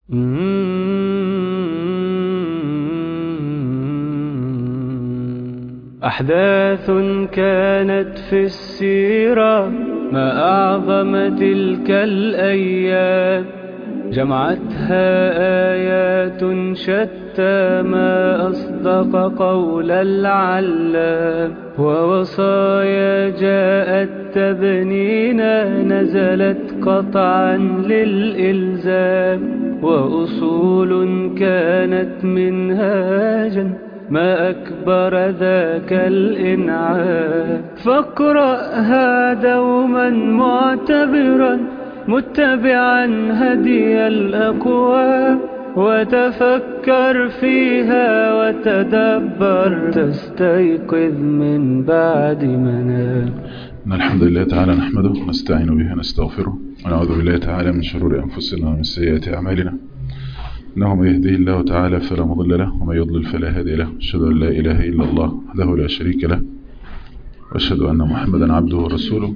أحداث كانت في السيرة ما أعظم تلك الأيام جمعتها آيات شتى ما أصدق قول العلام ووصايا جاءت تبنينا نزلت قطعا للإلزام وأصول كانت منهاجا ما أكبر ذاك الإنعام فاقرأها دوما معتبرا متبعا هدي الأقوام وتفكر فيها وتدبر تستيقظ من بعد منام إن الحمد لله تعالى نحمده ونستعين به ونستغفره ونعوذ بالله تعالى من شرور أنفسنا ومن سيئات أعمالنا إنه من يهديه الله تعالى فلا مضل له ومن يضلل فلا هادي له أشهد أن لا إله إلا الله وحده لا شريك له وأشهد أن محمدا عبده ورسوله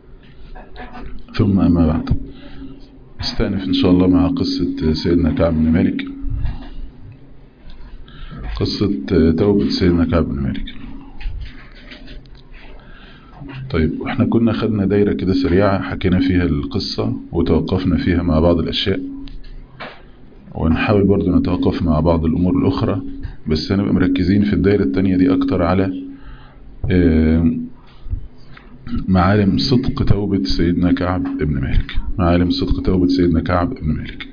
ثم أما بعد نستأنف إن شاء الله مع قصة سيدنا كعب بن مالك قصة توبة سيدنا كعب بن مالك طيب واحنا كنا خدنا دايرة كده سريعة حكينا فيها القصة وتوقفنا فيها مع بعض الأشياء ونحاول برضو نتوقف مع بعض الأمور الأخرى بس هنبقى مركزين في الدايرة التانية دي أكتر على معالم صدق توبة سيدنا كعب بن مالك معالم صدق توبة سيدنا كعب بن مالك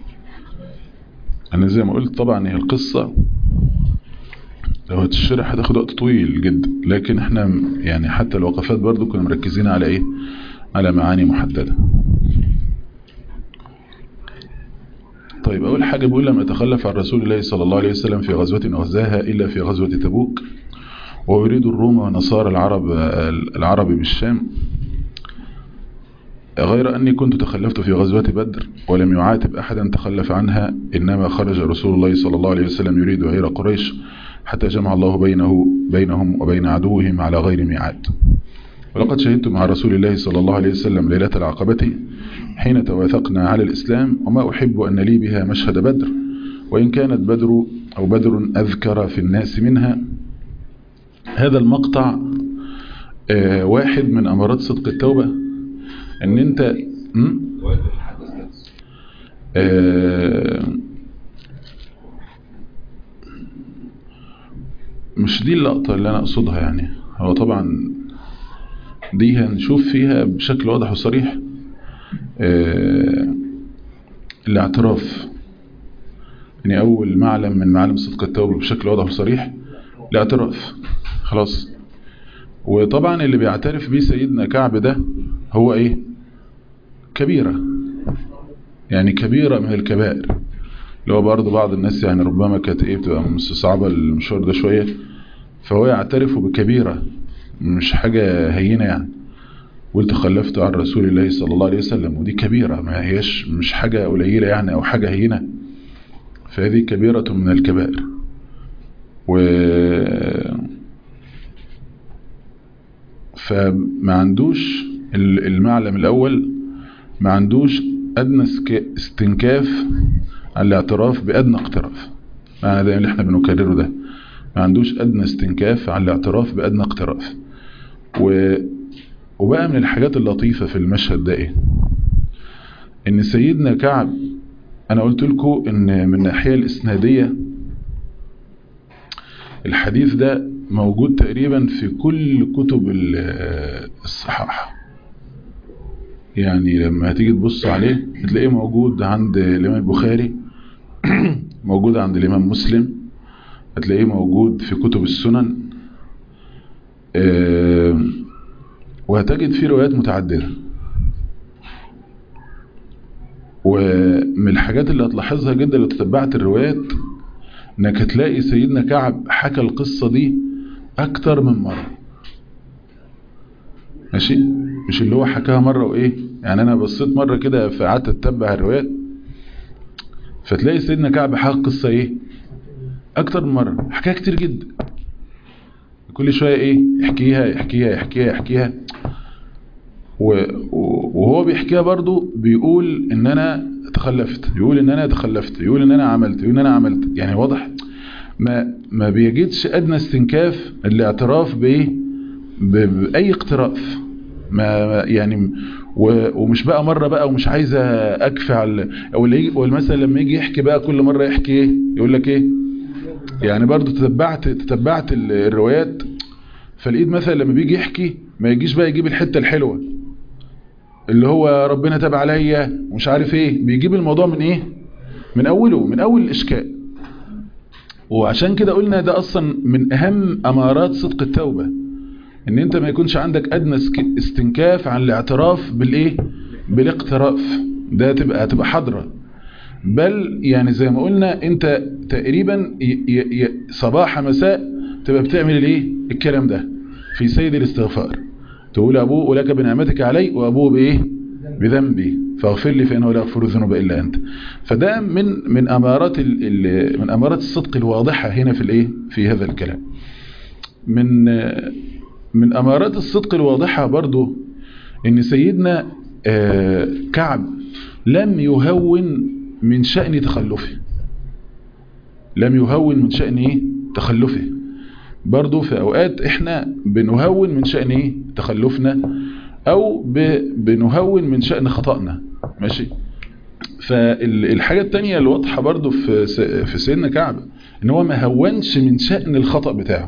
أنا زي ما قلت طبعا هي القصة لو هتشرح هتاخد وقت طويل جدا لكن احنا يعني حتى الوقفات برضو كنا مركزين على ايه على معاني محددة طيب أول حاجة بيقول لم يتخلف عن رسول الله صلى الله عليه وسلم في غزوة غزاها إلا في غزوة تبوك ويريد الروم ونصارى العرب العرب بالشام غير أني كنت تخلفت في غزوة بدر ولم يعاتب أحدا تخلف عنها إنما خرج رسول الله صلى الله عليه وسلم يريد عير قريش حتى جمع الله بينه بينهم وبين عدوهم على غير ميعاد ولقد شهدت مع رسول الله صلى الله عليه وسلم ليلة العقبة حين توافقنا على الإسلام وما أحب أن لي بها مشهد بدر وإن كانت بدر أو بدر أذكر في الناس منها هذا المقطع آه واحد من أمارات صدق التوبة أن أنت آه مش دي اللقطة اللي أنا أقصدها يعني هو طبعا دي هنشوف فيها بشكل واضح وصريح آه الاعتراف يعني أول معلم من معالم صدق التوبة بشكل واضح وصريح الاعتراف خلاص وطبعا اللي بيعترف بيه سيدنا كعب ده هو ايه كبيرة يعني كبيرة من الكبائر اللي هو برضه بعض الناس يعني ربما كانت ايه بتبقى مستصعبة المشوار ده شوية فهو يعترف بكبيرة مش حاجة هينة يعني قلت خلفت عن رسول الله صلى الله عليه وسلم ودي كبيرة ما هيش مش حاجة قليلة يعني او حاجة هينة فهذه كبيرة من الكبائر و فما عندوش المعلم الأول ما عندوش أدنى استنكاف على الاعتراف بأدنى اقتراف معنى ده اللي احنا بنكرره ده ما عندوش أدنى استنكاف على الاعتراف بأدنى اقتراف و... وبقى من الحاجات اللطيفة في المشهد ده ايه ان سيدنا كعب انا قلت لكم ان من الناحية الاسنادية الحديث ده موجود تقريبا في كل كتب الصحاح يعني لما هتيجي تبص عليه هتلاقيه موجود عند الإمام البخاري موجود عند الإمام مسلم هتلاقيه موجود في كتب السنن وهتجد فيه روايات متعددة ومن الحاجات اللي هتلاحظها جدا لو تتبعت الروايات انك هتلاقي سيدنا كعب حكى القصة دي اكتر من مرة ماشي مش اللي هو حكاها مرة وايه يعني انا بصيت مرة كده فقعدت اتبع الروايات فتلاقي سيدنا كعب حكى القصة ايه اكتر من مرة حكاها كتير جدا كل شوية ايه يحكيها يحكيها يحكيها يحكيها وهو بيحكيها برضو بيقول ان انا تخلفت يقول ان انا تخلفت يقول ان انا عملت يقول ان انا عملت يعني واضح ما ما بيجدش ادنى استنكاف الاعتراف بايه ب- باي اقتراف ما ما- يعني و- ومش بقى مره بقى ومش عايزه اكفي على او اللي يجي- مثلا لما يجي يحكي بقى كل مره يحكي ايه يقول لك ايه يعني برضو تتبعت تتبعت ال- الروايات فالايد مثلا لما بيجي يحكي ما يجيش بقى يجيب الحته الحلوه اللي هو ربنا تاب عليا ومش عارف ايه بيجيب الموضوع من ايه من اوله من اول الاشكال وعشان كده قلنا ده اصلا من اهم امارات صدق التوبه ان انت ما يكونش عندك ادنى سك- استنكاف عن الاعتراف بالايه بالاقتراف ده تبقى هتبقى حاضره بل يعني زي ما قلنا انت تقريبا ي- ي- ي- صباح مساء تبقى بتعمل الايه الكلام ده في سيد الاستغفار تقول ابوء ولك بنعمتك علي وابوء بايه بذنبي فاغفر لي فانه لا يغفر الذنوب الا انت فده من من امارات ال ال من امارات الصدق الواضحه هنا في الايه في هذا الكلام من من امارات الصدق الواضحه برضو ان سيدنا آه، كعب لم يهون من شأن تخلفه لم يهون من شأن ايه تخلفه برضو في اوقات احنا بنهون من شأن ايه تخلفنا او ب- بنهون من شأن خطأنا ماشي فالحاجة التانية اللي واضحة برضو في س- في سيدنا كعب ان هو ما هونش من شأن الخطأ بتاعه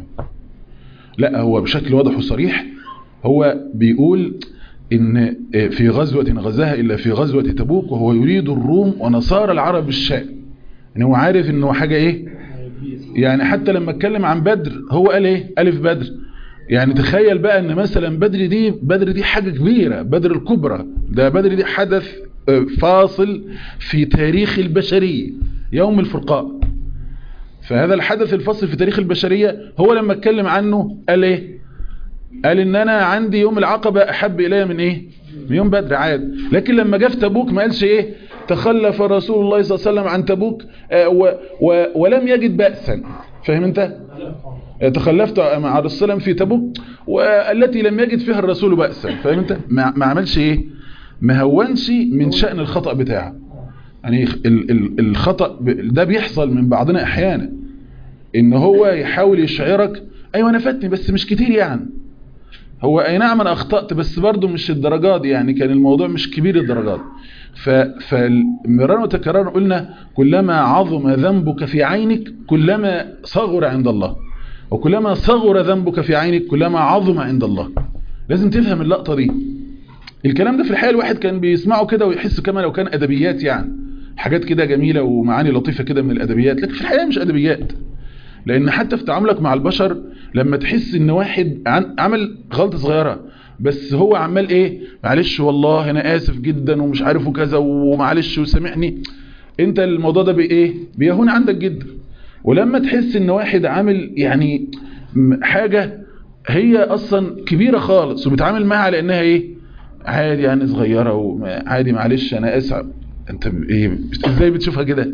لا هو بشكل واضح وصريح هو بيقول ان في غزوة غزاها الا في غزوة تبوك وهو يريد الروم ونصارى العرب الشام ان هو عارف انه حاجة ايه يعني حتى لما اتكلم عن بدر هو قال ايه الف بدر يعني تخيل بقى ان مثلا بدر دي بدر دي حاجة كبيرة بدر الكبرى ده بدر دي حدث آه، فاصل في تاريخ البشرية يوم الفرقان فهذا الحدث الفاصل في تاريخ البشرية هو لما اتكلم عنه قال ايه قال ان انا عندي يوم العقبة احب الي من ايه من يوم بدر عاد لكن لما جه في تبوك ما قالش ايه تخلف رسول الله صلى الله عليه وسلم عن تبوك آه، و و ولم يجد بأسا فاهم انت آه، تخلفت مع الرسول صلى الله عليه وسلم في تبوك والتي لم يجد فيها الرسول بأسا فاهم انت ما ما عملش ايه ما هونش من شأن الخطأ بتاعه يعني ال- ال- الخطأ ب- ده بيحصل من بعضنا احيانا ان هو يحاول يشعرك ايوه انا فاتني بس مش كتير يعني هو اي نعم انا اخطأت بس برضو مش الدرجات دي يعني كان الموضوع مش كبير الدرجات ف فمرارا وتكرارا قلنا كلما عظم ذنبك في عينك كلما صغر عند الله وكلما صغر ذنبك في عينك كلما عظم عند الله لازم تفهم اللقطة دي الكلام ده في الحقيقة الواحد كان بيسمعه كده ويحس كما لو كان أدبيات يعني حاجات كده جميلة ومعاني لطيفة كده من الأدبيات لكن في الحقيقة مش أدبيات لأن حتى في تعاملك مع البشر لما تحس إن واحد عن- عمل غلطة صغيرة بس هو عمال إيه معلش والله أنا آسف جدا ومش عارف وكذا ومعلش وسامحني أنت الموضوع ده بإيه بيهون عندك جدا ولما تحس إن واحد عامل يعني م- حاجة هي أصلا كبيرة خالص وبتعامل معها على إنها إيه عادي يعني صغيرة وعادي معلش أنا أسعى أنت ب- إيه إزاي بتشوفها كده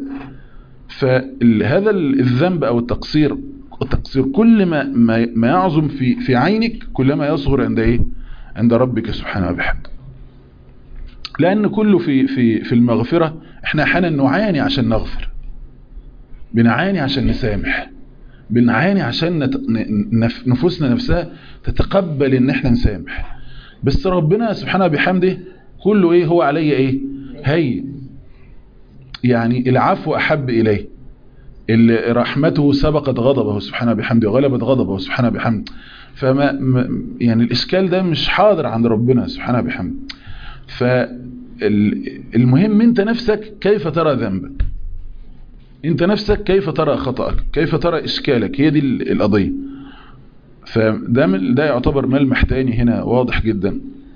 فهذا الذنب أو التقصير التقصير كل ما ما ما يعظم في في عينك كلما يصغر عند ايه عند ربك سبحانه وبحمده لأن كله في في في المغفرة احنا احيانا نعاني عشان نغفر بنعاني عشان نسامح بنعاني عشان نت... ن- نف... نفوسنا نفسها تتقبل ان احنا نسامح بس ربنا سبحانه بحمده كله ايه هو علي ايه هي يعني العفو احب اليه اللي رحمته سبقت غضبه سبحانه بحمده وغلبت غضبه سبحانه بحمده فما م- يعني الاشكال ده مش حاضر عند ربنا سبحانه بحمده فالمهم انت نفسك كيف ترى ذنبك انت نفسك كيف ترى خطأك كيف ترى اشكالك هي دي ال- القضية فده من- ده يعتبر ملمح تاني هنا واضح جدا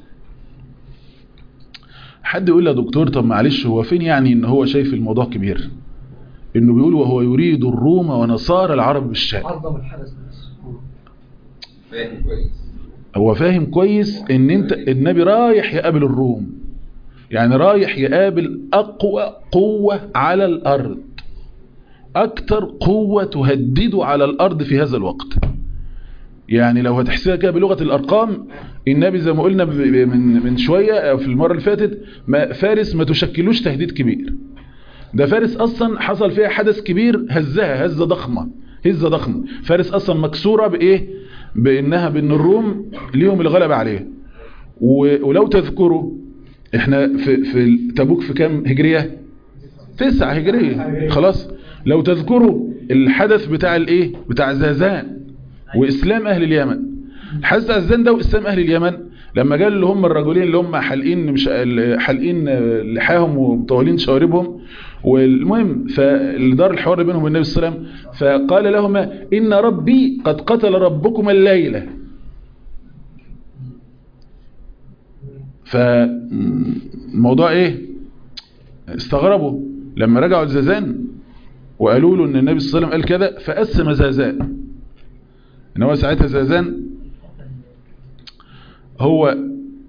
حد يقول يا دكتور طب معلش هو فين يعني ان هو شايف الموضوع كبير انه بيقول وهو يريد الروم ونصارى العرب بالشام عظم الحدث بس فاهم كويس هو فاهم كويس ان انت النبي رايح يقابل الروم يعني رايح يقابل اقوى قوة على الارض اكتر قوة تهدده على الارض في هذا الوقت يعني لو هتحسبها كده بلغة الأرقام النبي زي ما قلنا ب- ب- من من شوية أو في المرة اللي فاتت ما فارس ما تشكلوش تهديد كبير ده فارس أصلا حصل فيها حدث كبير هزها هزة ضخمة هزة ضخمة فارس أصلا مكسورة بإيه بإنها بأن الروم ليهم الغلبة عليها و- ولو تذكروا احنا في, في تبوك في كام هجرية تسعة هجرية خلاص لو تذكروا الحدث بتاع الايه بتاع زازان واسلام اهل اليمن الحدث بتاع زازان ده واسلام اهل اليمن لما قال اللي هم الرجلين اللي هم حالقين مش حالقين لحاهم ومطولين شواربهم والمهم فاللي دار الحوار بينهم والنبي صلى الله عليه وسلم فقال لهما ان ربي قد قتل ربكما الليله فالموضوع ايه استغربوا لما رجعوا لزازان وقالوا له ان النبي صلى الله عليه وسلم قال كذا فقسم زازان ان هو ساعتها زازان هو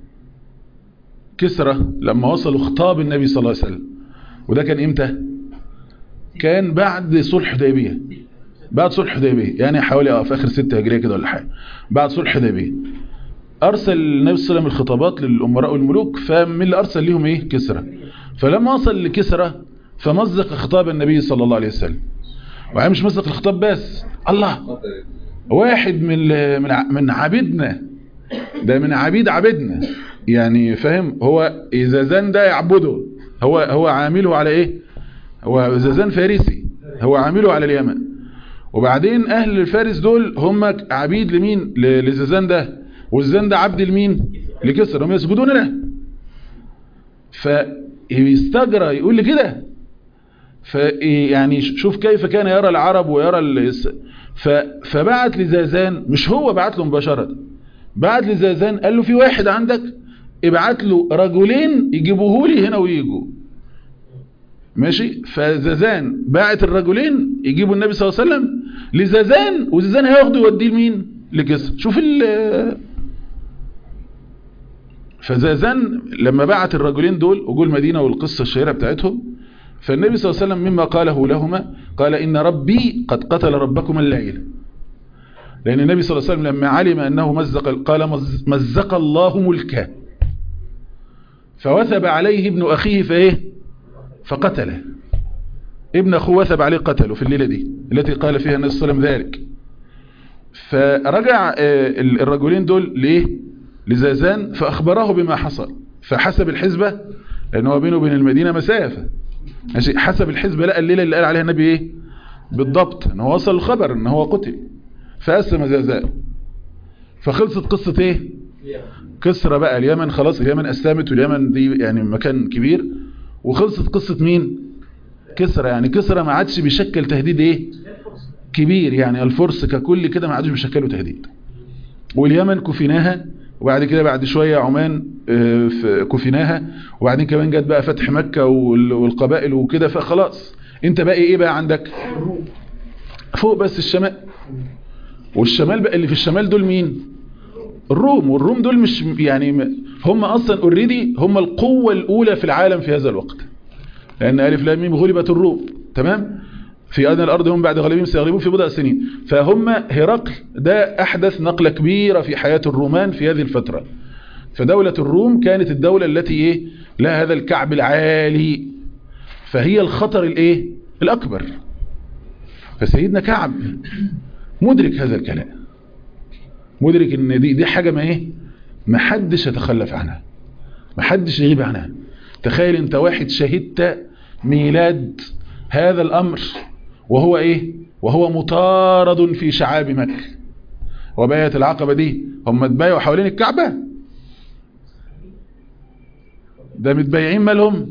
كسرى لما وصلوا خطاب النبي صلى الله عليه وسلم وده كان امتى كان بعد صلح حديبيه بعد صلح حديبيه يعني حوالي اه في اخر 6 هجريه كده ولا حاجه بعد صلح حديبيه ارسل النبي صلى الله عليه وسلم الخطابات للامراء والملوك فمن اللي ارسل لهم ايه كسرى فلما وصل لكسرى فمزق خطاب النبي صلى الله عليه وسلم وهي مش مزق الخطاب بس الله واحد من من ع- من عبيدنا ده من عبيد عبيدنا يعني فاهم هو زازان ده يعبده هو هو عامله على ايه هو زازان فارسي هو عامله على اليمن وبعدين اهل الفارس دول هم عبيد لمين ل- لزازان ده والزازان ده عبد لمين لكسر هم يسجدون له فيستجرى يقول لي كده فيعني شوف كيف كان يرى العرب ويرى الس- ف فبعت لزازان مش هو بعت له مباشرة بعت لزازان قال له في واحد عندك ابعت له رجلين يجيبوه لي هنا ويجوا ماشي فزازان بعت الرجلين يجيبوا النبي صلى الله عليه وسلم لزازان وزازان هياخده يوديه لمين لكسر شوف ال فزازان لما بعت الرجلين دول وجوا المدينة والقصة الشهيرة بتاعتهم فالنبي صلى الله عليه وسلم مما قاله لهما قال إن ربي قد قتل ربكما الليل لأن النبي صلى الله عليه وسلم لما علم أنه مزق قال مز- مزق الله ملكه فوثب عليه ابن أخيه فإيه فقتله ابن أخوه وثب عليه قتله في الليلة دي التي قال فيها النبي صلى الله عليه وسلم ذلك فرجع آه، الرجلين دول ليه لزازان فأخبره بما حصل فحسب الحزبة لأنه هو بينه وبين المدينة مسافة ماشي حسب الحزبة لقى الليلة اللي قال عليها النبي ايه بالضبط ان هو وصل الخبر ان هو قتل فأسلم زازان فخلصت قصة ايه كسرى بقى اليمن خلاص اليمن أسلمت واليمن دي يعني مكان كبير وخلصت قصة مين كسرى يعني كسرى ما عادش بيشكل تهديد ايه كبير يعني الفرس ككل كده ما عادش بيشكلوا تهديد واليمن كفيناها وبعد كده بعد شوية عمان آه، في- كفيناها وبعدين كمان جت بقى فتح مكة وال- والقبائل وكده فخلاص انت بقى ايه بقى عندك فوق بس الشمال والشمال بقى اللي في الشمال دول مين الروم والروم دول مش يعني م- هم اصلا اوريدي هم القوة الاولى في العالم في هذا الوقت لان الف لام ميم غلبت الروم تمام في أدنى الأرض هم بعد غالبهم سيغلبون في بضع سنين فهم هرقل ده أحدث نقلة كبيرة في حياة الرومان في هذه الفترة فدولة الروم كانت الدولة التي إيه لها هذا الكعب العالي فهي الخطر الإيه الأكبر فسيدنا كعب مدرك هذا الكلام مدرك ان دي دي حاجة ما ايه ما حدش يتخلف عنها ما حدش يغيب عنها تخيل انت واحد شهدت ميلاد هذا الامر وهو ايه وهو مطارد في شعاب مكة وباية العقبة دي هم اتبايعوا حوالين الكعبة ده متبايعين مالهم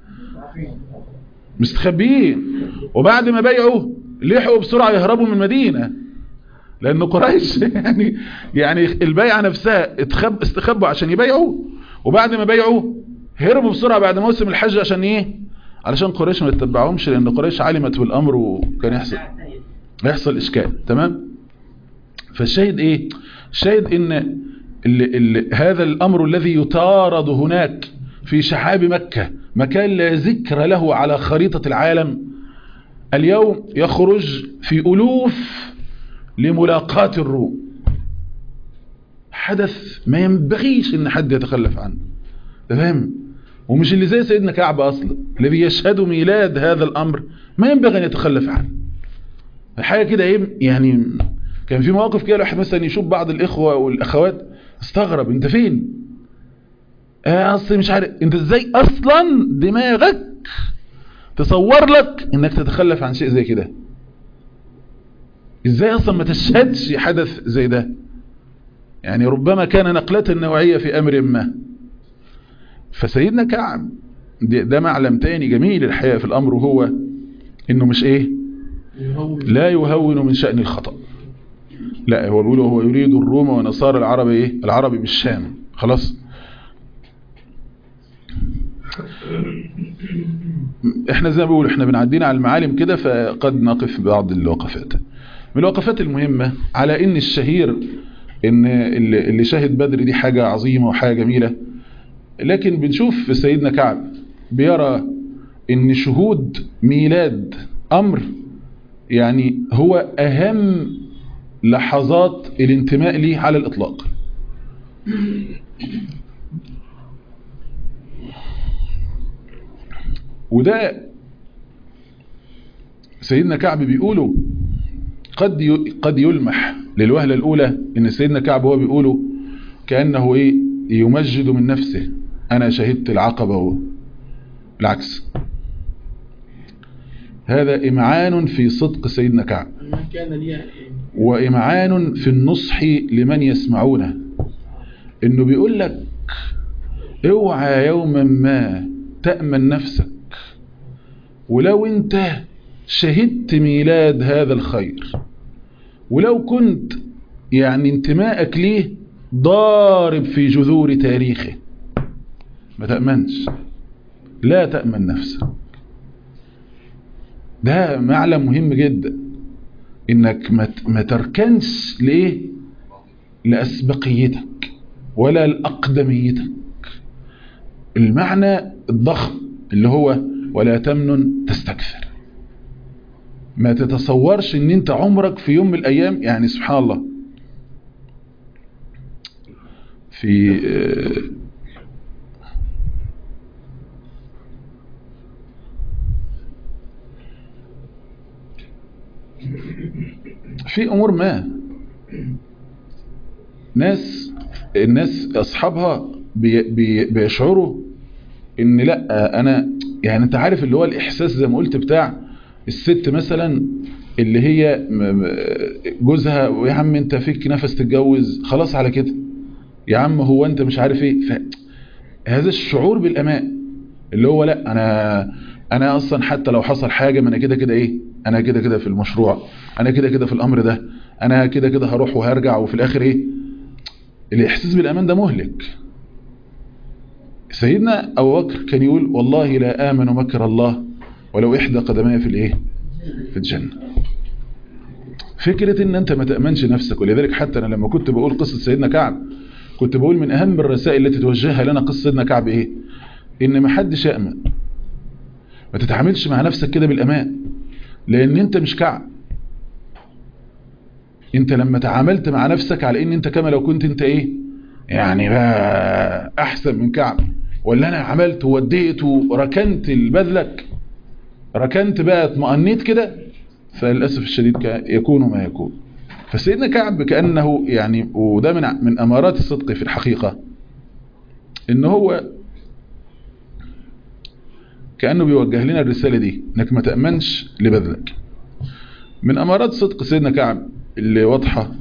مستخبيين وبعد ما بايعوا لحقوا بسرعة يهربوا من المدينة لأن قريش يعني يعني البيعة نفسها اتخب استخبوا عشان يبيعوا وبعد ما بيعوا هربوا بسرعة بعد موسم الحج عشان ايه علشان قريش ما يتبعهمش لأن قريش علمت بالأمر وكان يحصل يحصل إشكال تمام فالشاهد ايه الشاهد ان ال ال هذا الأمر الذي يطارد هناك في شعاب مكة مكان لا ذكر له على خريطة العالم اليوم يخرج في ألوف لملاقاة الروم حدث ما ينبغيش ان حد يتخلف عنه ده فاهم ومش اللي زي سيدنا كعب اصلا الذي يشهد ميلاد هذا الامر ما ينبغي ان يتخلف عنه حاجه كده ايه يعني كان في مواقف كده الواحد مثلا يشوف بعض الاخوه والاخوات استغرب انت فين اه اصل مش عارف انت ازاي اصلا دماغك تصور لك انك تتخلف عن شيء زي كده ازاي اصلا ما تشهدش حدث زي ده يعني ربما كان نقلة نوعية في امر ما فسيدنا كعب ده معلم تاني جميل الحقيقة في الامر وهو انه مش ايه لا يهون من شأن الخطأ لا هو بيقول هو يريد الروم ونصارى العرب ايه العربي بالشام خلاص احنا زي ما بقول احنا بنعدينا على المعالم كده فقد نقف بعض الوقفات من الوقفات المهمة على ان الشهير ان اللي شاهد بدر دي حاجة عظيمة وحاجة جميلة لكن بنشوف في سيدنا كعب بيرى ان شهود ميلاد امر يعني هو اهم لحظات الانتماء ليه على الاطلاق وده سيدنا كعب بيقولوا قد قد يلمح للوهلة الأولى إن سيدنا كعب هو بيقولوا كأنه إيه يمجد من نفسه أنا شهدت العقبة هو العكس هذا إمعان في صدق سيدنا كعب وإمعان في النصح لمن يسمعونه إنه بيقول لك اوعى يوما ما تأمن نفسك ولو انت شهدت ميلاد هذا الخير ولو كنت يعني انتمائك ليه ضارب في جذور تاريخه ما تأمنش لا تأمن نفسك ده معلم مهم جدا انك ما تركنش ليه لأسبقيتك ولا لأقدميتك المعنى الضخم اللي هو ولا تمنن تستكثر ما تتصورش ان انت عمرك في يوم من الايام يعني سبحان الله في في امور ما ناس الناس اصحابها بي بي بيشعروا ان لا انا يعني انت عارف اللي هو الاحساس زي ما قلت بتاع الست مثلا اللي هي جوزها ويا عم انت فيك نفس تتجوز خلاص على كده يا عم هو انت مش عارف ايه هذا الشعور بالامان اللي هو لا انا انا اصلا حتى لو حصل حاجة ما انا كده كده ايه انا كده كده في المشروع انا كده كده في الامر ده انا كده كده هروح وهرجع وفي الاخر ايه الاحساس بالامان ده مهلك سيدنا ابو بكر كان يقول والله لا امن مكر الله ولو احدى قدمي في الايه في الجنة فكرة ان انت ما تأمنش نفسك ولذلك حتى انا لما كنت بقول قصة سيدنا كعب كنت بقول من اهم الرسائل التي توجهها لنا قصة سيدنا كعب ايه ان ما حدش يأمن ما تتعاملش مع نفسك كده بالامان لان انت مش كعب انت لما تعاملت مع نفسك على ان انت كما لو كنت انت ايه يعني بقى احسن من كعب ولا انا عملت ووديت وركنت البذلك ركنت بقى اطمأنيت كده فللأسف الشديد يكون ما يكون فسيدنا كعب كأنه يعني وده من من أمارات الصدق في الحقيقة إن هو كأنه بيوجه لنا الرسالة دي إنك ما تأمنش لبذلك من أمارات صدق سيدنا كعب اللي واضحة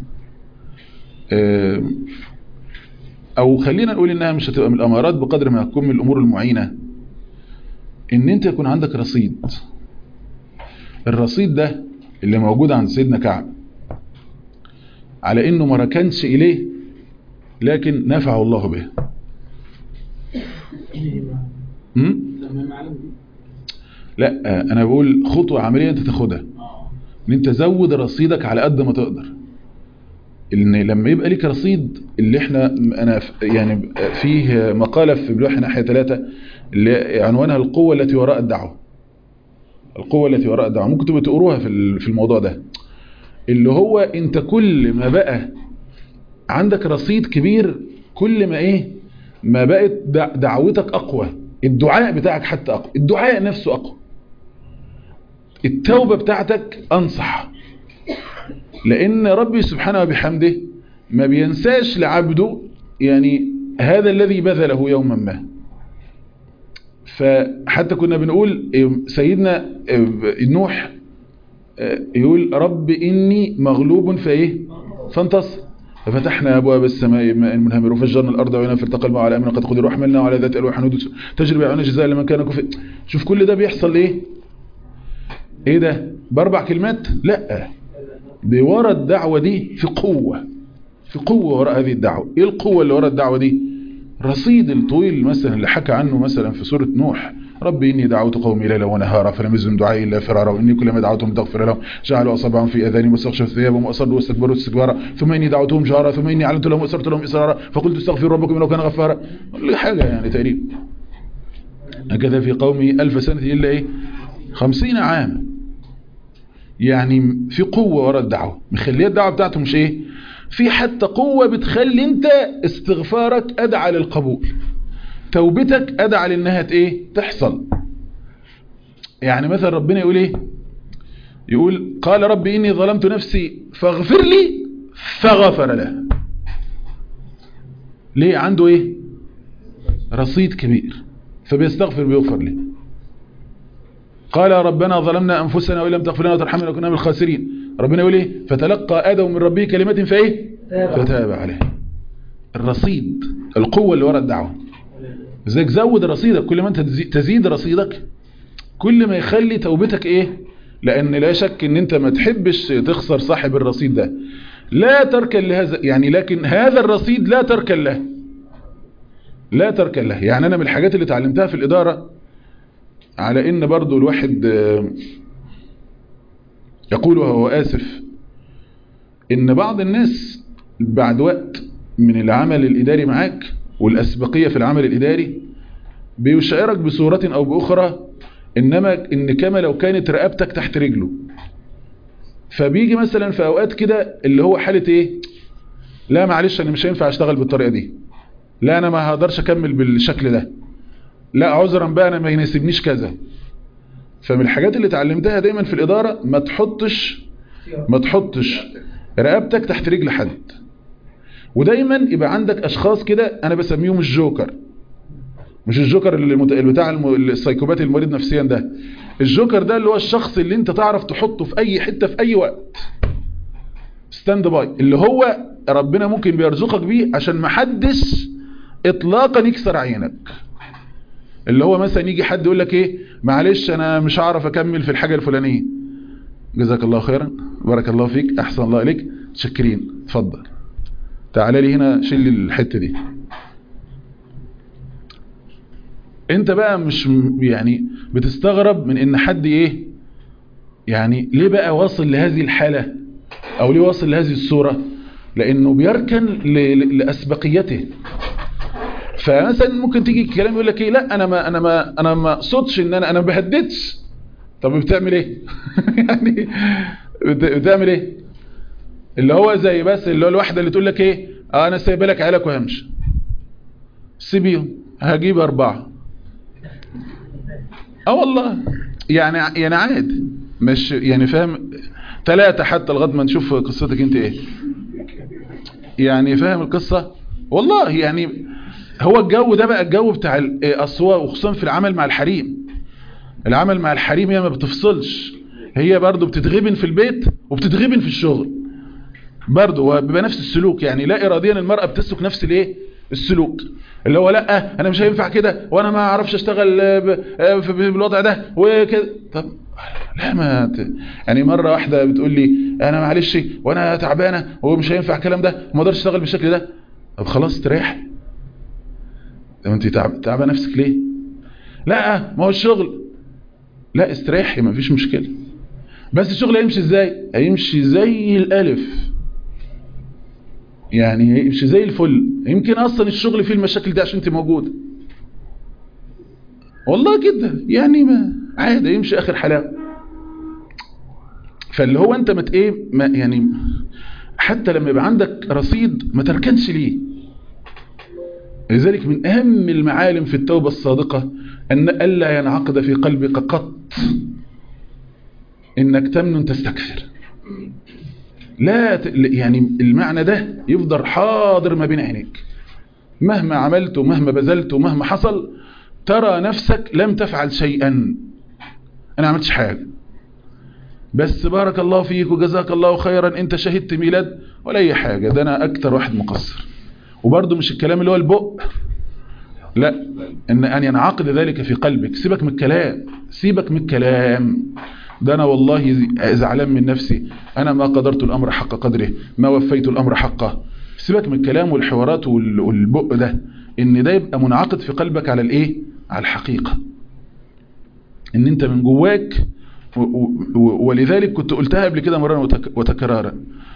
أو خلينا نقول إنها مش هتبقى من الأمارات بقدر ما تكون من الأمور المعينة ان انت يكون عندك رصيد الرصيد ده اللي موجود عند سيدنا كعب على انه ما ركنش اليه لكن نفعه الله به لا انا بقول خطوة عملية انت تاخدها ان انت زود رصيدك على قد ما تقدر ان لما يبقى لك رصيد اللي احنا انا يعني فيه مقالة في بلوحة ناحية ثلاثة اللي عنوانها القوة التي وراء الدعوة القوة التي وراء الدعوة ممكن تبقى تقروها في في الموضوع ده اللي هو انت كل ما بقى عندك رصيد كبير كل ما ايه ما بقت دع- دعوتك اقوى الدعاء بتاعك حتى اقوى الدعاء نفسه اقوى التوبة بتاعتك انصح لان ربي سبحانه وبحمده ما بينساش لعبده يعني هذا الذي بذله يوما ما فحتى كنا بنقول سيدنا نوح يقول رب إني مغلوب فإيه فانتصر ففتحنا أبواب السماء بماء منهمر وفجرنا الأرض وعينا فالتقى الماء على أمر قد قدر وحملنا على ذات ألواح حنود تجري بعيون جزاء لمن كان كفء شوف كل ده بيحصل إيه إيه ده بأربع كلمات لا دي ورا الدعوة دي في قوة في قوة وراء هذه الدعوة إيه القوة اللي وراء الدعوة دي رصيد الطويل مثلا اللي حكى عنه مثلا في سورة نوح ربي إني دعوت قومي ليلا ونهارا فلم يزن دعائي إلا فرارا وإني كلما دعوتهم تغفر لهم جعلوا أصابعهم في أذانهم واستغشوا ثيابهم وأصروا واستكبروا استكبارا ثم إني دعوتهم جهارا ثم إني أعلنت لهم وأسرت لهم إسرارا فقلت استغفروا ربكم إنه كان غفارا كل حاجة يعني تقريبا هكذا في قومي ألف سنة إلا إيه خمسين عام يعني في قوة وراء الدعوة مخليه الدعوة بتاعته مش إيه في حتى قوة بتخلي انت استغفارك ادعى للقبول توبتك ادعى لانها ايه تحصل يعني مثلا ربنا يقول ايه يقول قال ربي اني ظلمت نفسي فاغفر لي فغفر له ليه عنده ايه رصيد كبير فبيستغفر بيغفر لي قال ربنا ظلمنا انفسنا وان لم تغفر لنا وترحمنا لكنا من الخاسرين ربنا يقول ايه فتلقى ادم من ربه كلمات فايه فتاب عليه الرصيد القوة اللي وراء الدعوة ازيك زود رصيدك كل ما انت تزيد رصيدك كل ما يخلي توبتك ايه لان لا شك ان انت ما تحبش تخسر صاحب الرصيد ده لا تركن لهذا يعني لكن هذا الرصيد لا تركن له لا تركن له يعني انا من الحاجات اللي اتعلمتها في الادارة على ان برضو الواحد يقول وهو آسف ان بعض الناس بعد وقت من العمل الإداري معاك والأسبقية في العمل الإداري بيشعرك بصورة أو بأخرى إنما إن كما لو كانت رقبتك تحت رجله فبيجي مثلا في أوقات كده اللي هو حالة إيه لا معلش أنا مش هينفع أشتغل بالطريقة دي لا أنا ما هقدرش أكمل بالشكل ده لا عذرا بقى أنا ما يناسبنيش كذا فمن الحاجات اللي اتعلمتها دايما في الإدارة ما تحطش ما تحطش رقبتك تحت رجل حد ودايما يبقى عندك اشخاص كده انا بسميهم الجوكر مش الجوكر اللي مت... بتاع الم... السايكوبات المريض نفسيا ده الجوكر ده اللي هو الشخص اللي انت تعرف تحطه في اي حتة في اي وقت ستاند باي اللي هو ربنا ممكن بيرزقك بيه عشان ما حدش اطلاقا يكسر عينك اللي هو مثلا يجي حد يقول لك ايه معلش انا مش هعرف اكمل في الحاجة الفلانية جزاك الله خيرا بارك الله فيك احسن الله اليك شكرين اتفضل تعالى لي هنا شيل لي الحته دي انت بقى مش يعني بتستغرب من ان حد ايه يعني ليه بقى واصل لهذه الحالة او ليه واصل لهذه الصورة لانه بيركن لاسبقيته فمثلا ممكن تيجي كلام يقول لك ايه لا انا ما انا ما انا ما اقصدش ان انا انا ما بهددش طب بتعمل ايه يعني بتعمل ايه اللي هو زي بس اللي هو الواحدة اللي تقول لك ايه اه انا سايبه لك عيالك وهمشي سيبيهم هجيب اربعة اه والله يعني يعني عادي مش يعني فاهم ثلاثة حتى لغايه ما نشوف قصتك انت ايه يعني فاهم القصة والله يعني هو الجو ده بقى الجو بتاع الأصوات وخصوصا في العمل مع الحريم العمل مع الحريم هي ما بتفصلش هي برضو بتتغبن في البيت وبتتغبن في الشغل برضو بيبقى نفس السلوك يعني لا إراديا المرأة بتسلك نفس الايه السلوك اللي هو لا انا مش هينفع كده وانا ما اعرفش اشتغل بالوضع ده وكده طب لا ما ت... يعني مرة واحدة بتقول لي انا معلش وانا تعبانة ومش هينفع الكلام ده وما اقدرش اشتغل بالشكل ده طب خلاص تريح طب انت تعب تعبه نفسك ليه لا ما هو الشغل لا استريحي ما فيش مشكلة بس الشغل هيمشي ازاي هيمشي زي الالف يعني هيمشي زي الفل يمكن اصلا الشغل فيه المشاكل دي عشان انت موجودة والله كده يعني ما عادي يمشي اخر حلاوه فاللي هو انت مت ايه ما يعني حتى لما يبقى عندك رصيد ما تركنش ليه لذلك من أهم المعالم في التوبة الصادقة أن ألا ينعقد في قلبك قط إنك تمنن تستكثر لا ت... يعني المعنى ده يفضل حاضر ما بين عينيك مهما عملت ومهما بذلت ومهما حصل ترى نفسك لم تفعل شيئا أنا عملتش حاجة بس بارك الله فيك وجزاك الله خيرا انت شهدت ميلاد ولا اي حاجة ده انا اكتر واحد مقصر وبرضه مش الكلام اللي هو البق لا ان ان ينعقد ذلك في قلبك سيبك من الكلام سيبك من الكلام ده انا والله زعلان من نفسي انا ما قدرت الامر حق قدره ما وفيت الامر حقه سيبك من الكلام والحوارات والبق ده ان ده يبقى منعقد في قلبك على الايه على الحقيقة ان انت من جواك ولذلك كنت قلتها قبل كده مرة وتكرارا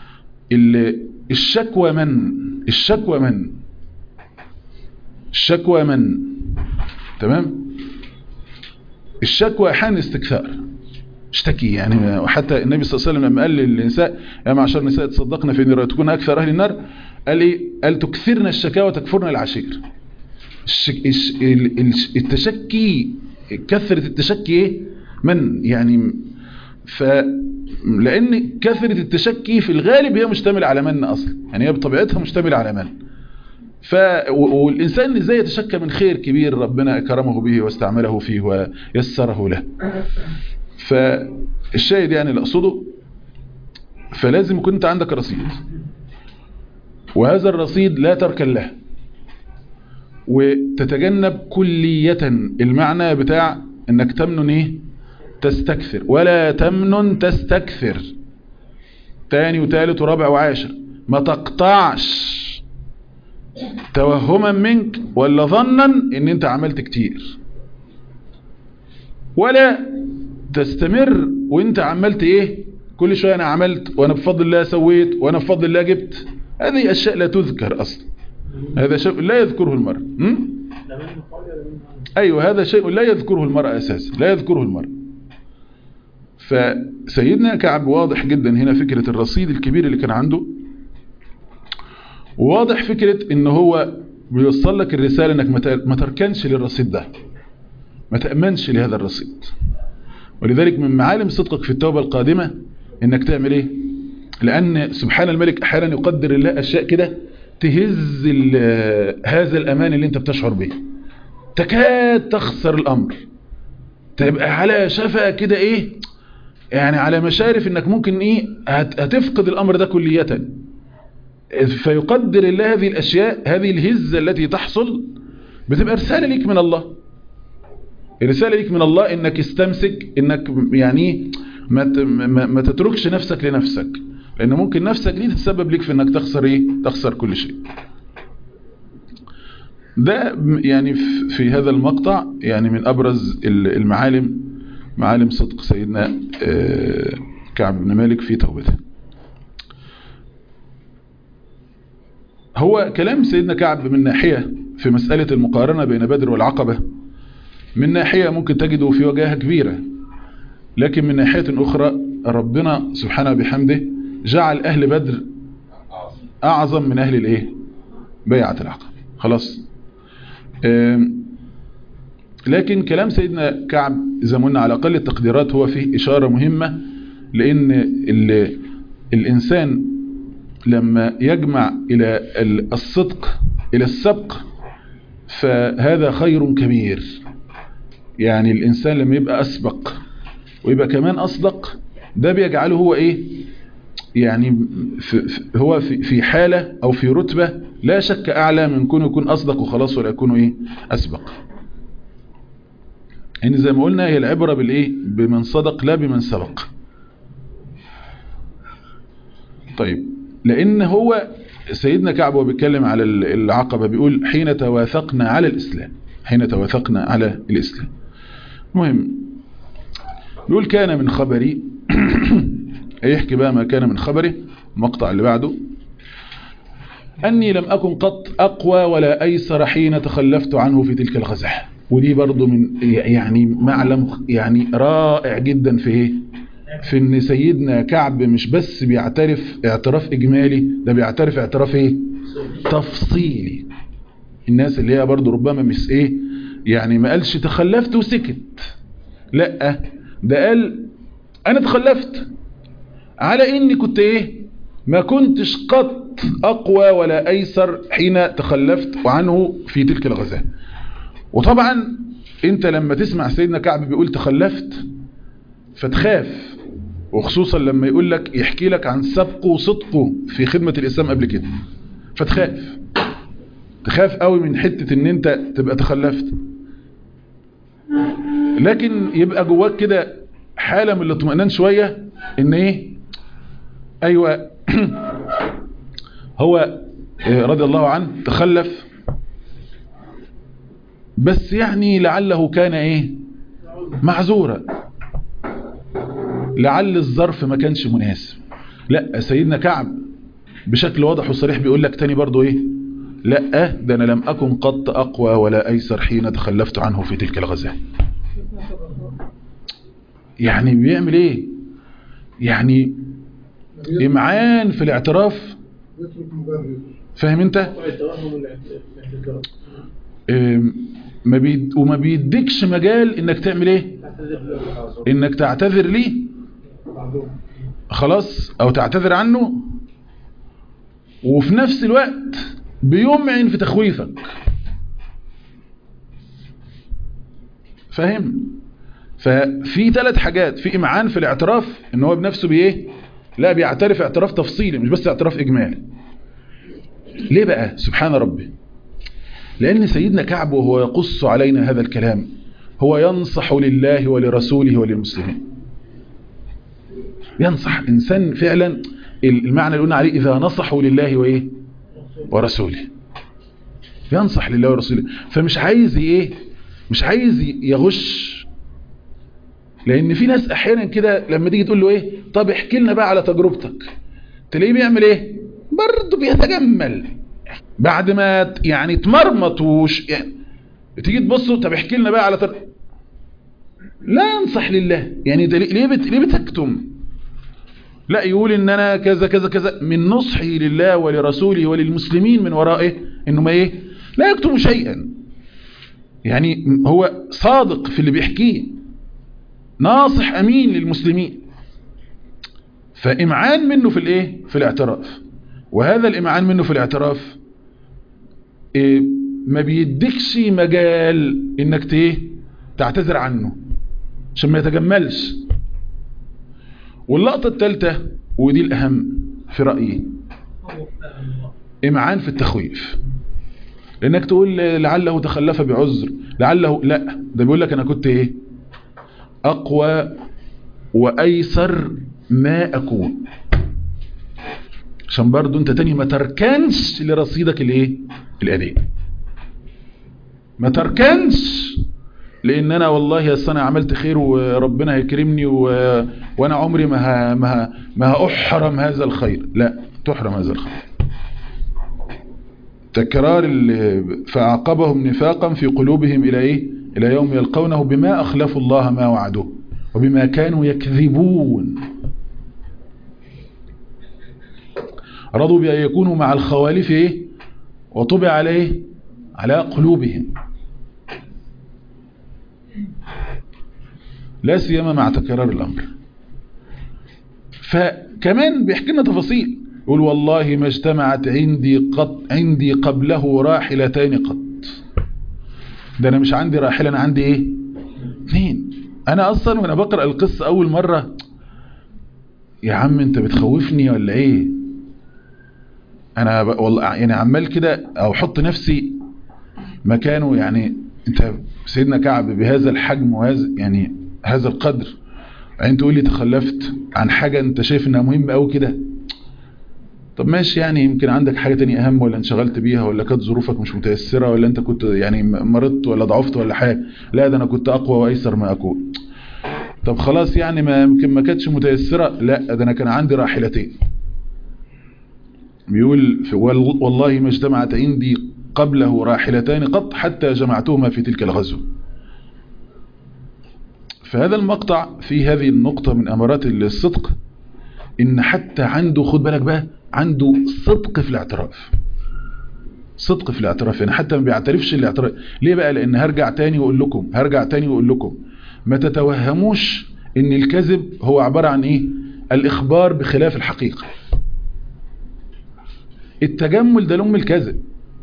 الشكوى من الشكوى من الشكوى من تمام الشكوى احيانا استكثار اشتكي يعني وحتى النبي صلى الله عليه وسلم لما قال للنساء يا معشر النساء تصدقنا في ان تكون اكثر اهل النار قال ايه قال تكثرن الشكاوى وتكفرن العشير التشكي كثرة التشكي ايه من يعني ف لان كثرة التشكي في الغالب هي مشتملة على من اصلا يعني هي بطبيعتها مشتملة على من ف والانسان ازاي يتشكى من خير كبير ربنا اكرمه به واستعمله فيه ويسره له فالشاهد يعني اللي اقصده فلازم يكون انت عندك رصيد وهذا الرصيد لا تركن له وتتجنب كلية المعنى بتاع انك تمنن ايه تستكثر ولا تمنن تستكثر تاني وتالت ورابع وعاشر ما تقطعش توهما منك ولا ظنا ان انت عملت كتير ولا تستمر وانت عملت ايه كل شوية انا عملت وانا بفضل الله سويت وانا بفضل الله جبت هذه اشياء لا تذكر اصلا هذا شيء لا يذكره المرء ايوه هذا شيء لا يذكره المرء اساسا لا يذكره المرء فسيدنا كعب واضح جدا هنا فكرة الرصيد الكبير اللي كان عنده وواضح فكرة ان هو بيوصل لك الرسالة انك ما تركنش للرصيد ده ما تأمنش لهذا الرصيد ولذلك من معالم صدقك في التوبة القادمة انك تعمل ايه لان سبحان الملك احيانا يقدر الله اشياء كده تهز هذا الامان اللي انت بتشعر به تكاد تخسر الامر تبقى على شفا كده ايه يعني على مشارف انك ممكن ايه هتفقد الامر ده كلية فيقدر الله هذه الاشياء هذه الهزة التي تحصل بتبقى رسالة ليك من الله رسالة ليك من الله انك استمسك انك يعني ما ما تتركش نفسك لنفسك لان ممكن نفسك دي تتسبب ليك في انك تخسر ايه تخسر كل شيء ده يعني في هذا المقطع يعني من ابرز المعالم معالم صدق سيدنا كعب بن مالك في توبته هو كلام سيدنا كعب من ناحية في مسألة المقارنة بين بدر والعقبة من ناحية ممكن تجده في وجاهة كبيرة لكن من ناحية أخرى ربنا سبحانه بحمده جعل أهل بدر أعظم من أهل الإيه بيعة العقبة خلاص لكن كلام سيدنا كعب إذا قلنا على أقل التقديرات هو فيه إشارة مهمة لأن الإنسان لما يجمع إلى الصدق إلى السبق فهذا خير كبير يعني الإنسان لما يبقى أسبق ويبقى كمان أصدق ده بيجعله هو إيه يعني في هو في في حالة أو في رتبة لا شك أعلى من كونه يكون أصدق وخلاص ولا يكون إيه أسبق يعني زي ما قلنا هي العبرة بالإيه بمن صدق لا بمن سبق طيب لأن هو سيدنا كعب وهو بيتكلم على العقبة بيقول حين تواثقنا على الإسلام حين تواثقنا على الإسلام مهم بيقول كان من خبري يحكي بقى ما كان من خبره المقطع اللي بعده أني لم أكن قط أقوى ولا أيسر حين تخلفت عنه في تلك الغزة ودي برضو من يعني معلم يعني رائع جدا في ايه في ان سيدنا كعب مش بس بيعترف اعتراف اجمالي ده بيعترف اعتراف ايه تفصيلي الناس اللي هي برضو ربما مش ايه يعني ما قالش تخلفت وسكت لا ده قال انا تخلفت على اني كنت ايه ما كنتش قط اقوى ولا ايسر حين تخلفت عنه في تلك الغزاة وطبعا انت لما تسمع سيدنا كعب بيقول تخلفت فتخاف وخصوصا لما يقول لك يحكي لك عن سبقه وصدقه في خدمة الاسلام قبل كده فتخاف تخاف قوي من حتة ان انت تبقى تخلفت لكن يبقى جواك كده حالة من الاطمئنان شوية ان ايه ايوه هو رضي الله عنه تخلف بس يعني لعله كان ايه معذورا لعل الظرف ما كانش مناسب لا سيدنا كعب بشكل واضح وصريح بيقول لك تاني برضو ايه لا ده انا لم اكن قط اقوى ولا ايسر حين تخلفت عنه في تلك الغزاة يعني بيعمل ايه يعني امعان في الاعتراف فاهم انت ما بيد وما بيديكش مجال انك تعمل ايه انك تعتذر ليه خلاص او تعتذر عنه وفي نفس الوقت بيمعن في تخويفك فاهم ففي ثلاث حاجات في امعان في الاعتراف ان هو بنفسه بايه لا بيعترف اعتراف تفصيلي مش بس اعتراف اجمالي ليه بقى سبحان ربي لان سيدنا كعب وهو يقص علينا هذا الكلام هو ينصح لله ولرسوله وللمسلمين ينصح انسان فعلا المعنى اللي قلنا عليه اذا نصحوا لله وايه ورسوله ينصح لله ورسوله فمش عايز ايه مش عايز يغش لان في ناس احيانا كده لما تيجي تقول له ايه طب احكي لنا بقى على تجربتك تلاقيه بيعمل ايه برضه بيتجمل بعد ما يعني تمرمط وش يعني تيجي تبصوا طب احكي لنا بقى على تر... لا ينصح لله يعني ده ليه بت... ليه بتكتم لا يقول ان انا كذا كذا كذا من نصحه لله ولرسوله وللمسلمين من ورائه انه ما ايه لا يكتم شيئا يعني هو صادق في اللي بيحكيه ناصح امين للمسلمين فامعان منه في الايه في الاعتراف وهذا الامعان منه في الاعتراف إيه ما بيديكش مجال انك ايه تعتذر عنه عشان ما يتجملش واللقطة الثالثة ودي الاهم في رأيي امعان في التخويف لانك تقول لعله تخلف بعذر لعله لا ده بيقول لك انا كنت ايه اقوى وايسر ما اكون عشان برضو انت تاني ما تركنش لرصيدك الايه القديم ما تركنش لان انا والله يا انا عملت خير وربنا هيكرمني و... وانا عمري ما ه... ما ه... ما هاحرم هذا الخير لا تحرم هذا الخير تكرار ال... فعاقبهم نفاقا في قلوبهم الى ايه الى يوم يلقونه بما اخلفوا الله ما وعدوه وبما كانوا يكذبون رضوا بأن يكونوا مع الخوالف إيه؟ وطبع عليه على قلوبهم لا سيما مع تكرار الأمر فكمان بيحكي لنا تفاصيل يقول والله ما اجتمعت عندي قط عندي قبله راحلتين قط ده انا مش عندي راحله انا عندي ايه اثنين انا اصلا وانا بقرا القصه اول مره يا عم انت بتخوفني ولا ايه انا ب... والله يعني عمال كده او احط نفسي مكانه يعني انت سيدنا كعب بهذا الحجم وهذا يعني هذا القدر يعني تقول لي تخلفت عن حاجة انت شايف انها مهمة قوي كده طب ماشي يعني يمكن عندك حاجة تانية اهم ولا انشغلت بيها ولا كانت ظروفك مش متيسرة ولا انت كنت يعني مرضت ولا ضعفت ولا حاجة لا ده انا كنت اقوى وايسر ما اكون طب خلاص يعني ما يمكن ما كانتش متيسرة لا ده انا كان عندي راحلتين بيقول والله ما اجتمعت عندي قبله راحلتان قط حتى جمعتهما في تلك الغزو فهذا المقطع في هذه النقطة من أمارات الصدق إن حتى عنده خد بالك بقى عنده صدق في الاعتراف صدق في الاعتراف يعني حتى ما بيعترفش الاعتراف ليه بقى لأن هرجع تاني وأقول لكم هرجع تاني وأقول لكم ما تتوهموش إن الكذب هو عبارة عن إيه الإخبار بخلاف الحقيقة التجمل ده لون من الكذب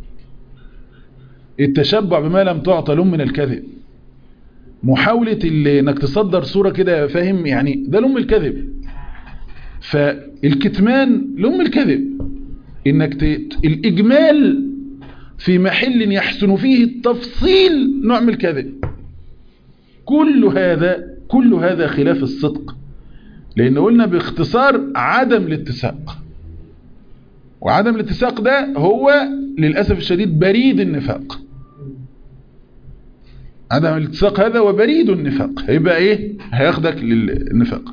التشبع بما لم تعطى لون من الكذب محاولة اللي انك تصدر صورة كده فاهم يعني ده لون من الكذب فالكتمان لون من الكذب انك ت... الاجمال في محل يحسن فيه التفصيل نوع من الكذب كل هذا كل هذا خلاف الصدق لان قلنا باختصار عدم الاتساق وعدم الاتساق ده هو للأسف الشديد بريد النفاق عدم الاتساق هذا هو بريد النفاق هيبقى ايه هياخدك للنفاق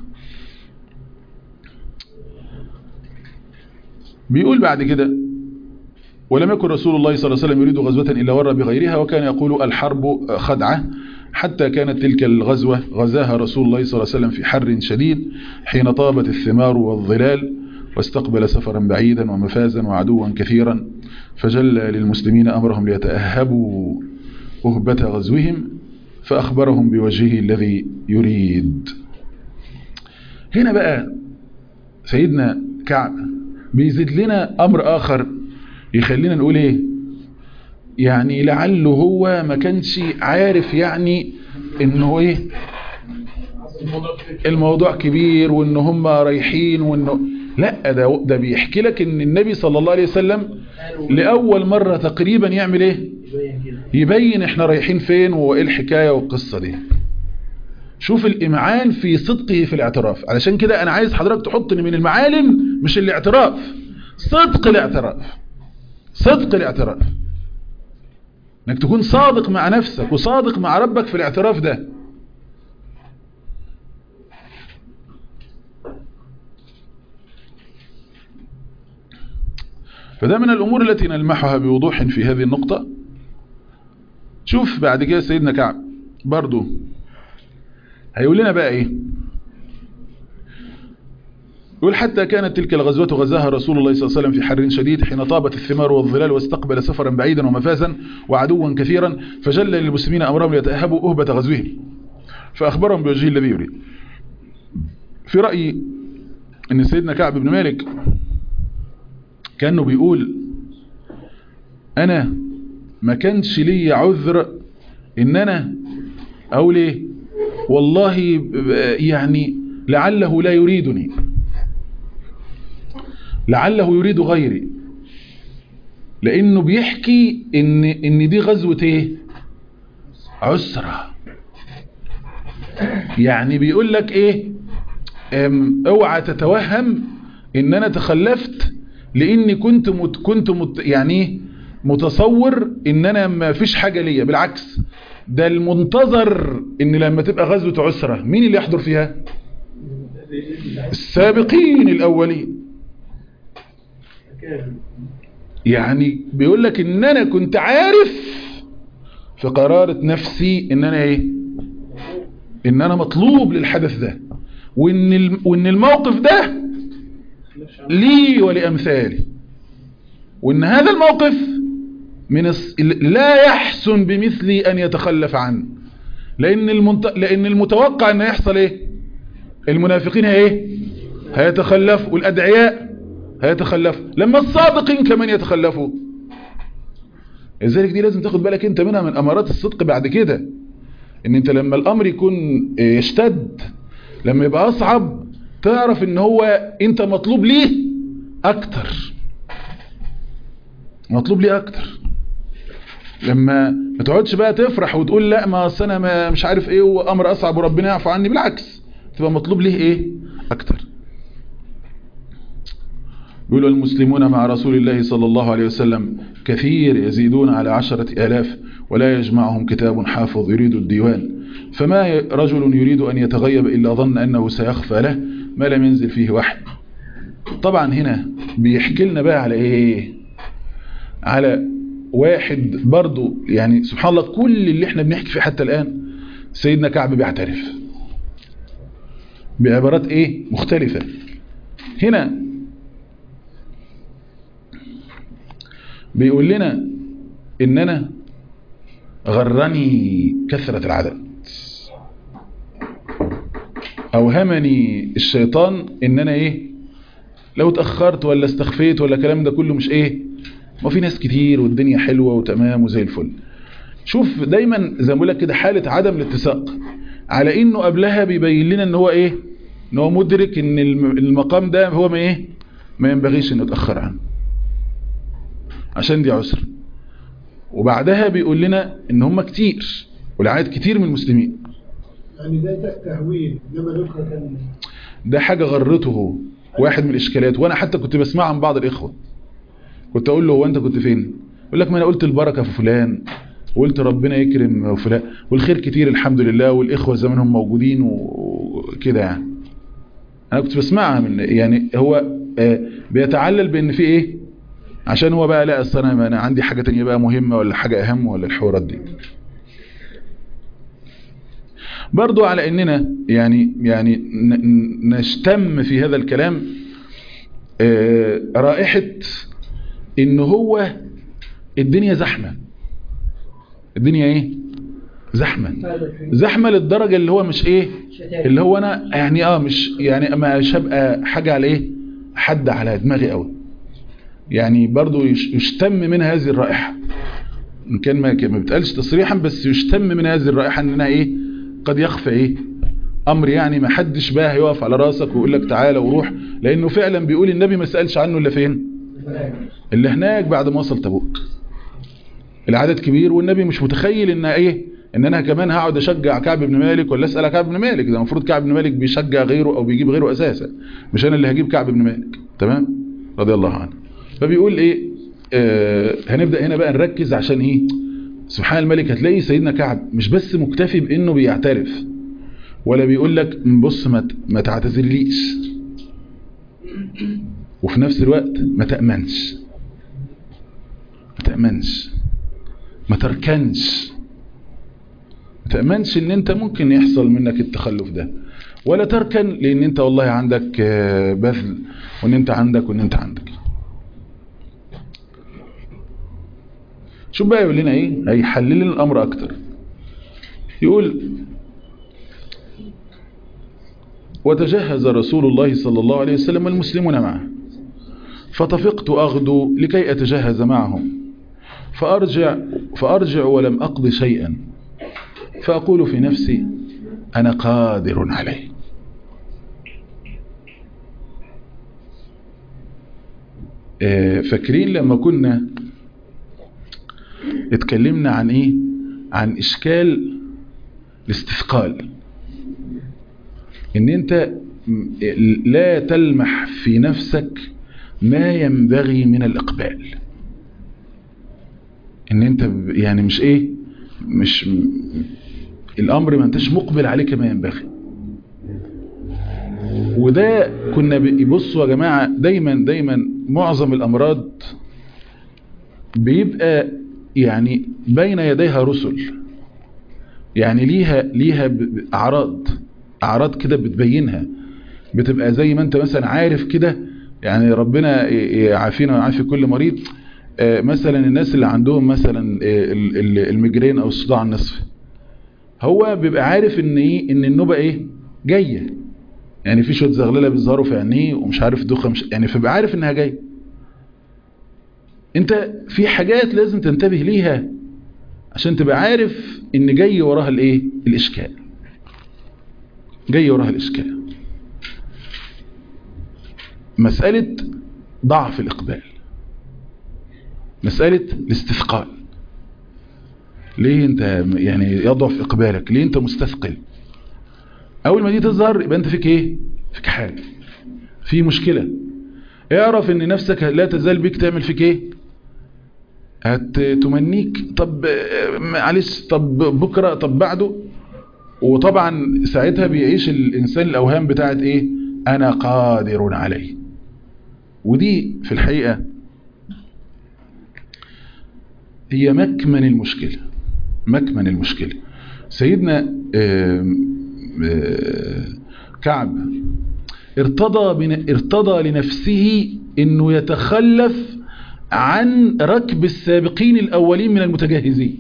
بيقول بعد كده ولم يكن رسول الله صلى الله عليه وسلم يريد غزوة إلا ور بغيرها وكان يقول الحرب خدعة حتى كانت تلك الغزوة غزاها رسول الله صلى الله عليه وسلم في حر شديد حين طابت الثمار والظلال واستقبل سفرا بعيدا ومفازا وعدوا كثيرا فجل للمسلمين أمرهم ليتأهبوا أهبة غزوهم فأخبرهم بوجهه الذي يريد هنا بقى سيدنا كعب بيزيد لنا أمر آخر يخلينا نقول إيه يعني لعله هو ما كانش عارف يعني إنه إيه الموضوع كبير وإن هم رايحين وإنه لا ده, ده بيحكي لك ان النبي صلى الله عليه وسلم لأول مرة تقريبا يعمل ايه يبين احنا رايحين فين وايه الحكاية والقصة دي شوف الامعان في صدقه في الاعتراف علشان كده انا عايز حضرتك تحطني من المعالم مش الاعتراف صدق الاعتراف صدق الاعتراف انك تكون صادق مع نفسك وصادق مع ربك في الاعتراف ده فده من الأمور التي نلمحها بوضوح في هذه النقطة شوف بعد كده سيدنا كعب برضو هيقول لنا بقى ايه يقول حتى كانت تلك الغزوة غزاها رسول الله صلى الله عليه وسلم في حر شديد حين طابت الثمار والظلال واستقبل سفرا بعيدا ومفازا وعدوا كثيرا فجل للمسلمين أمرهم ليتأهبوا أهبة غزوهم فأخبرهم بوجهه الذي يريد في رأيي أن سيدنا كعب بن مالك كأنه بيقول أنا ما كانش لي عذر إن أنا أقول إيه والله يعني لعله لا يريدني لعله يريد غيري لأنه بيحكي إن, إن دي غزوة إيه عسرة يعني بيقول لك إيه اوعى تتوهم إن أنا تخلفت لاني كنت مت كنت مت يعني متصور ان انا ما فيش حاجة ليا بالعكس ده المنتظر ان لما تبقى غزوة عسرة مين اللي يحضر فيها السابقين الاولين يعني بيقول لك ان انا كنت عارف في قرارة نفسي ان انا ايه ان انا مطلوب للحدث ده وان وان الموقف ده لي ولأمثالي وإن هذا الموقف من الس... لا يحسن بمثلي أن يتخلف عنه لأن, المنت... لأن المتوقع أن يحصل إيه المنافقين إيه هيتخلفوا والأدعياء هيتخلفوا لما الصادقين كمان يتخلفوا لذلك دي لازم تاخد بالك انت منها من أمارات الصدق بعد كده ان انت لما الأمر يكون يشتد لما يبقى أصعب تعرف ان هو انت مطلوب ليه اكتر مطلوب ليه اكتر لما ما تقعدش بقى تفرح وتقول لا ما اصل انا ما مش عارف ايه وامر اصعب وربنا يعفو عني بالعكس تبقى مطلوب ليه ايه اكتر يقول المسلمون مع رسول الله صلى الله عليه وسلم كثير يزيدون على عشرة آلاف ولا يجمعهم كتاب حافظ يريد الديوان فما رجل يريد أن يتغيب إلا ظن أنه سيخفى له ما لم ينزل فيه وحي طبعا هنا بيحكي لنا بقى على ايه على واحد برضو يعني سبحان الله كل اللي احنا بنحكي فيه حتى الآن سيدنا كعب بيعترف بعبارات ايه مختلفة هنا بيقول لنا ان انا غرني كثرة العدد اوهمني الشيطان ان انا ايه لو اتأخرت ولا استخفيت ولا الكلام ده كله مش ايه ما في ناس كتير والدنيا حلوة وتمام وزي الفل شوف دايما زي ما بقول لك كده حالة عدم الاتساق على انه قبلها بيبين لنا ان هو ايه ان هو مدرك ان المقام ده هو ما ايه ما ينبغيش انه يتأخر عنه عشان دي عسر وبعدها بيقول لنا ان هم كتير والعدد كتير من المسلمين يعني ده تهويل انما الاخرى كان ده حاجة غرته هو واحد من الاشكالات وانا حتى كنت بسمع عن بعض الاخوة كنت اقول له هو انت كنت فين يقول لك ما انا قلت البركة في فلان وقلت ربنا يكرم فلان والخير كتير الحمد لله والاخوة زمانهم موجودين وكده يعني انا كنت بسمعها من يعني هو بيتعلل بان في ايه عشان هو بقى لا اصل انا انا عندي حاجه تانية بقى مهمه ولا حاجه اهم ولا الحوارات دي برضو على اننا يعني يعني نشتم في هذا الكلام رائحه ان هو الدنيا زحمه الدنيا ايه زحمه زحمه للدرجه اللي هو مش ايه اللي هو انا يعني اه مش يعني مش هبقى حاجه على ايه حد على دماغي قوي يعني برضو يشتم من هذه الرائحة إن كان ما بتقالش تصريحا بس يشتم من هذه الرائحة إننا إيه قد يخفى إيه أمر يعني ما حدش بقى هيقف على راسك ويقول لك تعالى وروح لأنه فعلا بيقول النبي ما سألش عنه إلا فين اللي هناك بعد ما وصل تبوك العدد كبير والنبي مش متخيل إن إيه ان انا كمان هقعد اشجع كعب بن مالك ولا اسال كعب بن مالك ده المفروض كعب بن مالك بيشجع غيره او بيجيب غيره اساسا مش انا اللي هجيب كعب بن مالك تمام رضي الله عنه فبيقول ايه آه هنبدأ هنا بقى نركز عشان ايه سبحان الملك هتلاقي سيدنا كعب مش بس مكتفي بانه بيعترف ولا بيقول لك بص ما ما تعتذرليش وفي نفس الوقت ما تأمنش ما تأمنش ما تركنش ما تأمنش ان انت ممكن يحصل منك التخلف ده ولا تركن لان انت والله عندك بذل وان انت عندك وان انت عندك شوف بقى يقول لنا ايه هيحلل لنا الامر اكتر يقول وتجهز رسول الله صلى الله عليه وسلم والمسلمون معه فطفقت أغدو لكي أتجهز معهم فأرجع, فأرجع ولم أقض شيئا فأقول في نفسي أنا قادر عليه فاكرين لما كنا اتكلمنا عن ايه عن اشكال الاستثقال ان انت لا تلمح في نفسك ما ينبغي من الاقبال ان انت يعني مش ايه مش الامر ما انتش مقبل عليه كما ينبغي وده كنا بيبصوا يا جماعة دايما دايما معظم الامراض بيبقى يعني بين يديها رسل يعني ليها ليها اعراض اعراض كده بتبينها بتبقى زي ما انت مثلا عارف كده يعني ربنا يعافينا ويعافي كل مريض مثلا الناس اللي عندهم مثلا المجرين او الصداع النصفي هو بيبقى عارف ان ايه ان النوبه ايه جايه يعني في شويه زغلله بيظهروا في عينيه ومش عارف دوخه مش يعني فبقى عارف انها جايه انت في حاجات لازم تنتبه ليها عشان تبقى عارف ان جاي وراها الايه الاشكال جاي وراها الاشكال مسألة ضعف الاقبال مسألة الاستثقال ليه انت يعني يضعف اقبالك ليه انت مستثقل اول ما دي تظهر يبقى انت فيك ايه فيك حاجة في مشكلة اعرف ان نفسك لا تزال بيك تعمل فيك ايه هتمنيك طب معلش طب بكرة طب بعده وطبعا ساعتها بيعيش الانسان الاوهام بتاعت ايه انا قادر عليه ودي في الحقيقة هي مكمن المشكلة مكمن المشكلة سيدنا كعب ارتضى من ارتضى لنفسه انه يتخلف عن ركب السابقين الاولين من المتجهزين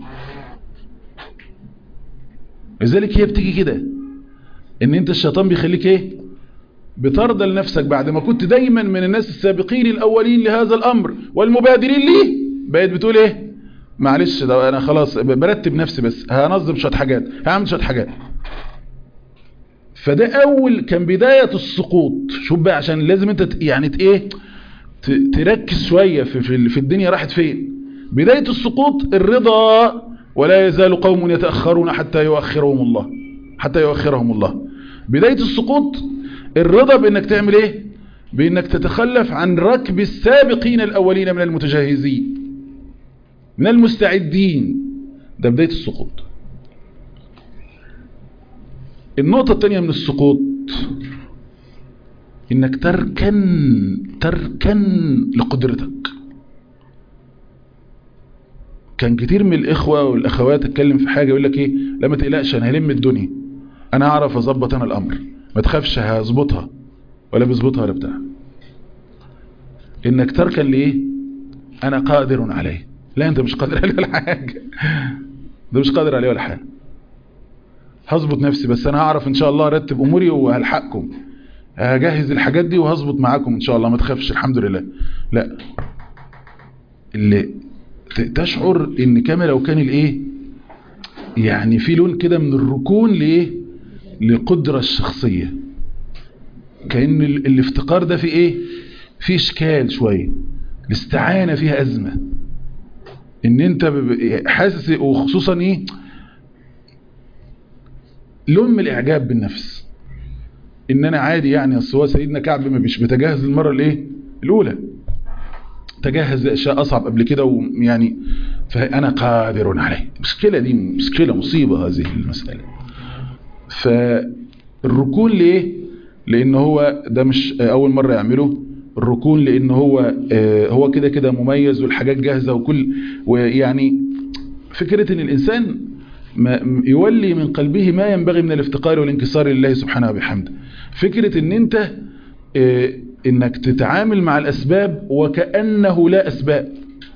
لذلك هي بتيجي كده ان انت الشيطان بيخليك ايه بترضى لنفسك بعد ما كنت دايما من الناس السابقين الاولين لهذا الامر والمبادرين ليه بقيت بتقول ايه معلش ده انا خلاص برتب نفسي بس هنظم شويه حاجات هعمل شويه حاجات فده اول كان بداية السقوط شوف بقى عشان لازم انت ت- يعني ت- ايه ت- تركز شوية في, في, في الدنيا راحت فين بداية السقوط الرضا ولا يزال قوم يتأخرون حتى يؤخرهم الله حتى يؤخرهم الله بداية السقوط الرضا بانك تعمل ايه بانك تتخلف عن ركب السابقين الاولين من المتجهزين من المستعدين ده بداية السقوط النقطة الثانية من السقوط انك تركن تركن لقدرتك كان كتير من الاخوة والاخوات اتكلم في حاجة يقول لك ايه لا ما تقلقش انا هلم الدنيا انا هعرف اظبط انا الامر ما تخافش هظبطها ولا بظبطها ولا بتاع انك تركن لايه انا قادر عليه لا انت مش قادر عليه ولا حاجة ده مش قادر عليه ولا حاجة هظبط نفسي بس انا هعرف ان شاء الله ارتب اموري وهلحقكم هجهز الحاجات دي وهظبط معاكم ان شاء الله ما تخافش الحمد لله لا اللي ت- تشعر ان كما لو كان الايه يعني في لون كده من الركون لايه لقدرة الشخصية كأن ال- الافتقار ده في ايه في اشكال شوية الاستعانة فيها ازمة ان انت ب- ب- حاسس وخصوصا ايه لون من الاعجاب بالنفس ان انا عادي يعني اصل هو سيدنا كعب ما مش بتجهز المره الايه الاولى تجهز لاشياء اصعب قبل كده ويعني فانا قادر عليه مشكله دي مشكله مصيبه هذه المساله فالركون ليه لان هو ده مش اول مره يعمله الركون لان هو آه، هو كده كده مميز والحاجات جاهزه وكل ويعني فكره ان الانسان ما يولي من قلبه ما ينبغي من الافتقار والانكسار لله سبحانه وبحمده فكرة ان انت اه انك تتعامل مع الاسباب وكأنه لا اسباب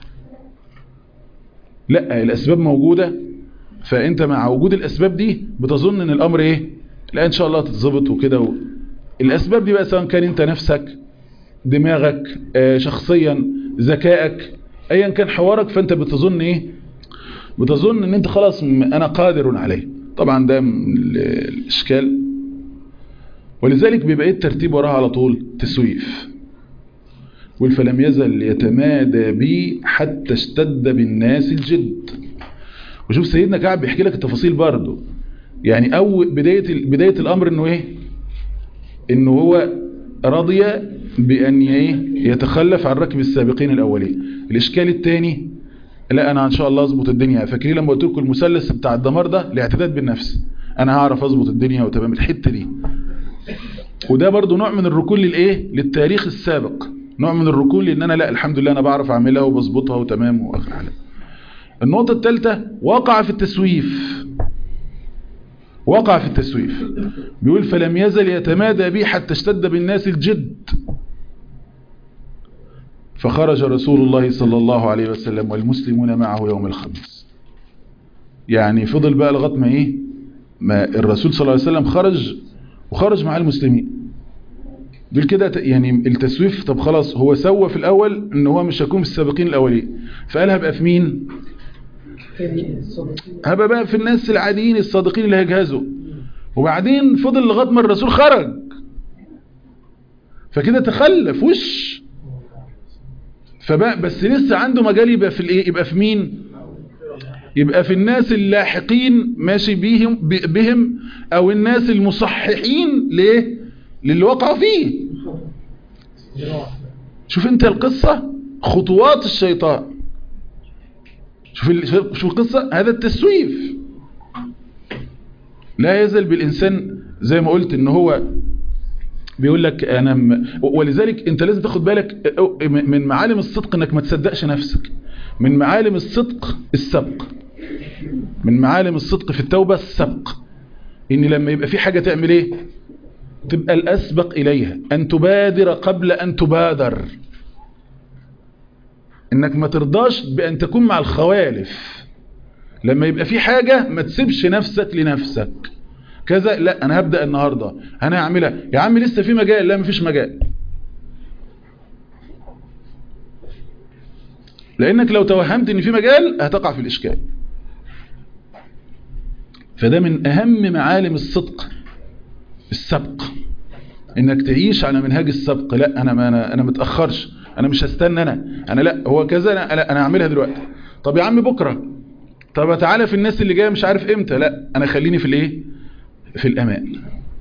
لا الاسباب موجودة فانت مع وجود الاسباب دي بتظن ان الامر ايه لا ان شاء الله تتظبط وكده و... الاسباب دي بقى سواء كان انت نفسك دماغك اه شخصيا ذكائك ايا كان حوارك فانت بتظن ايه بتظن ان انت خلاص م- انا قادر عليه طبعا ده من ال- الاشكال ولذلك بيبقى ايه الترتيب وراها على طول تسويف قل فلم يزل يتمادى بي حتى اشتد بالناس الجد وشوف سيدنا كعب بيحكي لك التفاصيل برضه يعني اول بدايه ال- بدايه الامر انه ايه انه هو رضي بان ايه يتخلف عن ركب السابقين الاولين الاشكال الثاني لا انا ان شاء الله اظبط الدنيا فاكرين لما قلت لكم المثلث بتاع الدمار ده الاعتداد بالنفس انا هعرف اظبط الدنيا وتمام الحته دي وده برضو نوع من الركون للايه للتاريخ السابق نوع من الركون لان انا لا الحمد لله انا بعرف اعملها وبظبطها وتمام واخر حاجه النقطه الثالثه وقع في التسويف وقع في التسويف بيقول فلم يزل يتمادى بي حتى اشتد بالناس الجد فخرج رسول الله صلى الله عليه وسلم والمسلمون معه يوم الخميس يعني فضل بقى لغايه ما ايه ما الرسول صلى الله عليه وسلم خرج وخرج مع المسلمين دول كده ت- يعني التسويف طب خلاص هو سوى في الاول ان هو مش هيكون في السابقين الاولين فقال هبقى في مين تاني الصديقين هبقى بقى في الناس العاديين الصادقين اللي هيجهزوا وبعدين فضل لغايه ما الرسول خرج فكده تخلف وش فبقى بس لسه عنده مجال يبقى في الايه يبقى في مين يبقى في الناس اللاحقين ماشي بيهم ب- بهم او الناس المصححين ليه للي وقعوا فيه شوف انت القصة خطوات الشيطان شوف ال- شوف القصة هذا التسويف لا يزال بالإنسان زي ما قلت ان هو بيقول لك انا م... ولذلك انت لازم تاخد بالك من معالم الصدق انك ما تصدقش نفسك من معالم الصدق السبق من معالم الصدق في التوبة السبق ان لما يبقى في حاجة تعمل ايه تبقى الأسبق إليها أن تبادر قبل أن تبادر إنك ما ترضاش بأن تكون مع الخوالف لما يبقى في حاجة ما تسيبش نفسك لنفسك كذا لا أنا هبدأ النهاردة أنا هعملها يا عم لسه في مجال لا مفيش مجال لأنك لو توهمت إن في مجال هتقع في الإشكال فده من أهم معالم الصدق السبق انك تعيش على منهاج السبق لا انا ما انا انا متاخرش انا مش هستنى انا انا لا هو كذا انا لا انا هعملها دلوقتي طب يا عم بكره طب تعالى في الناس اللي جايه مش عارف امتى لا انا خليني في الايه في الامان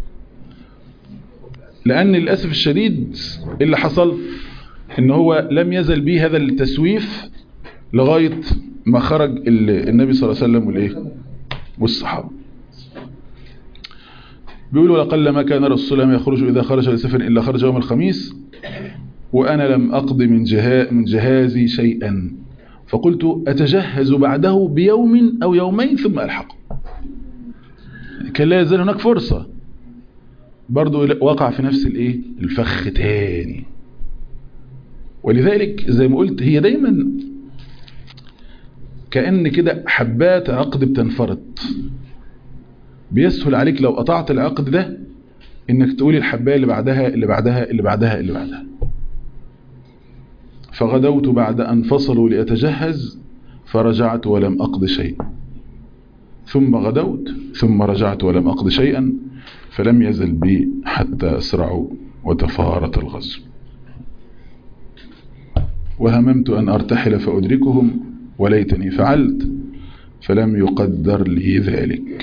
لان للاسف الشديد اللي حصل ان هو لم يزل به هذا التسويف لغايه ما خرج النبي صلى الله عليه وسلم والايه والصحابه بيقولوا لقل ما كان رسول الله يخرج إذا خرج لسفر إلا خرج يوم الخميس وأنا لم أقض من, جها من جهازي شيئا فقلت أتجهز بعده بيوم أو يومين ثم ألحق كان لا يزال هناك فرصة برضو وقع في نفس الايه الفخ تاني ولذلك زي ما قلت هي دايما كأن كده حبات عقد بتنفرط بيسهل عليك لو قطعت العقد ده انك تقول الحباية اللي بعدها اللي بعدها اللي بعدها اللي بعدها فغدوت بعد أن فصلوا لأتجهز فرجعت ولم أقض شيء ثم غدوت ثم رجعت ولم أقض شيئا فلم يزل بي حتى أسرعوا وتفارت الغزو وهممت أن أرتحل فأدركهم وليتني فعلت فلم يقدر لي ذلك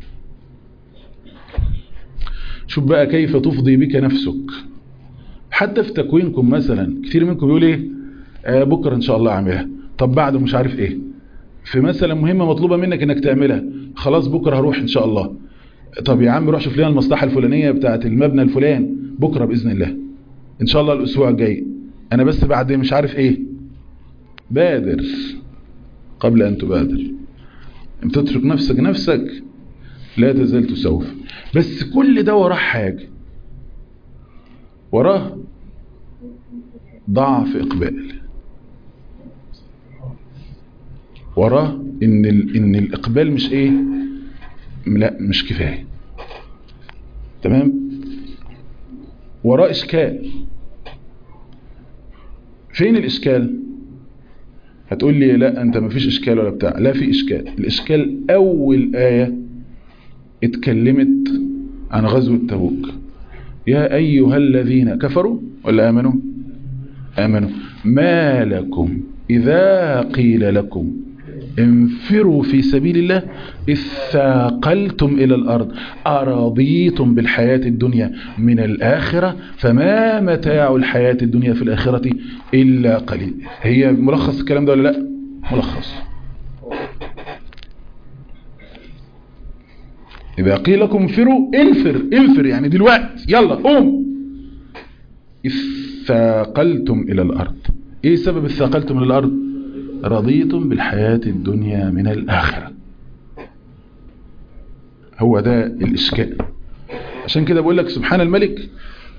شوف بقى كيف تفضي بك نفسك حتى في تكوينكم مثلا كثير منكم يقول ايه آه بكرة ان شاء الله اعملها طب بعده مش عارف ايه في مثلا مهمة مطلوبة منك انك تعملها خلاص بكرة هروح ان شاء الله طب يا عم روح شوف لنا المصلحة الفلانية بتاعت المبنى الفلان بكرة بإذن الله ان شاء الله الاسبوع الجاي انا بس بعد مش عارف ايه بادر قبل ان تبادر ان تترك نفسك نفسك لا تزال تسوف بس كل ده وراه حاجة وراه ضعف إقبال وراه إن, إن الإقبال مش إيه لا مش كفاية تمام وراه إشكال فين الإشكال هتقول لي لا أنت ما فيش إشكال ولا بتاع لا في إشكال الإشكال أول آية اتكلمت عن غزوة تبوك يا أيها الذين كفروا ولا آمنوا آمنوا ما لكم إذا قيل لكم انفروا في سبيل الله إذ ثاقلتم إلى الأرض أرضيتم بالحياة الدنيا من الآخرة فما متاع الحياة الدنيا في الآخرة إلا قليل هي ملخص الكلام ده ولا لا ملخص إذا قيل لكم انفروا انفر انفر يعني دلوقتي يلا قوم اثاقلتم إلى الأرض إيه سبب اثاقلتم إلى الأرض رضيتم بالحياة الدنيا من الآخرة هو ده الإشكال عشان كده بقول لك سبحان الملك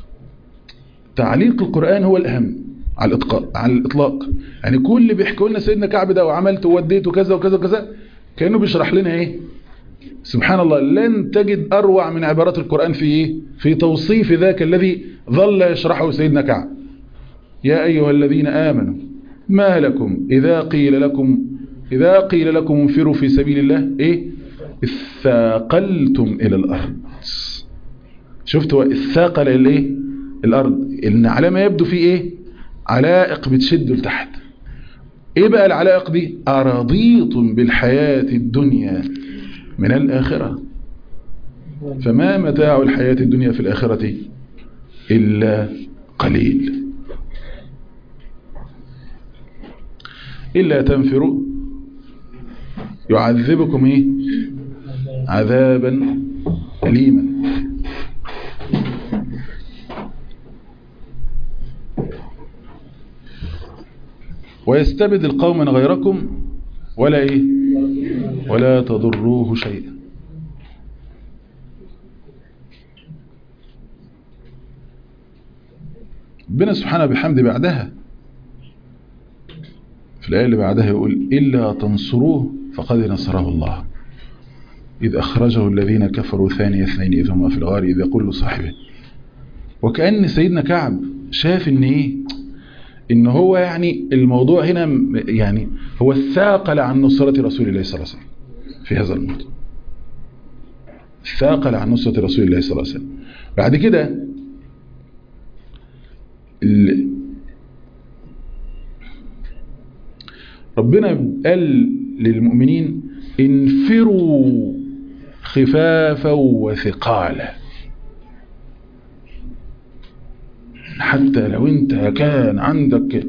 تعليق القرآن هو الأهم على الإطلاق على الإطلاق يعني كل اللي بيحكوا لنا سيدنا كعب ده وعملت ووديت وكذا وكذا وكذا كأنه بيشرح لنا إيه سبحان الله لن تجد أروع من عبارات القرآن في إيه؟ في توصيف ذاك الذي ظل يشرحه سيدنا كعب يا أيها الذين آمنوا ما لكم إذا قيل لكم إذا قيل لكم انفروا في سبيل الله إيه اثاقلتم إلى الأرض شفتوا الثاقل الإيه الأرض إن على ما يبدو في إيه علائق بتشد لتحت إيه بقى العلائق دي أرضيتم بالحياة الدنيا من الآخرة فما متاع الحياة الدنيا في الآخرة إلا قليل إلا تنفروا يعذبكم إيه؟ عذابا أليما ويستبدل قوما غيركم ولا إيه ولا تضروه شيئا ربنا سبحانه بحمد بعدها في الآية اللي بعدها يقول إلا تنصروه فقد نصره الله إذ أخرجه الذين كفروا ثاني اثنين إذ هما في الغار إذ يقول لصاحبه وكأن سيدنا كعب شاف إن إيه إن هو يعني الموضوع هنا م- يعني هو الثاقل عن نصرة رسول الله صلى الله عليه وسلم في هذا الموضوع الثاقل عن نصرة رسول الله صلى الله عليه وسلم بعد كده ال- ربنا قال للمؤمنين انفروا خفافا وثقالا حتى لو انت كان عندك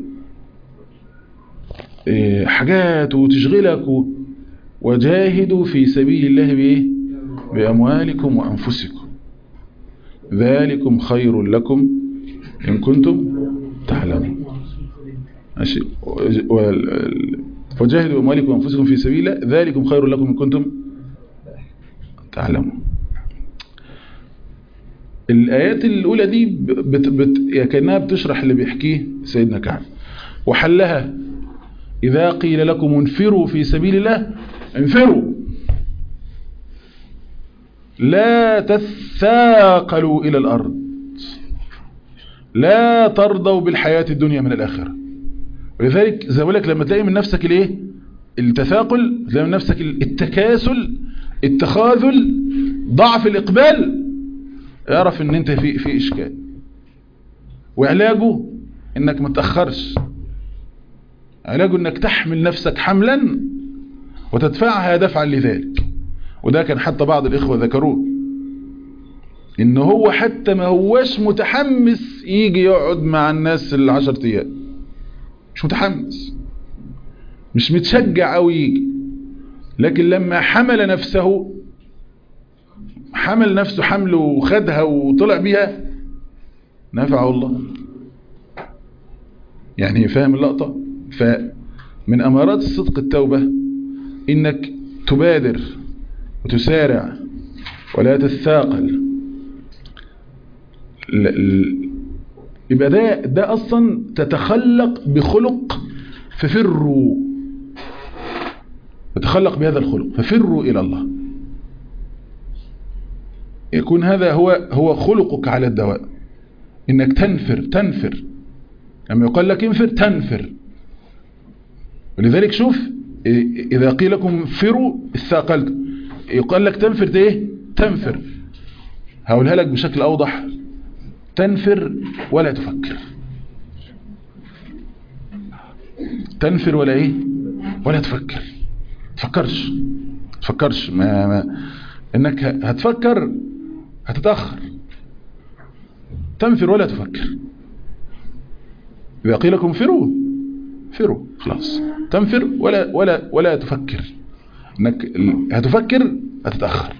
إيه، حاجات وتشغلك و- وجاهدوا في سبيل الله بايه بأموالكم وأنفسكم ذلكم خير لكم إن كنتم تعلمون ماشي وال- وجاهدوا بأموالكم وأنفسكم في سبيل الله ذلكم خير لكم إن كنتم تعلمون الآيات الأولى دي بت بت يعني كأنها بتشرح اللي بيحكيه سيدنا كعب وحلها إذا قيل لكم انفروا في سبيل الله انفروا لا تثاقلوا إلى الأرض لا ترضوا بالحياة الدنيا من الآخرة ولذلك زي ما بقول لك لما تلاقي من نفسك الايه التثاقل تلاقي من نفسك التكاسل التخاذل ضعف الإقبال اعرف ان انت في في اشكال وعلاجه انك ما تاخرش علاجه انك تحمل نفسك حملا وتدفعها دفعا لذلك وده كان حتى بعض الاخوه ذكروه ان هو حتى ما هوش متحمس يجي يقعد مع الناس العشر ايام مش متحمس مش متشجع او يجي لكن لما حمل نفسه حمل نفسه حمله وخدها وطلع بيها نفعه الله يعني فاهم اللقطة فمن أمارات الصدق التوبة إنك تبادر وتسارع ولا تثاقل ل- ل- يبقى ده ده أصلا تتخلق بخلق ففروا تتخلق بهذا الخلق ففروا إلى الله يكون هذا هو هو خلقك على الدواء انك تنفر تنفر لما يقال لك انفر تنفر ولذلك شوف إيه، اذا قيل لكم انفروا استاقلت يقال لك تنفر ايه تنفر هقولها لك بشكل اوضح تنفر ولا تفكر تنفر ولا ايه ولا تفكر تفكرش تفكرش ما, ما انك هتفكر هتتأخر تنفر ولا تفكر إذا قيل لكم فروا فروا خلاص تنفر ولا ولا ولا تفكر انك ال- هتفكر هتتأخر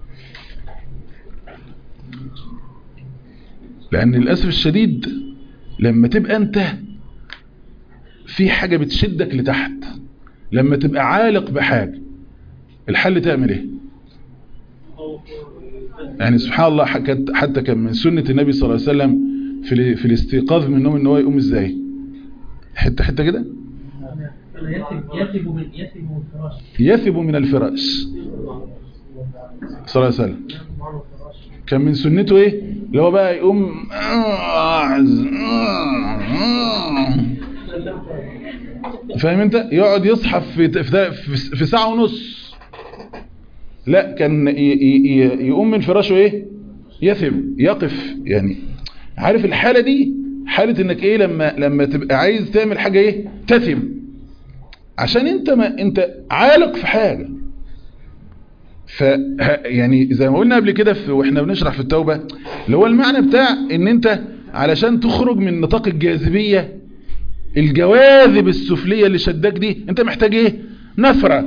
لأن للأسف الشديد لما تبقى أنت في حاجة بتشدك لتحت لما تبقى عالق بحاجة الحل تعمل ايه يعني سبحان الله حكت- حتى كان من سنة النبي صلى الله عليه وسلم في ال- في الاستيقاظ من النوم ان هو يقوم ازاي حتة حتة كده يثب يثب من يثب من الفراش يثب من الفراش صلى الله عليه وسلم كان من سنته ايه اللي هو بقى يقوم فاهم انت يقعد يصحى في في في ساعة ونص لا كان ي- ي- ي- يقوم من فراشه ايه يثب يقف يعني عارف الحالة دي حالة انك ايه لما لما تبقى عايز تعمل حاجة ايه تثب عشان انت ما انت عالق في حاجة ف يعني زي ما قلنا قبل كده في واحنا بنشرح في التوبة اللي هو المعنى بتاع ان انت علشان تخرج من نطاق الجاذبية الجواذب السفلية اللي شدك دي انت محتاج ايه نفرة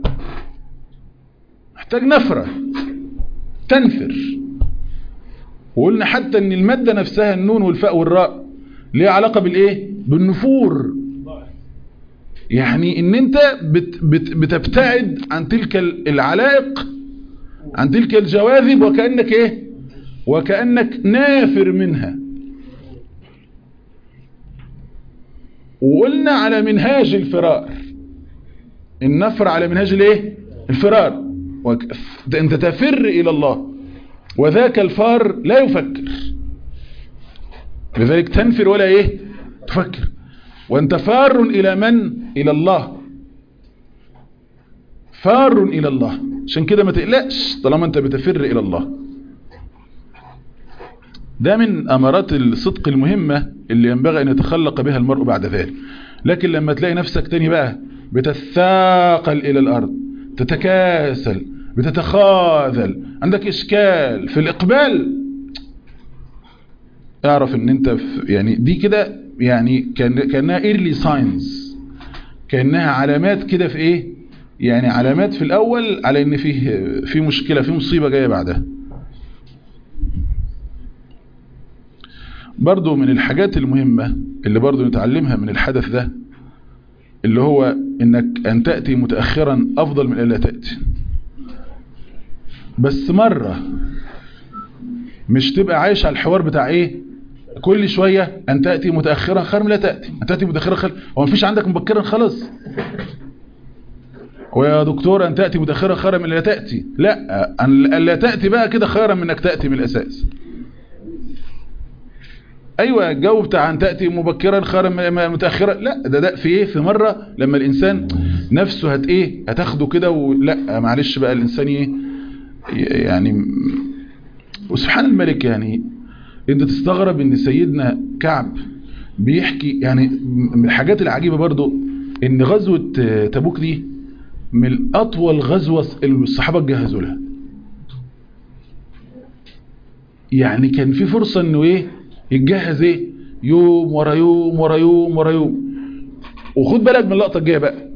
محتاج نفرة تنفر وقلنا حتى ان المادة نفسها النون والفاء والراء ليها علاقة بالايه بالنفور يعني ان انت بت بت بتبتعد عن تلك العلائق عن تلك الجواذب وكأنك ايه وكأنك نافر منها وقلنا على منهاج الفرار النفر على منهاج الايه الفرار وك- انت تفر الى الله وذاك الفار لا يفكر لذلك تنفر ولا ايه تفكر وانت فار الى من الى الله فار الى الله عشان كده ما تقلقش طالما انت بتفر الى الله ده من امارات الصدق المهمة اللي ينبغي ان يتخلق بها المرء بعد ذلك لكن لما تلاقي نفسك تاني بقى بتثاقل الى الارض تتكاسل بتتخاذل عندك اشكال في الاقبال اعرف ان انت في يعني دي كده يعني كان كانها ايرلي ساينز كانها علامات كده في ايه يعني علامات في الاول على ان فيه في مشكله في مصيبه جايه بعدها برضو من الحاجات المهمة اللي برضو نتعلمها من الحدث ده اللي هو انك ان تأتي متأخرا افضل من الا تأتي بس مرة مش تبقى عايش على الحوار بتاع ايه كل شوية ان تأتي متأخرا خير من لا تأتي ان تأتي متأخرا خير هو مفيش عندك مبكرا خلاص ويا دكتور ان تأتي متأخرا خيرا من لا تأتي لا ان لا تأتي بقى كده خيرا من انك تأتي من الاساس ايوه الجو بتاع ان تاتي مبكرا خيرا من متاخرا لا ده ده في ايه في مره لما الانسان نفسه هت ايه هتاخده كده ولا معلش بقى الانسان ايه يعني وسبحان الملك يعني انت تستغرب ان سيدنا كعب بيحكي يعني من الحاجات العجيبه برضو ان غزوه تبوك دي من اطول غزوه الصحابه جهزوا لها يعني كان في فرصه انه ايه يتجهز ايه يوم ورا يوم ورا يوم ورا يوم وخد بالك من اللقطه الجايه بقى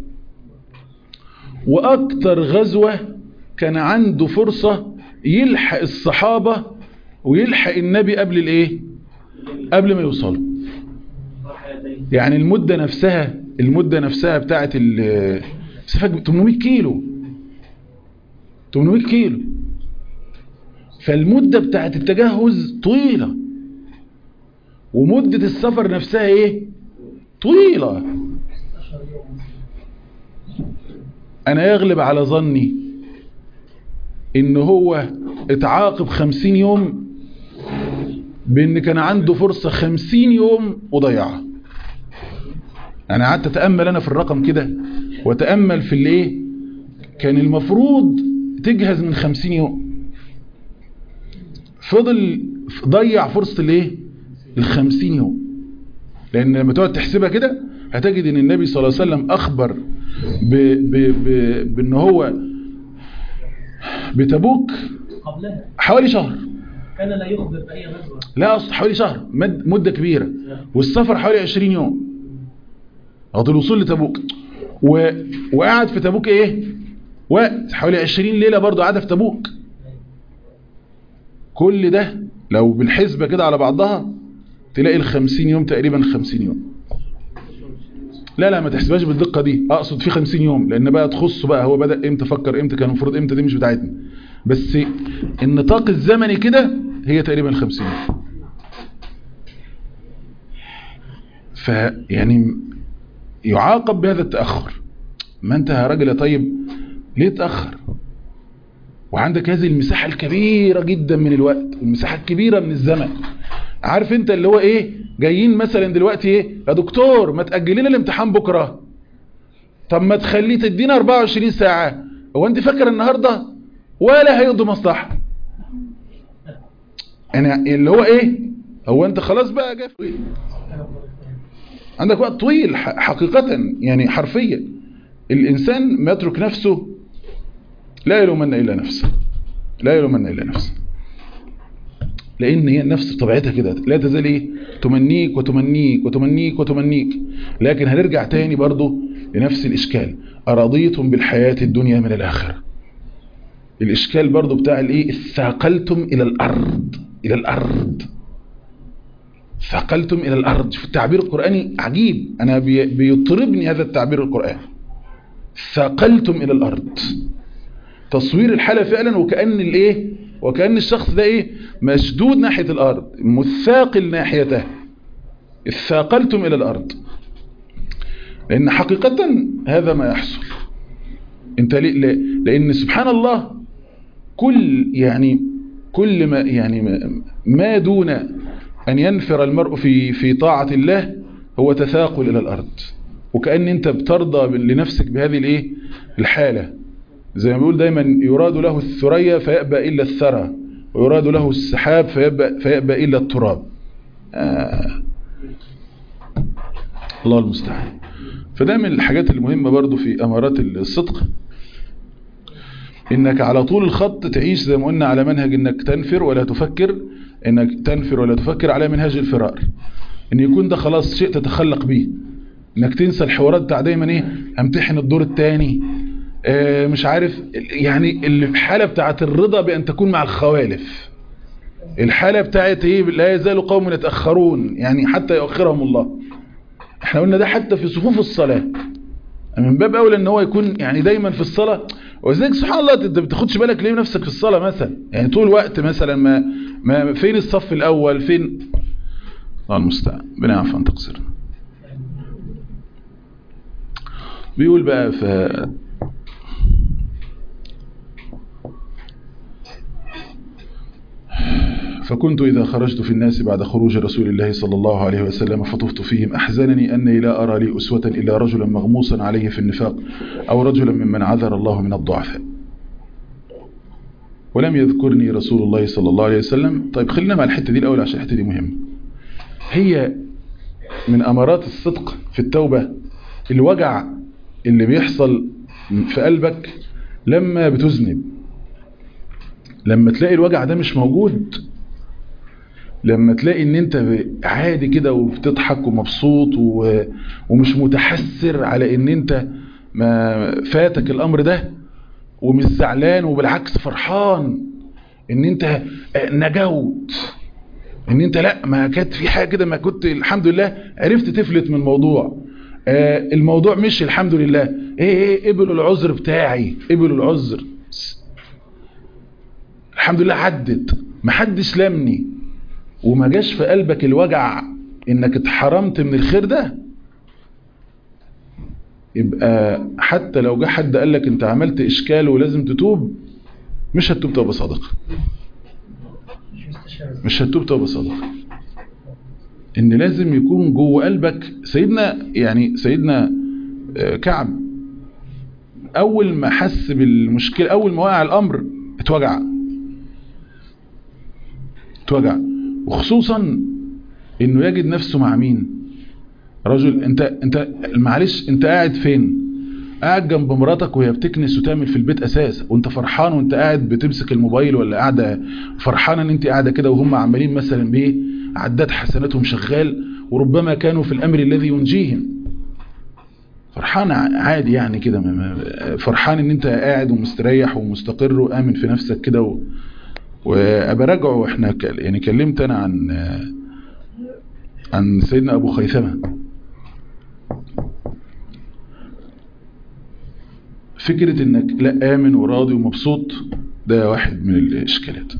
واكتر غزوه كان عنده فرصه يلحق الصحابه ويلحق النبي قبل الايه قبل ما يوصلوا يعني المده نفسها المده نفسها بتاعه ال 800 كيلو 800 كيلو فالمده بتاعه التجهز طويله ومدة السفر نفسها ايه طويلة انا يغلب على ظني ان هو اتعاقب خمسين يوم بان كان عنده فرصة خمسين يوم وضيعها انا قعدت اتأمل انا في الرقم كده واتأمل في الايه كان المفروض تجهز من خمسين يوم فضل ضيع فرصة الايه الخمسين يوم لأن لما تقعد تحسبها كده هتجد أن النبي صلى الله عليه وسلم أخبر ب ب ب بأن هو بتبوك قبلها حوالي شهر كان لا يخبر بأي غزوة لا أصل حوالي شهر مد مدة كبيرة والسفر حوالي 20 يوم وقت الوصول لتبوك و... وقعد في تبوك ايه وقت حوالي 20 ليلة برضو قعد في تبوك كل ده لو بالحسبة كده على بعضها تلاقي الخمسين يوم تقريبا خمسين يوم لا لا ما تحسبهاش بالدقة دي اقصد في خمسين يوم لان بقى تخص بقى هو بدأ امتى فكر امتى كان المفروض امتى دي مش بتاعتنا بس النطاق الزمني كده هي تقريبا خمسين يوم فيعني يعاقب بهذا التأخر ما انت يا راجل يا طيب ليه تأخر وعندك هذه المساحة الكبيرة جدا من الوقت والمساحة الكبيرة من الزمن عارف انت اللي هو ايه جايين مثلا دلوقتي ايه يا دكتور ما تأجل لنا الامتحان بكرة طب ما تخليه تدينا 24 ساعة هو انت فاكر النهاردة ولا هيقضوا مصلحة يعني اللي هو ايه هو انت خلاص بقى جاي إيه؟ عندك وقت طويل حقيقة يعني حرفيا الانسان ما يترك نفسه لا يلومن الا نفسه لا يلومن الا نفسه لان هي النفس بطبيعتها كده لا تزال ايه تمنيك وتمنيك وتمنيك وتمنيك لكن هنرجع تاني برضو لنفس الاشكال ارضيتم بالحياة الدنيا من الاخرة الاشكال برضو بتاع الايه اثاقلتم الى الارض الى الارض ثقلتم الى الارض في التعبير القرآني عجيب انا بي بيطربني هذا التعبير القرآني ثقلتم الى الارض تصوير الحالة فعلا وكأن الايه وكأن الشخص ده ايه مشدود ناحية الارض مثاقل ناحيته اثاقلتم الى الارض لأن حقيقة هذا ما يحصل انت ليه ليه؟ لأن سبحان الله كل يعني كل ما يعني ما- ما دون أن ينفر المرء في في طاعة الله هو تثاقل إلى الأرض وكأن أنت بترضى لنفسك بهذه الإيه الحالة زي ما بيقول دايما يراد له الثريا فيأبى إلا الثرى ويراد له السحاب فيأبى, فيأبى إلا التراب آه. الله المستعان فده من الحاجات المهمة برضو في أمارات الصدق إنك على طول الخط تعيش زي ما قلنا على منهج إنك تنفر ولا تفكر إنك تنفر ولا تفكر على منهج الفرار إن يكون ده خلاص شيء تتخلق به إنك تنسى الحوارات بتاع دايما إيه أمتحن الدور الثاني آه مش عارف يعني الحالة بتاعت الرضا بأن تكون مع الخوالف الحالة بتاعت إيه لا يزال قوم يتأخرون يعني حتى يؤخرهم الله احنا قلنا ده حتى في صفوف الصلاة من باب اولى ان هو يكون يعني دايما في الصلاة وذلك سبحان الله انت ما بتاخدش بالك ليه نفسك في الصلاة مثلا يعني طول الوقت مثلا ما, ما فين الصف الاول فين الله المستعان ربنا يعفو عن تقصيرنا بيقول بقى ف فكنت إذا خرجت في الناس بعد خروج رسول الله صلى الله عليه وسلم فطفت فيهم أحزنني أني لا أرى لي أسوة إلا رجلا مغموسا عليه في النفاق أو رجلا ممن عذر الله من الضعفاء ولم يذكرني رسول الله صلى الله عليه وسلم طيب خلينا مع الحتة دي الأول عشان الحتة دي مهمة هي من أمارات الصدق في التوبة الوجع اللي بيحصل في قلبك لما بتذنب لما تلاقي الوجع ده مش موجود لما تلاقي ان انت عادي كده وبتضحك ومبسوط و... ومش متحسر على ان انت ما فاتك الامر ده ومش زعلان وبالعكس فرحان ان انت نجوت ان انت لا ما كانت في حاجه كده ما كنت الحمد لله عرفت تفلت من الموضوع آه الموضوع مش الحمد لله ايه ايه قبلوا العذر بتاعي قبلوا العذر الحمد لله عدت محدش لمني وما جاش في قلبك الوجع انك اتحرمت من الخير ده يبقى حتى لو جه حد قال لك انت عملت اشكال ولازم تتوب مش هتتوب توبه صادقه مش هتتوب توبه صادقه ان لازم يكون جوه قلبك سيدنا يعني سيدنا كعب اول ما حس بالمشكله اول ما وقع الامر اتوجع اتوجع وخصوصا انه يجد نفسه مع مين رجل انت انت معلش انت قاعد فين قاعد جنب مراتك وهي بتكنس وتعمل في البيت اساس وانت فرحان وانت قاعد بتمسك الموبايل ولا قاعده فرحانه ان انت قاعده كده وهم عمالين مثلا بايه عداد حسناتهم شغال وربما كانوا في الامر الذي ينجيهم فرحان عادي يعني كده فرحان ان انت قاعد ومستريح ومستقر وامن في نفسك كده و... وابى راجعه احنا يعني كلمت انا عن عن سيدنا ابو خيثمه فكرة انك لا امن وراضي ومبسوط ده واحد من الاشكالات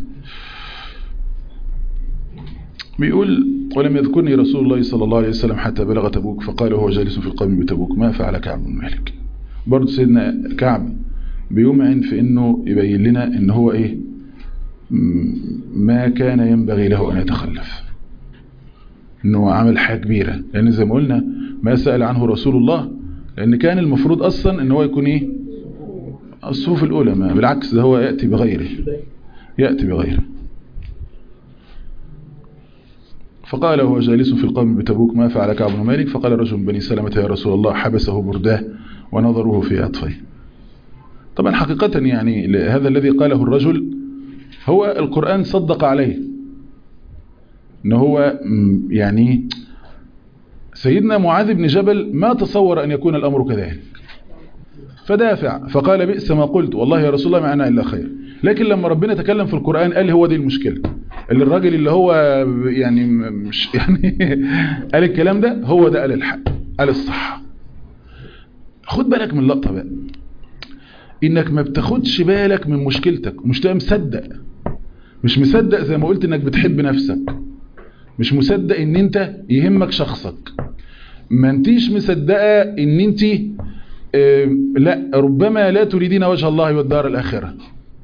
بيقول ولم يذكرني رسول الله صلى الله عليه وسلم حتى بلغ تبوك فقال هو جالس في القوم بتبوك ما فعل كعب بن مالك برضه سيدنا كعب بيمعن في انه يبين لنا ان هو ايه ما كان ينبغي له ان يتخلف انه عمل حاجة كبيرة لان زي ما قلنا ما سأل عنه رسول الله لان كان المفروض اصلا ان هو يكون ايه الصفوف الاولى ما بالعكس ده هو يأتي بغيره يأتي بغيره فقال هو جالس في القوم بتبوك ما فعل كعب بن مالك فقال رجل من بني سلمة يا رسول الله حبسه برداه ونظروه في أطفيه طبعا حقيقة يعني هذا الذي قاله الرجل هو القرآن صدق عليه ان هو يعني سيدنا معاذ بن جبل ما تصور أن يكون الأمر كذلك فدافع فقال بئس ما قلت والله يا رسول الله معنا إلا خير لكن لما ربنا تكلم في القرآن قال هو دي المشكلة اللي الراجل اللي هو يعني مش يعني قال الكلام ده هو ده قال الحق قال الصح خد بالك من اللقطة بقى انك ما بتاخدش بالك من مشكلتك مش تبقى مصدق مش مصدق زي ما قلت انك بتحب نفسك مش مصدق ان انت يهمك شخصك ما انتيش مصدقه ان انت لا ربما لا تريدين وجه الله والدار الاخره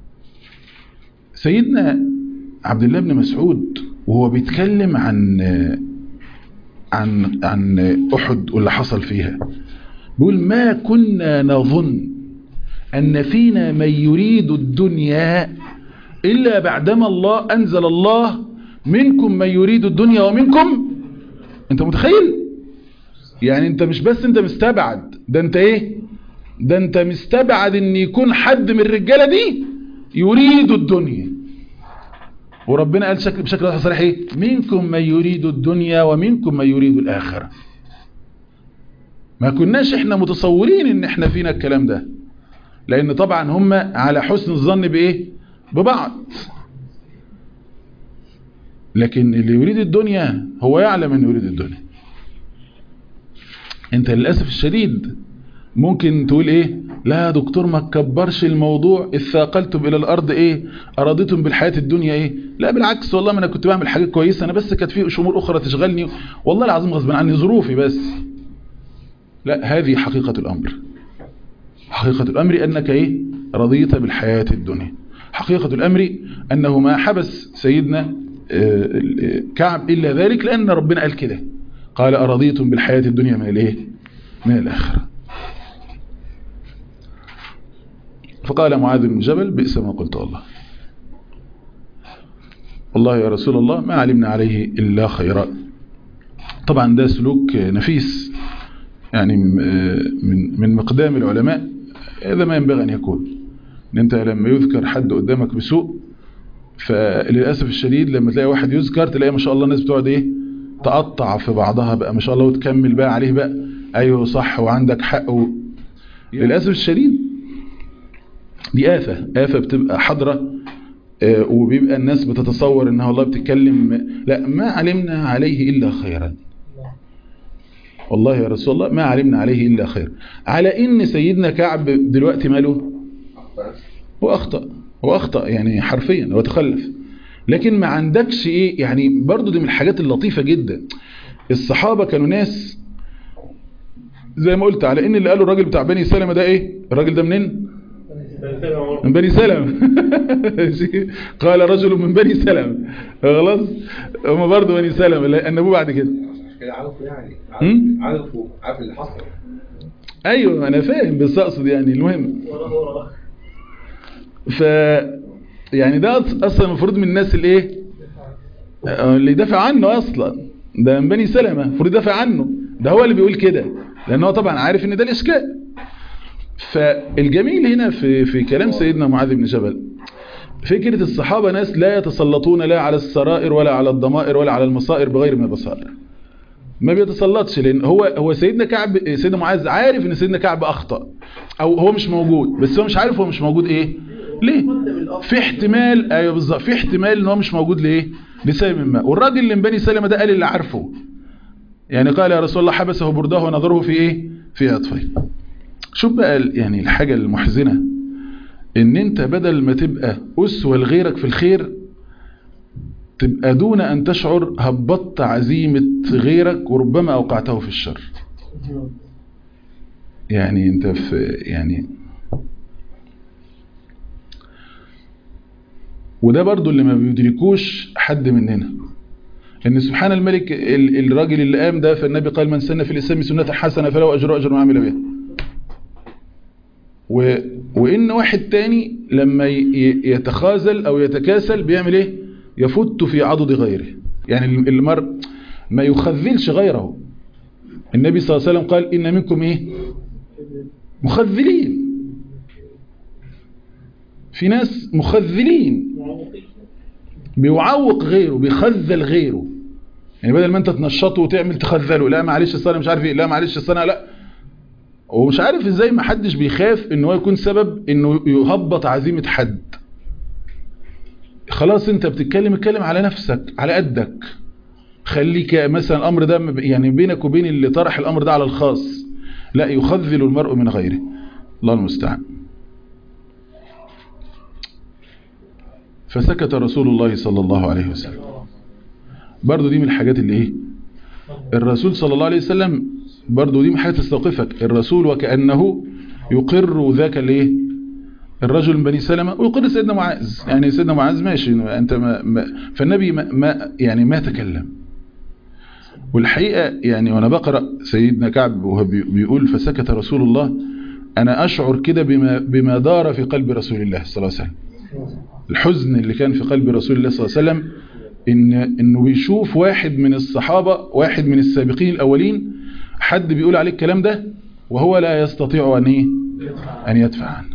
سيدنا عبد الله بن مسعود وهو بيتكلم عن عن عن احد واللي حصل فيها بيقول ما كنا نظن ان فينا من يريد الدنيا الا بعدما الله انزل الله منكم من يريد الدنيا ومنكم انت متخيل يعني انت مش بس انت مستبعد ده انت ايه ده انت مستبعد ان يكون حد من الرجاله دي يريد الدنيا وربنا قال شكل بشكل واضح صريح ايه منكم من يريد الدنيا ومنكم من يريد الاخره ما كناش احنا متصورين ان احنا فينا الكلام ده لان طبعا هم على حسن الظن بايه ببعض لكن اللي يريد الدنيا هو يعلم انه يريد الدنيا انت للاسف الشديد ممكن تقول ايه لا يا دكتور ما تكبرش الموضوع اذ ثاقلتم الى الارض ايه ارادتم بالحياه الدنيا ايه لا بالعكس والله ما انا كنت بعمل حاجات كويسه انا بس كانت في امور اخرى تشغلني والله العظيم غصب عني ظروفي بس لا هذه حقيقه الامر حقيقه الامر انك ايه رضيت بالحياه الدنيا حقيقه الامر انه ما حبس سيدنا كعب الا ذلك لان ربنا قال كده قال ارضيتم بالحياه الدنيا من الايه من الاخره فقال معاذ بن جبل بئس ما قلت والله والله يا رسول الله ما علمنا عليه إلا خيرا طبعا ده سلوك نفيس يعني من من مقدام العلماء هذا ما ينبغي أن يكون ان انت لما يذكر حد قدامك بسوء فللأسف الشديد لما تلاقي واحد يذكر تلاقي ما شاء الله الناس بتقعد ايه تقطع في بعضها بقى ما شاء الله وتكمل بقى عليه بقى ايوه صح وعندك حق و... للأسف الشديد دي آفة آفة بتبقى حاضرة وبيبقى الناس بتتصور انها والله بتتكلم لا ما علمنا عليه إلا خيرا والله يا رسول الله ما علمنا عليه إلا خير على إن سيدنا كعب دلوقتي ماله هو أخطأ هو أخطأ يعني حرفيا هو تخلف لكن ما عندكش إيه يعني برضو دي من الحاجات اللطيفة جدا الصحابة كانوا ناس زي ما قلت على إن اللي قالوا الراجل بتاع بني سلمة ده إيه الراجل ده منين من بني سلم قال رجل من بني سلم خلاص هم برضه بني سلم لان ابوه بعد كده كده عرفوا يعني عرفوا عارف اللي حصل ايوه انا فاهم بس اقصد يعني المهم ف يعني ده اصلا المفروض من الناس اللي ايه اللي يدافع عنه اصلا ده من بني سلمة المفروض يدافع عنه ده هو اللي بيقول كده لان هو طبعا عارف ان ده الاشكال فالجميل هنا في في كلام سيدنا معاذ بن جبل فكرة الصحابة ناس لا يتسلطون لا على السرائر ولا على الضمائر ولا على المصائر بغير ما بصائر ما بيتسلطش لان هو هو سيدنا كعب سيدنا معاذ عارف ان سيدنا كعب اخطا او هو مش موجود بس هو مش عارف هو مش موجود ايه ليه في احتمال ايوه بالظبط في احتمال ان هو مش موجود ليه لسبب ما والراجل اللي من بني سلمة ده قال اللي عارفه يعني قال يا رسول الله حبسه برده ونظره في ايه في اطفال شوف بقى يعني الحاجة المحزنة ان انت بدل ما تبقى اسوة لغيرك في الخير تبقى دون ان تشعر هبطت عزيمة غيرك وربما اوقعته في الشر يعني انت في يعني وده برضو اللي ما بيدركوش حد مننا ان سبحان الملك الراجل اللي قام ده فالنبي قال من سن في الاسلام سنة حسنة فله اجر اجر ما عمل بها و... وإن واحد تاني لما يتخاذل أو يتكاسل بيعمل إيه يفت في عضد غيره يعني المرء ما يخذلش غيره النبي صلى الله عليه وسلم قال إن منكم إيه مخذلين في ناس مخذلين بيعوق غيره بيخذل غيره يعني بدل ما انت تنشطه وتعمل تخذله لا معلش الصلاة مش عارف ايه لا معلش الصلاة لا ومش عارف ازاي ما حدش بيخاف ان هو يكون سبب انه يهبط عزيمة حد خلاص انت بتتكلم اتكلم على نفسك على قدك خليك مثلا الامر ده يعني بينك وبين اللي طرح الامر ده على الخاص لا يخذل المرء من غيره الله المستعان فسكت رسول الله صلى الله عليه وسلم برضو دي من الحاجات اللي ايه الرسول صلى الله عليه وسلم برضو دي حاجة تستوقفك الرسول وكأنه يقر ذاك الايه الرجل من بني سلمة ويقر سيدنا معاذ يعني سيدنا معاذ ماشي انت ما ما فالنبي ما, ما يعني ما تكلم والحقيقة يعني وانا بقرأ سيدنا كعب وهو بي- بيقول فسكت رسول الله انا اشعر كده بما, بما دار في قلب رسول الله صلى الله عليه وسلم الحزن اللي كان في قلب رسول الله صلى الله عليه وسلم إن إنه بيشوف واحد من الصحابة واحد من السابقين الأولين حد بيقول عليه الكلام ده وهو لا يستطيع أن إيه؟ أن يدفع عنه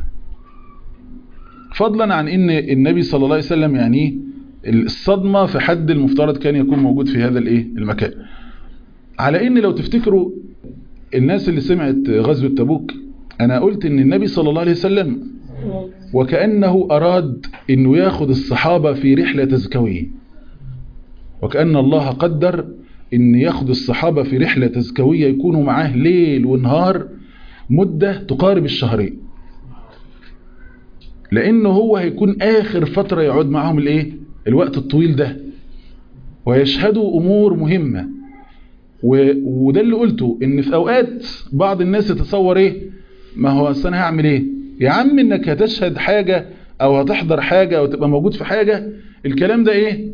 فضلا عن إن النبي صلى الله عليه وسلم يعني الصدمة في حد المفترض كان يكون موجود في هذا الإيه المكان على إن لو تفتكروا الناس اللي سمعت غزوة تبوك أنا قلت إن النبي صلى الله عليه وسلم وكأنه أراد أنه ياخد الصحابة في رحلة تزكوية وكأن الله قدر أن ياخد الصحابة في رحلة تزكوية يكونوا معاه ليل ونهار مدة تقارب الشهرين لأنه هو هيكون آخر فترة يقعد معهم الإيه؟ الوقت الطويل ده ويشهدوا أمور مهمة و... وده اللي قلته ان في اوقات بعض الناس تتصور ايه ما هو أصل انا هعمل ايه يا عم انك هتشهد حاجة او هتحضر حاجة او تبقى موجود في حاجة الكلام ده ايه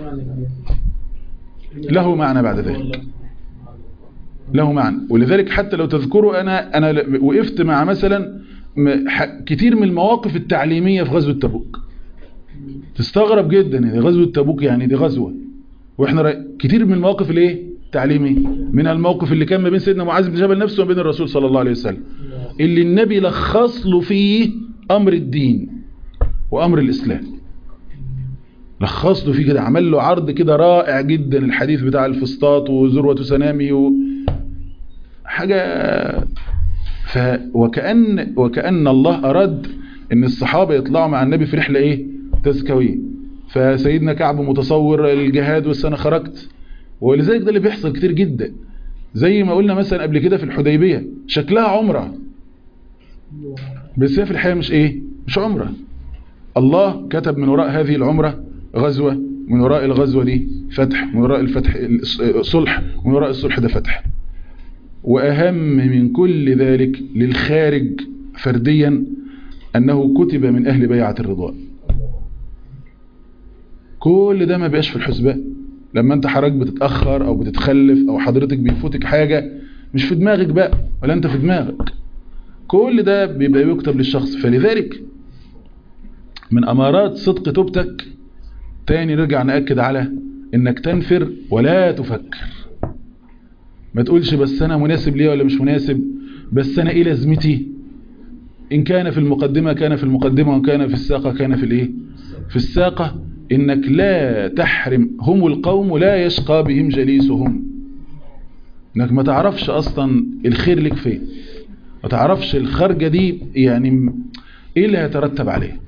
له معنى بعد ذلك له معنى ولذلك حتى لو تذكروا انا انا ل- وقفت مع مثلا م- ح- كتير من المواقف التعليمية في غزوة تبوك تستغرب جدا ان غزوة تبوك يعني دي غزوة واحنا رأي... كتير من المواقف الايه تعليمي من الموقف اللي كان ما بين سيدنا معاذ بن جبل نفسه وما بين الرسول صلى الله عليه وسلم اللي النبي لخص له فيه امر الدين وامر الاسلام لخص له فيه كده عمل له عرض كده رائع جدا الحديث بتاع الفسطاط وذروة سنامه و... حاجة ف... وكأن وكأن الله أراد ان الصحابة يطلعوا مع النبي في رحلة ايه تزكوية فسيدنا كعب متصور الجهاد والسنة خرجت ولذلك ده اللي بيحصل كتير جدا زي ما قلنا مثلا قبل كده في الحديبية شكلها عمرة بس هي في الحقيقة مش ايه مش عمرة الله كتب من وراء هذه العمرة غزوة من وراء الغزوة دي فتح من وراء الفتح صلح من وراء الصلح ده فتح وأهم من كل ذلك للخارج فرديا أنه كتب من أهل بيعة الرضوان كل ده ما بقاش في الحسبان لما انت حضرتك بتتأخر او بتتخلف او حضرتك بيفوتك حاجة مش في دماغك بقى ولا انت في دماغك كل ده بيبقى يكتب للشخص فلذلك من امارات صدق توبتك تاني نرجع نأكد على انك تنفر ولا تفكر ما تقولش بس انا مناسب ليه ولا مش مناسب بس انا ايه لازمتي ان كان في المقدمة كان في المقدمة وان كان في الساقة كان في الايه في الساقة انك لا تحرم هم القوم لا يشقى بهم جليسهم انك ما تعرفش اصلا الخير لك فين ما تعرفش الخرجة دي يعني ايه اللي هيترتب عليه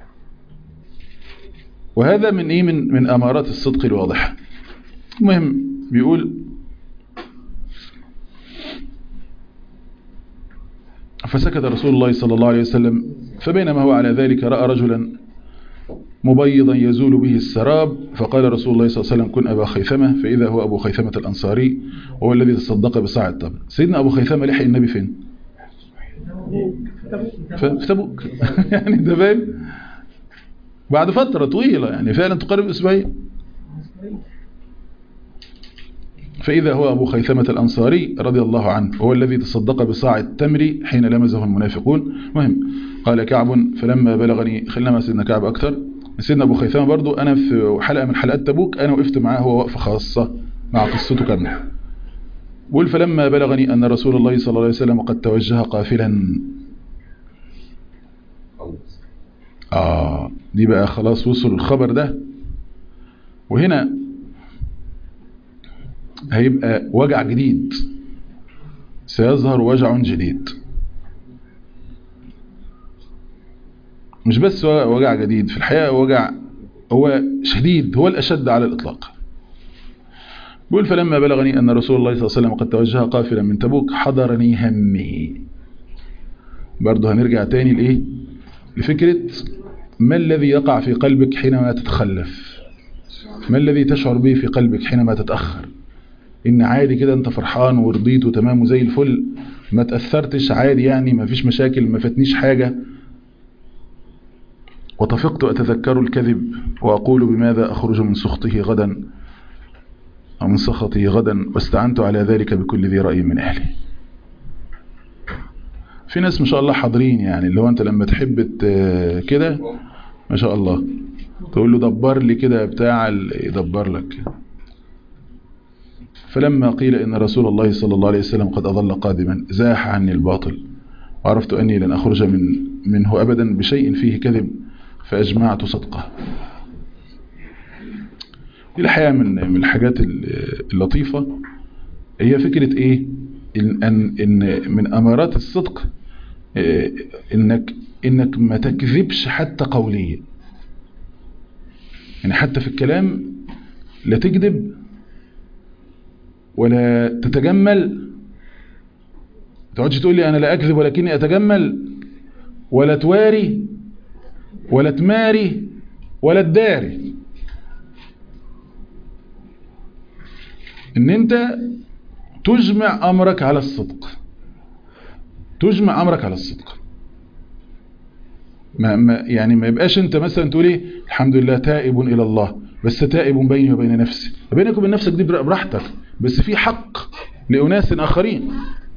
وهذا من ايه من من امارات الصدق الواضحة المهم بيقول فسكت رسول الله صلى الله عليه وسلم فبينما هو على ذلك رأى رجلا مبيضا يزول به السراب فقال رسول الله صلى الله عليه وسلم كن أبا خيثمة فإذا هو أبو خيثمة الأنصاري وهو الذي تصدق بصاع التمر سيدنا أبو خيثمة لحق النبي فين في تبوك يعني ده فاهم بعد فترة طويلة يعني فعلا تقرب أسبوعين فإذا هو أبو خيثمة الأنصاري رضي الله عنه هو الذي تصدق بصاع التمر حين لمزه المنافقون مهم قال كعب فلما بلغني خلنا سيدنا كعب أكثر سيدنا أبو خيثمة برضو أنا في حلقة من حلقات تبوك أنا وقفت معاه هو وقفة خاصة مع قصته كاملة بقول فلما بلغني أن رسول الله صلى الله عليه وسلم قد توجه قافلا آه دي بقى خلاص وصل الخبر ده وهنا هيبقى وجع جديد سيظهر وجع جديد مش بس وجع جديد في الحقيقة وجع هو شديد هو الأشد على الإطلاق بيقول فلما بلغني أن رسول الله صلى الله عليه وسلم قد توجه قافلا من تبوك حضرني همي برضه هنرجع تاني لإيه لفكرة ما الذي يقع في قلبك حينما تتخلف ما الذي تشعر به في قلبك حينما تتأخر ان عادي كده انت فرحان ورضيت وتمام وزي الفل ما تأثرتش عادي يعني ما فيش مشاكل ما فاتنيش حاجة وطفقت أتذكر الكذب وأقول بماذا أخرج من سخطه غدا أو من سخطه غدا واستعنت على ذلك بكل ذي رأي من أهلي في ناس ما شاء الله حاضرين يعني اللي هو أنت لما تحب ت- كده ما شاء الله تقول له دبر لي كده بتاع ال- يدبر لك فلما قيل إن رسول الله صلى الله عليه وسلم قد أظل قادما زاح عني الباطل وعرفت أني لن أخرج من منه أبدا بشيء فيه كذب فأجمعت صدقه دي الحقيقة من من الحاجات ال- اللطيفة هي فكرة إيه إن, أن إن من أمارات الصدق إيه، إنك إنك ما تكذبش حتى قوليا يعني حتى في الكلام لا تكذب ولا تتجمل ما تقعدش تقول لي أنا لا أكذب ولكني أتجمل ولا تواري ولا تماري ولا تداري ان انت تجمع امرك على الصدق تجمع امرك على الصدق ما ما يعني ما يبقاش انت مثلا تقول ايه الحمد لله تائب الى الله بس تائب بيني وبين نفسي بينك وبين نفسك دي براحتك بس في حق لاناس اخرين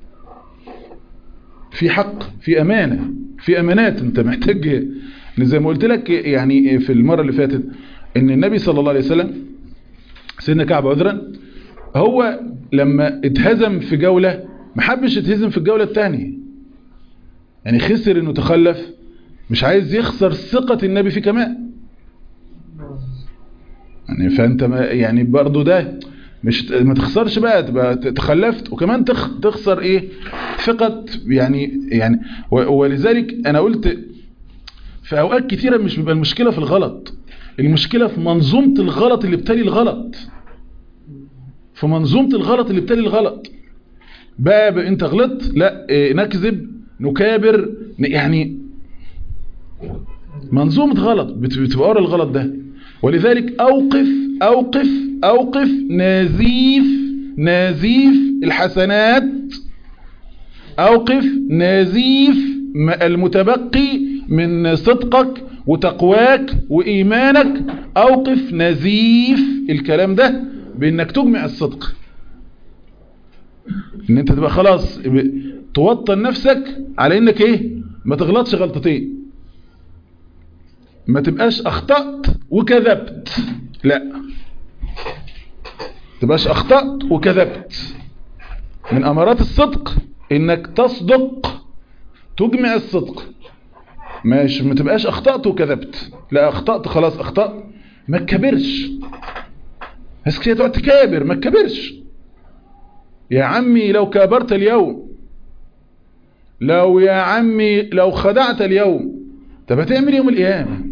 في حق في امانه في امانات انت محتاج إن زي ما قلت لك يعني في المره اللي فاتت ان النبي صلى الله عليه وسلم سيدنا كعب عذرا هو لما اتهزم في جولة ما حبش يتهزم في الجولة الثانية يعني خسر انه تخلف مش عايز يخسر ثقة النبي فيه كمان يعني فانت ما يعني برضو ده مش ما تخسرش بقى تبقى تخلفت وكمان تخ تخسر ايه ثقة يعني يعني و- ولذلك انا قلت في اوقات كتيرة مش بيبقى المشكلة في الغلط المشكلة في منظومة الغلط اللي بتالي الغلط في منظومة الغلط اللي بتالي الغلط بقى, بقى انت غلطت لا إيه، نكذب نكابر ن- يعني منظومة غلط بت- بتبقى ورا الغلط ده ولذلك اوقف اوقف اوقف نازيف نازيف الحسنات اوقف نازيف م- المتبقي من صدقك وتقواك وإيمانك أوقف نزيف الكلام ده بأنك تجمع الصدق ان انت تبقى خلاص ب- توطن نفسك على انك ايه ما تغلطش غلطتين ما تبقاش اخطأت وكذبت لا تبقاش اخطأت وكذبت من امارات الصدق انك تصدق تجمع الصدق مش ما تبقاش اخطأت وكذبت لا اخطأت خلاص اخطأت ما تكبرش ناس كتير تقعد تكابر ما تكبرش يا عمي لو كابرت اليوم لو يا عمي لو خدعت اليوم طب هتعمل يوم القيامة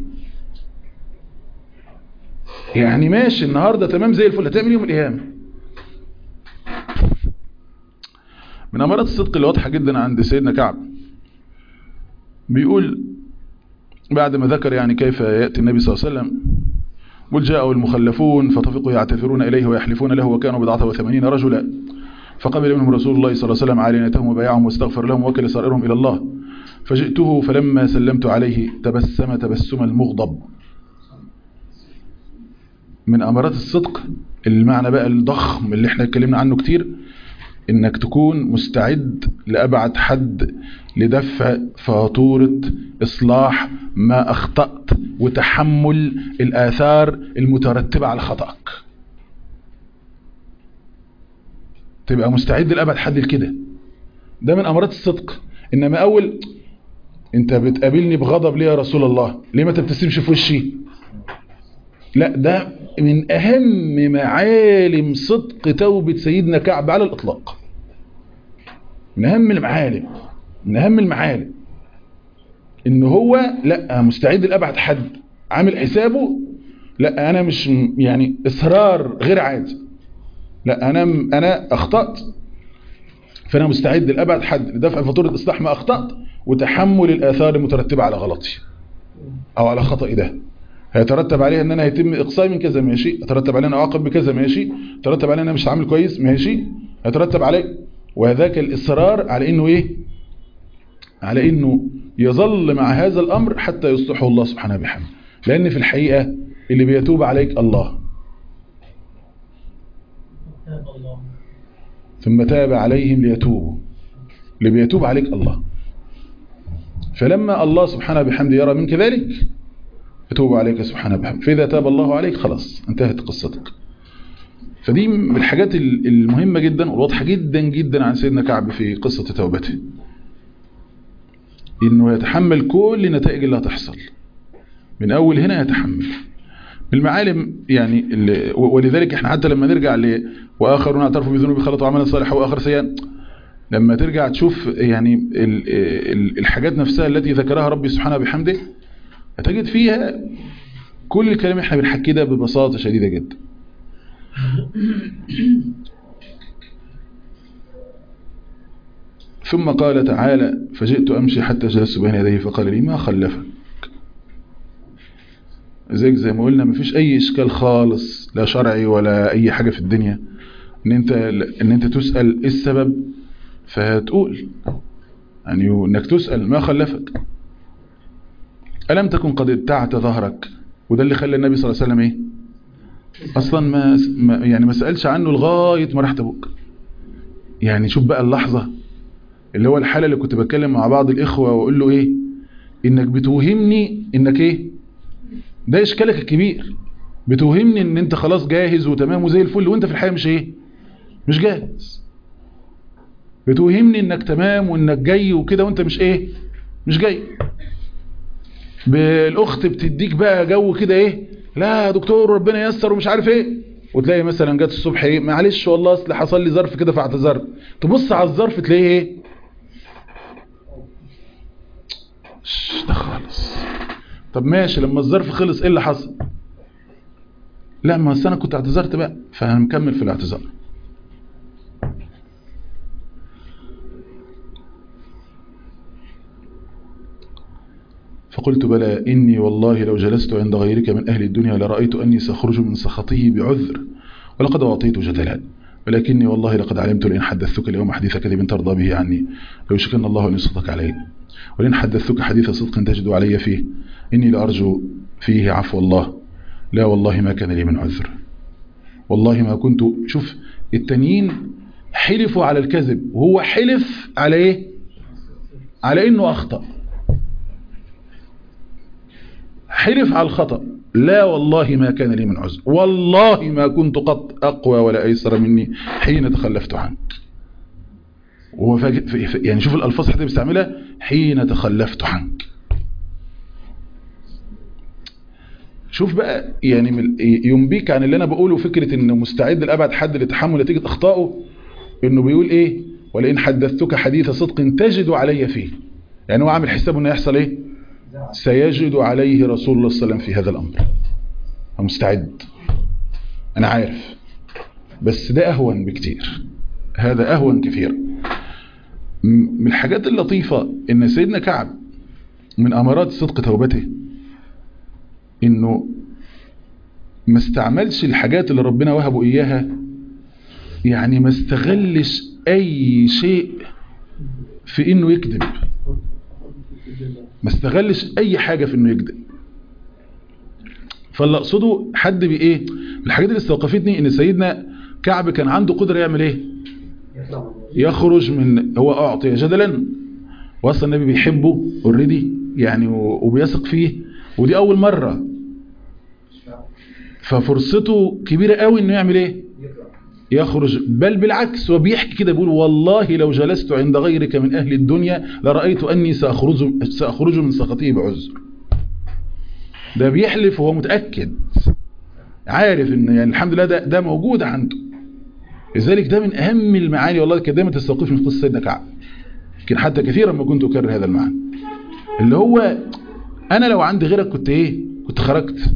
يعني ماشي النهاردة تمام زي الفل هتعمل يوم القيامة من أمارات الصدق اللي واضحة جدا عند سيدنا كعب بيقول بعد ما ذكر يعني كيف يأتي النبي صلى الله عليه وسلم قل جاءوا المخلفون فطفقوا يعتذرون إليه ويحلفون له وكانوا بضعة وثمانين رجلا فقبل منهم رسول الله صلى الله عليه وسلم علينتهم وبايعهم واستغفر لهم وكل سائرهم إلى الله فجئته فلما سلمت عليه تبسم تبسم المغضب من أمارات الصدق المعنى بقى الضخم اللي احنا اتكلمنا عنه كتير انك تكون مستعد لأبعد حد لدفع فاتورة إصلاح ما أخطأت وتحمل الآثار المترتبة على خطأك تبقى مستعد لأبعد حد لكده ده من أمارات الصدق إنما أول أنت بتقابلني بغضب ليه يا رسول الله ليه ما تبتسمش في وشي لا ده من أهم معالم صدق توبة سيدنا كعب على الإطلاق من أهم المعالم من أهم المعالم إن هو لا مستعد لأبعد حد عامل حسابه لا أنا مش يعني إصرار غير عادي لا أنا أنا أخطأت فأنا مستعد لأبعد حد لدفع فاتورة إصلاح ما أخطأت وتحمل الآثار المترتبة على غلطي أو على خطأي ده هيترتب عليها ان انا هيتم اقصائي من كذا ماشي يترتب عليها ان اعاقب بكذا ماشي يترتب عليها ان انا مش عامل كويس ماشي يترتب عليه وذاك الاصرار على انه ايه على انه يظل مع هذا الامر حتى يصلحه الله سبحانه وبحمده لان في الحقيقه اللي بيتوب عليك الله تاب الله ثم تاب عليهم ليتوبوا اللي بيتوب عليك الله فلما الله سبحانه بحمده يرى منك ذلك يتوب عليك سبحانه بحمده فإذا تاب الله عليك خلاص انتهت قصتك فدي من الحاجات المهمة جدا والواضحة جدا جدا عن سيدنا كعب في قصة توبته انه يتحمل كل النتائج اللي هتحصل من اول هنا يتحمل من المعالم يعني اللي ولذلك احنا حتى لما نرجع ل واخرون اعترفوا بذنوب خلطوا عملا صالحا واخر سيئا لما ترجع تشوف يعني ال ال الحاجات نفسها التي ذكرها ربي سبحانه بحمده هتجد فيها كل الكلام احنا بنحكيه ده ببساطة شديدة جدا ثم قال تعالى فجئت أمشي حتى جلست بين يديه فقال لي ما خلفك زيك زي ما قلنا مفيش أي إشكال خالص لا شرعي ولا أي حاجة في الدنيا إن أنت, إن أنت تسأل إيه السبب فتقول يعني إنك تسأل ما خلفك ألم تكن قد ابتعت ظهرك وده اللي خلى النبي صلى الله عليه وسلم إيه أصلا ما يعني ما سألش عنه لغاية ما راح تبوك يعني شوف بقى اللحظة اللي هو الحالة اللي كنت بتكلم مع بعض الإخوة وأقول له إيه إنك بتوهمني إنك إيه ده إشكالك الكبير بتوهمني إن أنت خلاص جاهز وتمام وزي الفل وأنت في الحقيقة مش إيه مش جاهز بتوهمني إنك تمام وإنك جاي وكده وأنت مش إيه مش جاي بالأخت بتديك بقى جو كده إيه لا يا دكتور ربنا ييسر ومش عارف إيه وتلاقي مثلا جت الصبح ايه معلش والله اصل حصل لي ظرف كده فاعتذرت تبص على الظرف تلاقيه ايه ده خالص طب ماشي لما الظرف خلص ايه اللي حصل لا ما انا كنت اعتذرت بقى فانا مكمل في الاعتذار فقلت بلى إني والله لو جلست عند غيرك من أهل الدنيا لرأيت أني سأخرج من سخطه بعذر ولقد أعطيت جدلا ولكني والله لقد علمت لئن حدثتك اليوم حديث كذب ترضى به عني لو شكن الله أن يسخطك علي ولئن حدثتك حديث صدق تجد علي فيه إني لأرجو فيه عفو الله لا والله ما كان لي من عذر والله ما كنت شوف التانيين حلفوا على الكذب وهو حلف على ايه على انه اخطأ حلف على الخطأ لا والله ما كان لي من عذر والله ما كنت قط أقوى ولا أيسر مني حين تخلفت عنك وهو يعني شوف الألفاظ حتى بيستعملها حين تخلفت عنك شوف بقى يعني ينبيك عن اللي أنا بقوله فكرة إنه مستعد لأبعد حد لتحمل نتيجة أخطائه إنه بيقول إيه ولئن حدثتك حديث صدق تجد علي فيه يعني هو عامل حسابه إنه يحصل إيه سيجد عليه رسول الله صلى الله عليه وسلم في هذا الأمر مستعد أنا عارف بس ده أهون بكتير هذا أهون كثير من الحاجات اللطيفة إن سيدنا كعب من أمارات صدق توبته إنه ما استعملش الحاجات اللي ربنا وهبه إياها يعني ما استغلش أي شيء في إنه يكذب ما استغلش اي حاجة في انه يكذب فاللي اقصده حد بايه الحاجات اللي استوقفتني ان سيدنا كعب كان عنده قدرة يعمل ايه يخرج من هو اعطي جدلا واصلا النبي بيحبه اوريدي يعني وبيثق فيه ودي اول مرة ففرصته كبيرة قوي انه يعمل ايه يخرج بل بالعكس وبيحكي كده بيقول والله لو جلست عند غيرك من أهل الدنيا لرأيت أني سأخرج, سأخرج من سخطه بعذر ده بيحلف وهو متأكد عارف ان يعني الحمد لله ده, ده موجود عنده لذلك ده من أهم المعاني والله كانت دايما تستوقفني في قصة سيدنا كعب يمكن حتى كثيرا ما كنت أكرر هذا المعنى اللي هو أنا لو عندي غيرك كنت إيه كنت خرجت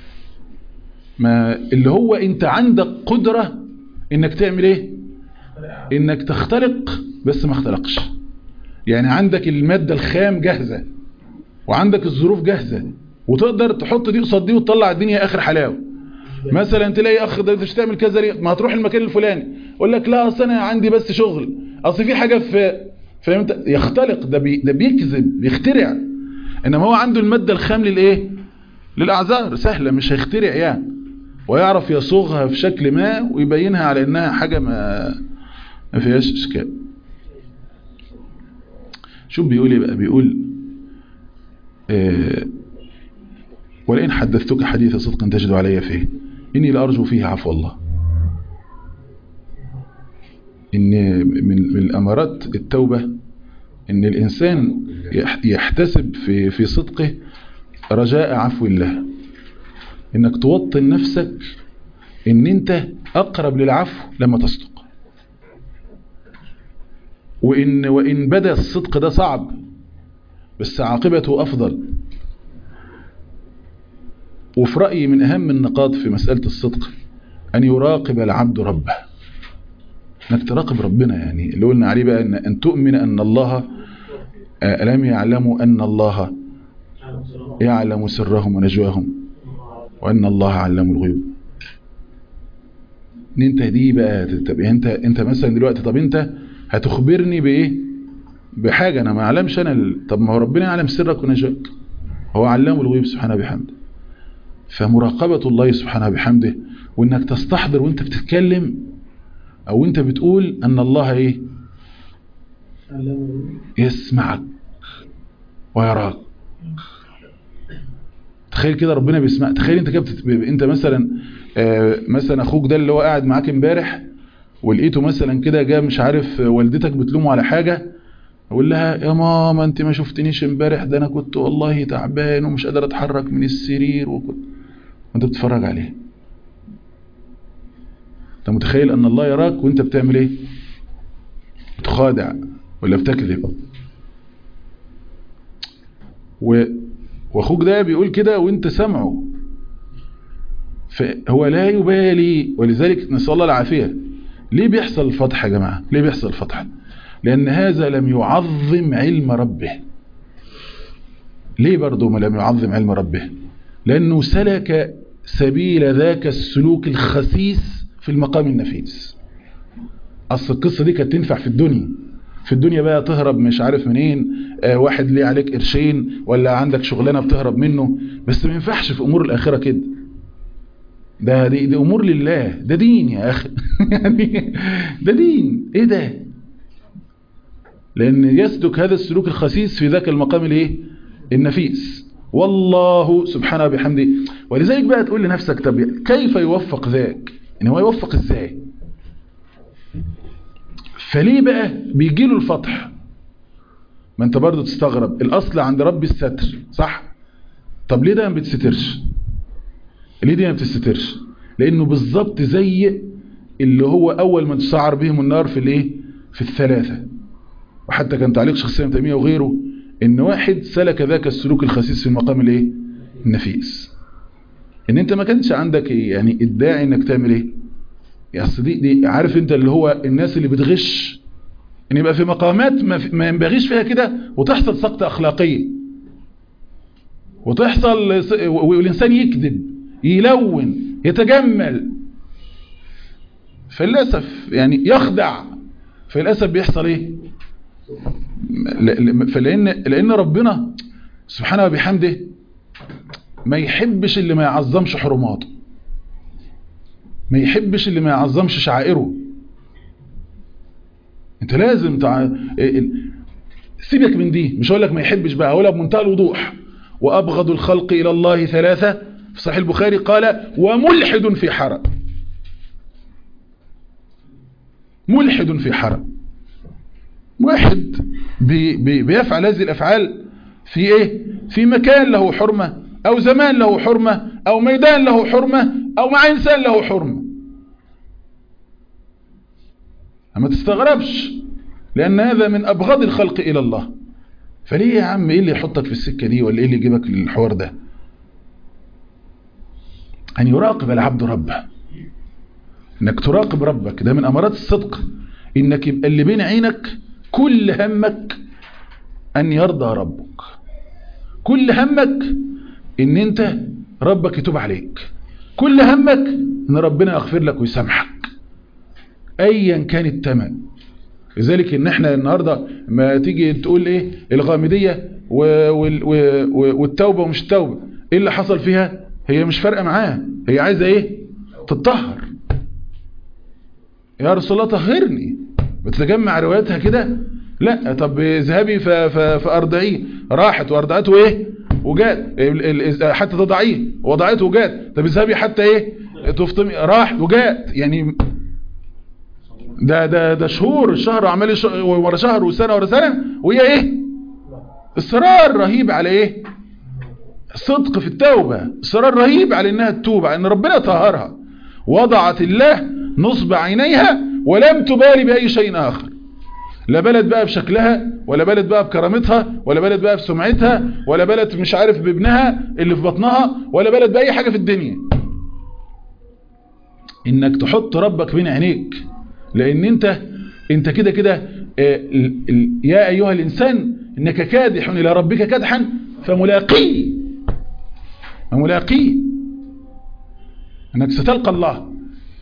ما اللي هو أنت عندك قدرة انك تعمل ايه انك تخترق بس ما اخترقش يعني عندك المادة الخام جاهزة وعندك الظروف جاهزة وتقدر تحط دي قصاد دي وتطلع الدنيا اخر حلاوه مثلا تلاقي اخ ده مش تعمل كذا ليه ما هتروح المكان الفلاني يقول لك لا اصل انا عندي بس شغل اصل في حاجه في فهمت يختلق ده بي ده بيكذب بيخترع انما هو عنده الماده الخام للايه للاعذار سهله مش هيخترع يعني ويعرف يصوغها في شكل ما ويبينها على انها حاجه ما ما فيهاش اشكال شوف بيقول ايه بقى بيقول آه ولئن حدثتك حديث صدق تجد علي فيه إني لأرجو فيه عفو الله إن من, من الأمارات التوبة إن الإنسان يحتسب في, في صدقه رجاء عفو الله إنك توطن نفسك إن أنت أقرب للعفو لما تصدق وإن, وإن بدأ الصدق ده صعب بس عاقبته أفضل وفي رأيي من أهم النقاط في مسألة الصدق أن يراقب العبد ربه أنك تراقب ربنا يعني اللي قلنا عليه بقى أن, أن تؤمن أن الله ألم يعلموا أن الله يعلم سرهم ونجواهم وأن الله علم الغيوب ان انت دي بقى طب انت انت مثلا دلوقتي طب انت هتخبرني بايه بحاجه انا ما اعلمش انا ال... طب ما هو ربنا يعلم سرك ونجواك هو علام الغيوب سبحانه بحمده فمراقبة الله سبحانه بحمده وانك تستحضر وانت بتتكلم او انت بتقول ان الله ايه يسمعك ويراك تخيل كده ربنا بيسمع تخيل انت كده بتت... انت مثلا آه مثلا اخوك ده اللي هو قاعد معاك امبارح ولقيته مثلا كده جاء مش عارف والدتك بتلومه على حاجه اقول لها يا ماما انت ما شفتنيش امبارح ده انا كنت والله تعبان ومش قادر اتحرك من السرير وكنت وانت بتتفرج عليه انت متخيل ان الله يراك وانت بتعمل ايه بتخادع ولا بتكذب و... واخوك ده بيقول كده وانت سامعه فهو لا يبالي ولذلك نسال الله العافيه ليه بيحصل الفتح يا جماعه ليه بيحصل الفتح لأن هذا لم يعظم علم ربه ليه برضه ما لم يعظم علم ربه لأنه سلك سبيل ذاك السلوك الخسيس في المقام النفيس أصل القصة دي كانت تنفع في الدنيا في الدنيا بقى تهرب مش عارف منين آه واحد ليه عليك قرشين ولا عندك شغلانة بتهرب منه بس ما ينفعش في أمور الآخرة كده ده دي, دي أمور لله ده دين يا أخي يعني ده دين إيه ده لأن يسلك هذا السلوك الخسيس في ذاك المقام الايه النفيس والله سبحانه بحمده ولذلك بقى تقول لنفسك طب كيف يوفق ذاك ان هو يوفق ازاي فليه بقى بيجي له الفتح ما انت برضه تستغرب الاصل عند ربي الستر صح طب ليه ده ما بتسترش ليه دي ما بتسترش لانه بالظبط زي اللي هو اول من تسعر بهم النار في الايه في الثلاثه وحتى كان تعليق شخصية تيمية وغيره ان واحد سلك ذاك السلوك الخسيس في المقام الايه النفيس ان انت ما كانش عندك يعني ادعي انك تعمل ايه يعني دي, دي عارف انت اللي هو الناس اللي بتغش ان يبقى في مقامات ما, ما ينبغيش فيها كده وتحصل سقطة اخلاقية وتحصل والانسان يكذب يلون يتجمل فللاسف يعني يخدع فللاسف بيحصل ايه فلان لان ربنا سبحانه وبحمده ما يحبش اللي ما يعظمش حرماته ما يحبش اللي ما يعظمش شعائره انت لازم تع... سيبك من دي مش هقول لك ما يحبش بقى هقولها بمنتهى الوضوح وابغض الخلق الى الله ثلاثه في صحيح البخاري قال وملحد في حرم ملحد في حرم واحد بي بي بيفعل هذه الافعال في ايه في مكان له حرمة او زمان له حرمة او ميدان له حرمة او مع انسان له حرمة اما تستغربش لان هذا من ابغض الخلق الى الله فليه يا عم ايه اللي يحطك في السكة دي ولا ايه اللي يجيبك للحوار ده ان يراقب العبد ربه انك تراقب ربك ده من امارات الصدق انك يبقى اللي بين عينك كل همك أن يرضى ربك كل همك ان انت ربك يتوب عليك كل همك ان ربنا يغفر لك ويسامحك ايا كان الثمن لذلك ان احنا النهارده ما تيجي تقول ايه الغامديه و- وال- و- و- والتوبه ومش التوبه ايه اللي حصل فيها هي مش فارقه معاه هي عايزه ايه تتطهر يا رسول الله طهرني بتتجمع رواياتها كده لا طب اذهبي ف- ف- فارضعيه راحت وارضعته ايه وجات ال- ال- حتى تضعيه وضعته وجات طب اذهبي حتى ايه تفطمي راحت وجات يعني ده ده ده شهور الشهر عمال ش- ورا شهر وسنه ورا سنه وهي ايه اصرار رهيب على ايه صدق في التوبه اصرار رهيب على انها تتوب على ان ربنا طهرها وضعت الله نصب عينيها ولم تبالي باي شيء اخر لا بلد بقى بشكلها ولا بلد بقى بكرامتها ولا بلد بقى بسمعتها ولا بلد مش عارف بابنها اللي في بطنها ولا بلد بأي حاجة في الدنيا انك تحط ربك بين عينيك لان انت انت كده كده آه، ال- ال- يا ايها الانسان انك كادح الى ربك كدحا فملاقيه فملاقيه انك ستلقى الله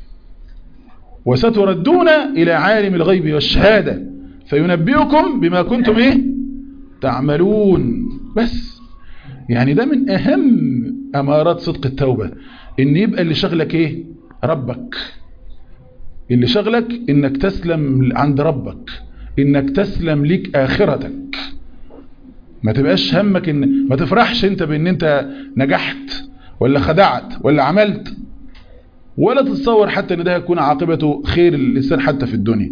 وستردون الى عالم الغيب والشهادة فينبئكم بما كنتم ايه تعملون بس يعني ده من اهم امارات صدق التوبة ان يبقى اللي شغلك ايه ربك اللي شغلك انك تسلم عند ربك انك تسلم ليك اخرتك ما تبقاش همك ان ما تفرحش انت بان انت نجحت ولا خدعت ولا عملت ولا تتصور حتى ان ده يكون عاقبته خير للانسان حتى في الدنيا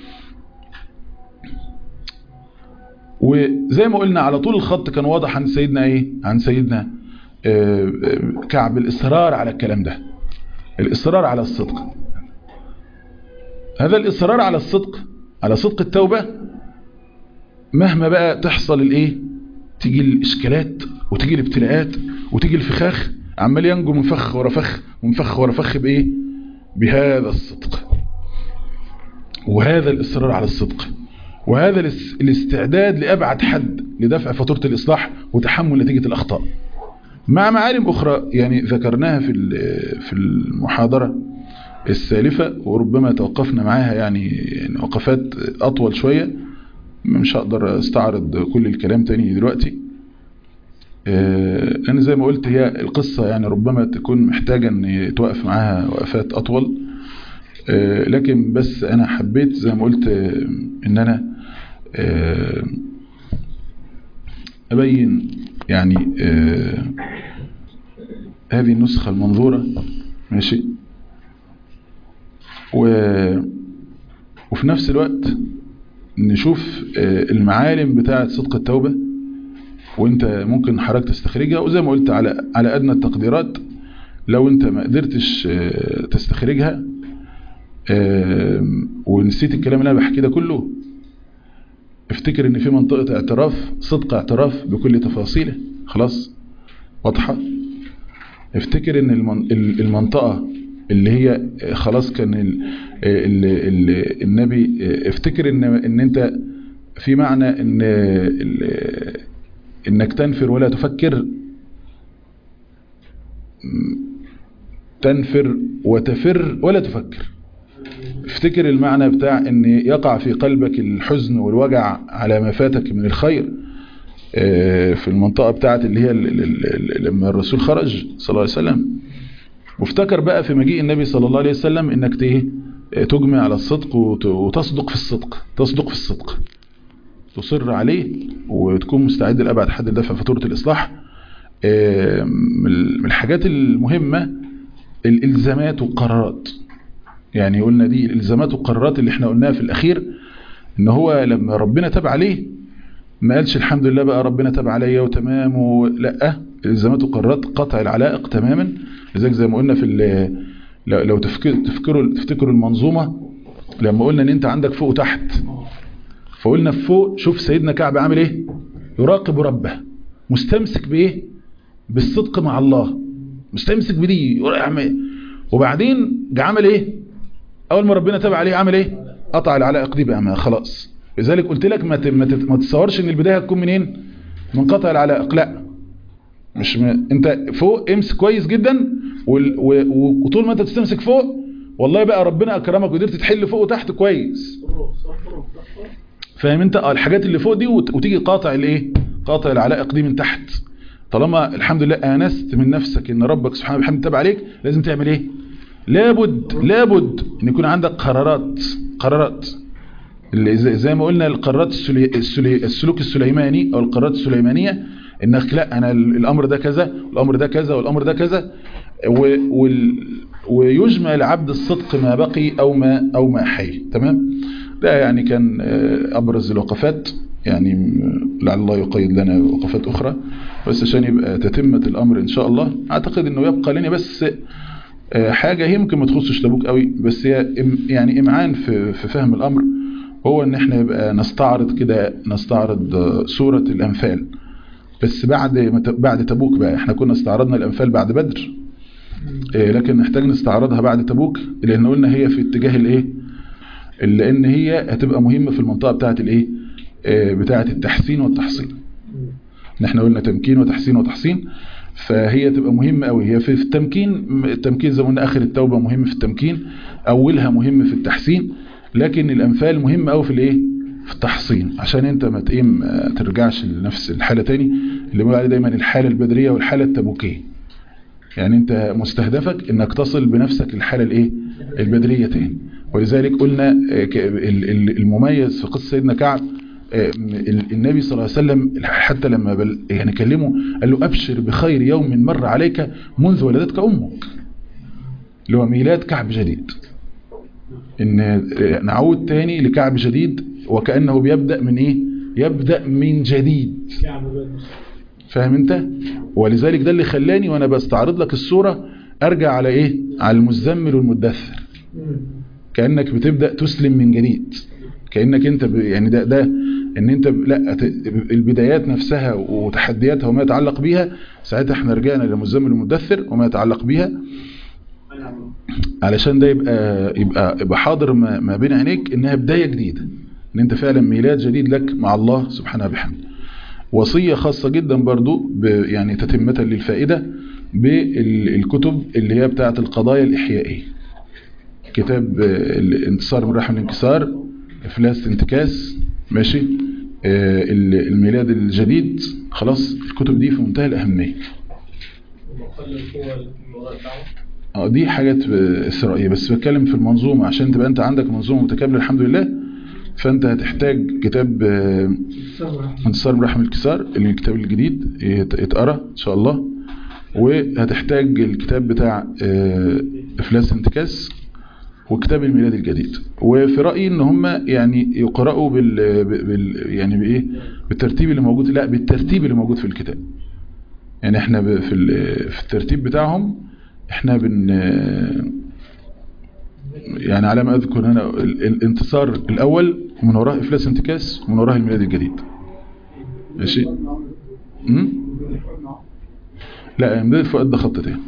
وزي ما قلنا على طول الخط كان واضح عن سيدنا ايه عن سيدنا آه، آه، كعب الاصرار على الكلام ده الاصرار على الصدق هذا الاصرار على الصدق على صدق التوبة مهما بقى تحصل الايه تيجي الاشكالات وتيجي الابتلاءات وتيجي الفخاخ عمال ينجو من فخ ورا فخ ومن فخ ورا فخ بايه بهذا الصدق وهذا الاصرار على الصدق وهذا الاس- الاستعداد لأبعد حد لدفع فاتورة الإصلاح وتحمل نتيجة الأخطاء مع معالم أخرى يعني ذكرناها في ال- في المحاضرة السالفة وربما توقفنا معاها يعني يعني وقفات أطول شوية مش هقدر استعرض كل الكلام تاني دلوقتي آه، أنا زي ما قلت هي القصة يعني ربما تكون محتاجة أن يتوقف معاها وقفات أطول آه، لكن بس أنا حبيت زي ما قلت آه، أن أنا آه، أبين يعني آه، هذه النسخة المنظورة ماشي و وفي نفس الوقت نشوف آه، المعالم بتاعة صدق التوبة وانت ممكن حضرتك تستخرجها وزي ما قلت على على ادنى التقديرات لو انت ما قدرتش آه، تستخرجها آه، ونسيت الكلام اللي انا بحكيه ده كله افتكر ان في منطقة اعتراف صدق اعتراف بكل تفاصيله خلاص واضحة افتكر ان المن- ال- المنطقة اللي هي آه، خلاص كان ال ال ال النبي آه، افتكر ان ان انت في معنى ان ال- انك تنفر ولا تفكر م، تنفر وتفر ولا تفكر افتكر المعنى بتاع ان يقع في قلبك الحزن والوجع على ما فاتك من الخير آه، في المنطقة بتاعت اللي هي ال- ال- ال- لما الرسول خرج صلى الله عليه وسلم وافتكر بقى في مجيء النبي صلى الله عليه وسلم انك ت- إيه؟ تجمع على الصدق وت- وتصدق في الصدق تصدق في الصدق تصر عليه وتكون مستعد لأبعد حد لدفع فاتورة الإصلاح آه، من الحاجات المهمة الإلزامات والقرارات يعني قلنا دي الإلزامات والقرارات اللي احنا قلناها في الأخير ان هو لما ربنا تاب عليه ما قالش الحمد لله بقى ربنا تاب عليا وتمام و... لا الإلزامات والقرارات قطع العلائق تماما لذلك زي ما قلنا في ال... لو لو تفكر... تفكروا تفتكروا المنظومة لما قلنا ان انت عندك فوق وتحت فقلنا فوق شوف سيدنا كعب عامل ايه يراقب ربه مستمسك بايه بالصدق مع الله مستمسك بدي يعمل- وبعدين جه عمل ايه اول ما ربنا تاب عليه عمل ايه قطع العلائق دي بقى ما خلاص لذلك قلت لك ما ت- ما تت- ما تتصورش ان البدايه هتكون منين من قطع العلائق لا مش م... انت فوق امسك كويس جدا وال... و... وطول ما انت بتستمسك فوق والله بقى ربنا اكرمك وقدرت تحل فوق وتحت كويس فاهم انت اه الحاجات اللي فوق دي وت... وتيجي قاطع الايه قاطع العلائق دي من تحت طالما الحمد لله انست من نفسك ان ربك سبحانه وبحمده تابع عليك لازم تعمل ايه لابد لابد ان يكون عندك قرارات قرارات اللي زي, زي ما قلنا القرارات السلي... السلي... السلوك السليماني او القرارات السليمانيه انك لا انا الامر ده كذا والامر ده كذا والامر ده كذا و... وال... ويجمع العبد الصدق ما بقي او ما او ما حي تمام ده يعني كان ابرز الوقفات يعني لعل الله يقيد لنا وقفات اخرى بس عشان يبقى تتمه الامر ان شاء الله اعتقد انه يبقى لنا بس حاجه هي يمكن ما تخصش تبوك قوي بس هي يعني امعان في في فهم الامر هو ان احنا يبقى نستعرض كده نستعرض سوره الانفال بس بعد بعد تبوك بقى احنا كنا استعرضنا الانفال بعد بدر لكن نحتاج نستعرضها بعد تبوك لان قلنا هي في اتجاه الايه لان هي هتبقى مهمه في المنطقه بتاعه الايه بتاعه التحسين والتحصين احنا قلنا تمكين وتحسين وتحصين فهي تبقى مهمه قوي هي في التمكين التمكين زي ما قلنا اخر التوبه مهم في التمكين اولها مهم في التحسين لكن الانفال مهم قوي في الايه في التحصين عشان انت ما تقيم ترجعش لنفس الحاله تاني اللي بنقول عليه دايما الحاله البدريه والحاله التبوكيه يعني انت مستهدفك انك تصل بنفسك الحاله الايه البدريه تاني ولذلك قلنا المميز في قصه سيدنا كعب النبي صلى الله عليه وسلم حتى لما بل يعني كلمه قال له ابشر بخير يوم مر عليك منذ ولدتك امك اللي هو ميلاد كعب جديد ان نعود تاني لكعب جديد وكانه بيبدا من ايه يبدا من جديد فاهم انت ولذلك ده اللي خلاني وانا بستعرض لك الصوره ارجع على ايه على المزمل والمدثر كانك بتبدا تسلم من جديد كانك انت يعني ده ده ان انت لا البدايات نفسها وتحدياتها وما يتعلق بيها ساعتها احنا رجعنا للمزمل والمدثر وما يتعلق بيها علشان ده يبقى يبقى يبقى حاضر ما, ما بين عينيك انها بدايه جديده ان انت فعلا ميلاد جديد لك مع الله سبحانه وبحمده وصيه خاصه جدا برضو يعني تتمه للفائده بالكتب اللي هي بتاعه القضايا الاحيائيه كتاب الانتصار من رحم الانكسار افلاس انتكاس ماشي آه الميلاد الجديد خلاص الكتب دي في منتهى الاهميه اه دي حاجات اسرائيليه بس بتكلم في المنظومه عشان تبقى انت عندك منظومه متكامله الحمد لله فانت هتحتاج كتاب انتصار من رحم الكسار الكتاب الجديد يتقرا ان شاء الله وهتحتاج الكتاب بتاع افلاس انتكاس وكتاب الميلاد الجديد وفي رايي ان هم يعني يقراوا بال, بال يعني بايه بالترتيب اللي موجود لا بالترتيب اللي موجود في الكتاب يعني احنا في في الترتيب بتاعهم احنا بن يعني على ما اذكر هنا الانتصار الاول ومن وراه افلاس انتكاس ومن وراه الميلاد الجديد ماشي امم لا ميلاد فؤاد ده خط تاني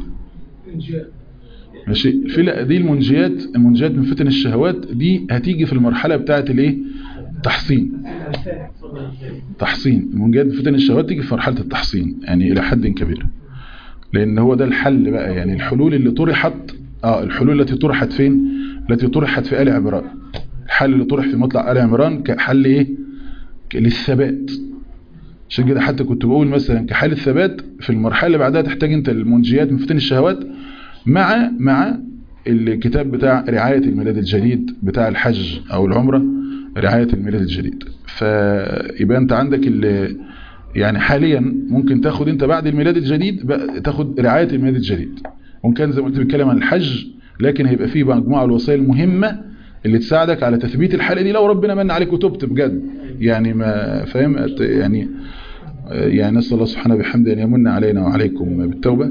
ماشي في لا دي المنجيات المنجيات من فتن الشهوات دي هتيجي في المرحله بتاعه الايه تحصين تحصين المنجيات من فتن الشهوات تيجي في مرحله التحصين يعني الى حد كبير لان هو ده الحل بقى يعني الحلول اللي طرحت اه الحلول التي طرحت فين التي طرحت في آل عمران الحل اللي طرح في مطلع آل عمران كحل ايه للثبات عشان كده حتى كنت بقول مثلا كحل الثبات في المرحله اللي بعدها تحتاج انت المنجيات من فتن الشهوات مع مع الكتاب بتاع رعاية الميلاد الجديد بتاع الحج او العمرة رعاية الميلاد الجديد فيبقى انت عندك يعني حاليا ممكن تاخد انت بعد الميلاد الجديد تاخد رعاية الميلاد الجديد وان كان زي ما قلت بيتكلم عن الحج لكن هيبقى فيه مجموعة الوسائل المهمة اللي تساعدك على تثبيت الحالة دي لو ربنا من عليك وتبت بجد يعني ما فاهم يعني يعني نسأل الله سبحانه بحمده أن يمن علينا وعليكم بالتوبة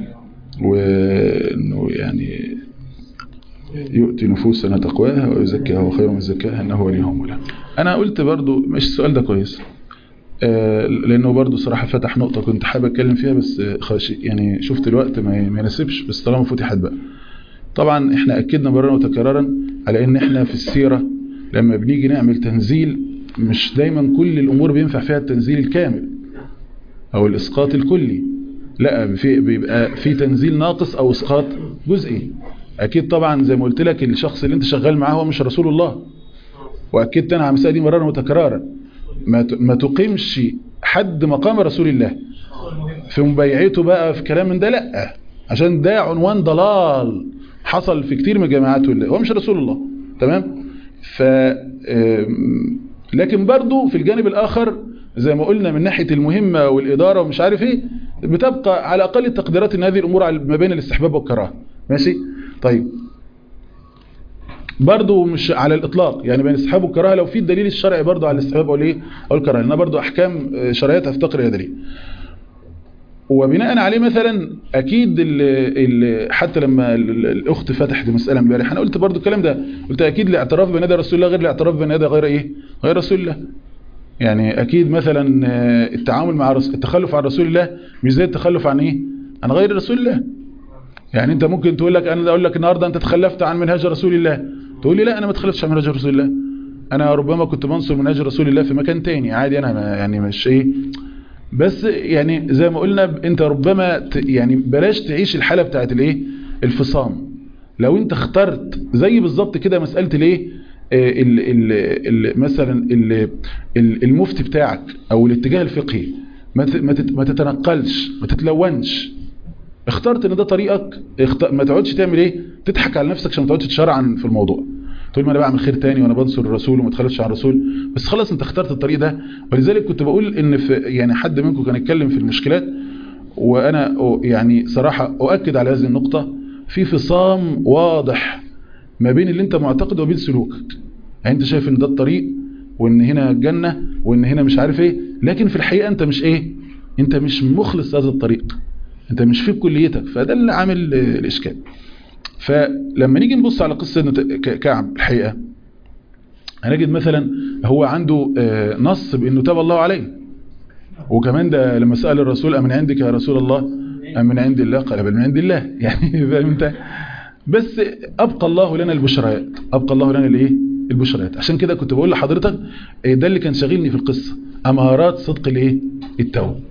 وأنه يعني يؤتي نفوسنا تقواها ويزكيها وخير من زكاها انه وليهم ولا انا قلت برضو مش السؤال ده كويس آه لانه برضو صراحه فتح نقطه كنت حابب اتكلم فيها بس خاشي يعني شفت الوقت ما يناسبش بس طالما فتحت بقى طبعا احنا اكدنا مرارا وتكرارا على ان احنا في السيره لما بنيجي نعمل تنزيل مش دايما كل الامور بينفع فيها التنزيل الكامل او الاسقاط الكلي لا في بيبقى في تنزيل ناقص او اسقاط جزئي اكيد طبعا زي ما قلت لك الشخص اللي انت شغال معاه هو مش رسول الله واكدت انا على المساله دي مرارا وتكرارا ما ت- ما تقيمش حد مقام رسول الله في مبايعته بقى في كلام من ده لا عشان ده عنوان ضلال حصل في كتير من الجماعات ولا هو مش رسول الله تمام ف آم، لكن برضو في الجانب الاخر زي ما قلنا من ناحيه المهمه والاداره ومش عارف ايه بتبقى على اقل التقديرات ان هذه الامور على- ما بين الاستحباب والكراهه ماشي طيب برضو مش على الاطلاق يعني بين الاستحباب والكراهه لو في الدليل الشرعي برضو على الاستحباب او الايه او الكراهه لان برضو احكام آه، شرعيه تفتقر الى دليل وبناء عليه مثلا اكيد ال ال حتى لما ال- ال- الاخت فتحت مساله امبارح انا قلت برضو الكلام ده قلت اكيد الاعتراف بين يدي رسول الله غير الاعتراف بين يدي غير ايه غير رسول الله يعني اكيد مثلا آه، التعامل مع رس... التخلف عن رسول الله مش زي التخلف عن ايه عن غير رسول الله يعني انت ممكن تقول لك انا اقول لك النهارده انت تخلفت عن منهج رسول الله تقول لي لا انا ما تخلفتش عن منهج رسول الله انا ربما كنت بنصر منهج رسول الله في مكان تاني عادي انا ما- يعني مش ايه بس يعني زي ما قلنا ب- انت ربما ت- يعني بلاش تعيش الحالة بتاعت الايه الفصام لو انت اخترت زي بالظبط كده مسألة الايه آه، ال- ال- ال- مثلا ال- ال- المفتي بتاعك او الاتجاه الفقهي ما ت- ما تت- ما تتنقلش ما تتلونش اخترت ان ده طريقك اخت... ما تقعدش تعمل ايه تضحك على نفسك عشان ما تقعدش تشرعن في الموضوع تقول ما انا بعمل خير تاني وانا بنصر الرسول وما تخلفش عن الرسول بس خلاص انت اخترت الطريق ده ولذلك كنت بقول ان في يعني حد منكم كان يتكلم في المشكلات وانا أو- يعني صراحة اؤكد على هذه النقطة في فصام واضح ما بين اللي انت معتقده وبين سلوكك يعني انت شايف ان ده الطريق وان هنا الجنة وان هنا مش عارف ايه لكن في الحقيقة انت مش ايه انت مش مخلص هذا الطريق انت مش في كليتك فده اللي عامل آه، الاشكال فلما نيجي نبص على قصة إنه ت- ك- كعب الحقيقة هنجد مثلا هو عنده آه، نص بانه تاب الله عليه وكمان ده لما سأل الرسول أمن عندك يا رسول الله أم من عند الله قال بل من عند الله يعني فاهم انت بس أبقى الله لنا البشريات أبقى الله لنا الايه البشريات عشان كده كنت بقول لحضرتك إيه ده اللي كان شاغلني في القصة أمارات صدق الايه التوبة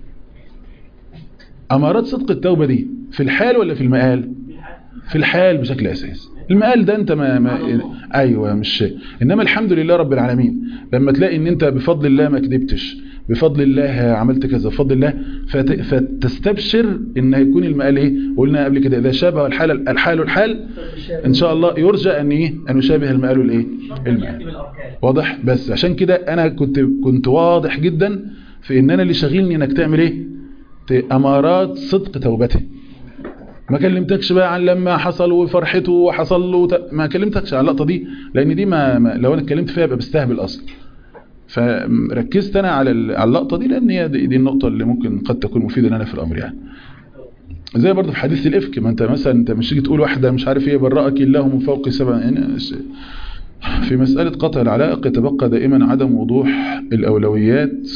أمارات صدق التوبة دي في الحال ولا في المآل في الحال بشكل أساسي المقال ده انت ما, ما ايوه مش انما الحمد لله رب العالمين لما تلاقي ان انت بفضل الله ما كذبتش بفضل الله عملت كذا بفضل الله فت... فتستبشر ان هيكون المقال ايه قلنا قبل كده اذا شابه الحال الحال الحال ان شاء الله يرجى ان ايه ان يشابه المقال الايه المقال واضح بس عشان كده انا كنت كنت واضح جدا في ان انا اللي شاغلني انك تعمل ايه امارات صدق توبته ما كلمتكش بقى عن لما حصل وفرحته وحصل له ت... ما كلمتكش على اللقطه دي لان دي ما, ما لو انا اتكلمت فيها يبقى بستهبل اصلا فركزت انا على على اللقطه دي لان هي دي, دي النقطه اللي ممكن قد تكون مفيده لنا في الامر يعني زي برضه في حديث الافك ما انت مثلا انت مش تيجي تقول واحده مش عارف ايه برأك الله من فوق سبع يعني في مساله قطع العلائق يتبقى دائما عدم وضوح الاولويات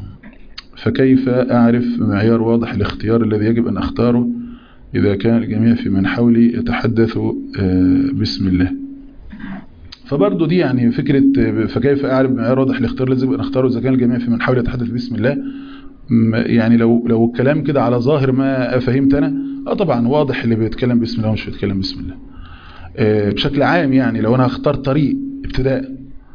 فكيف اعرف معيار واضح الاختيار الذي يجب ان اختاره إذا كان الجميع في من حولي يتحدث بسم الله فبرضه دي يعني فكرة فكيف أعرف معيار واضح الاختيار الذي يجب أن أختاره إذا كان الجميع في من حولي يتحدث بسم الله يعني لو لو الكلام كده على ظاهر ما فهمت أنا اه طبعا واضح اللي بيتكلم بسم الله ومش بيتكلم بسم الله بشكل عام يعني لو أنا هختار طريق ابتداء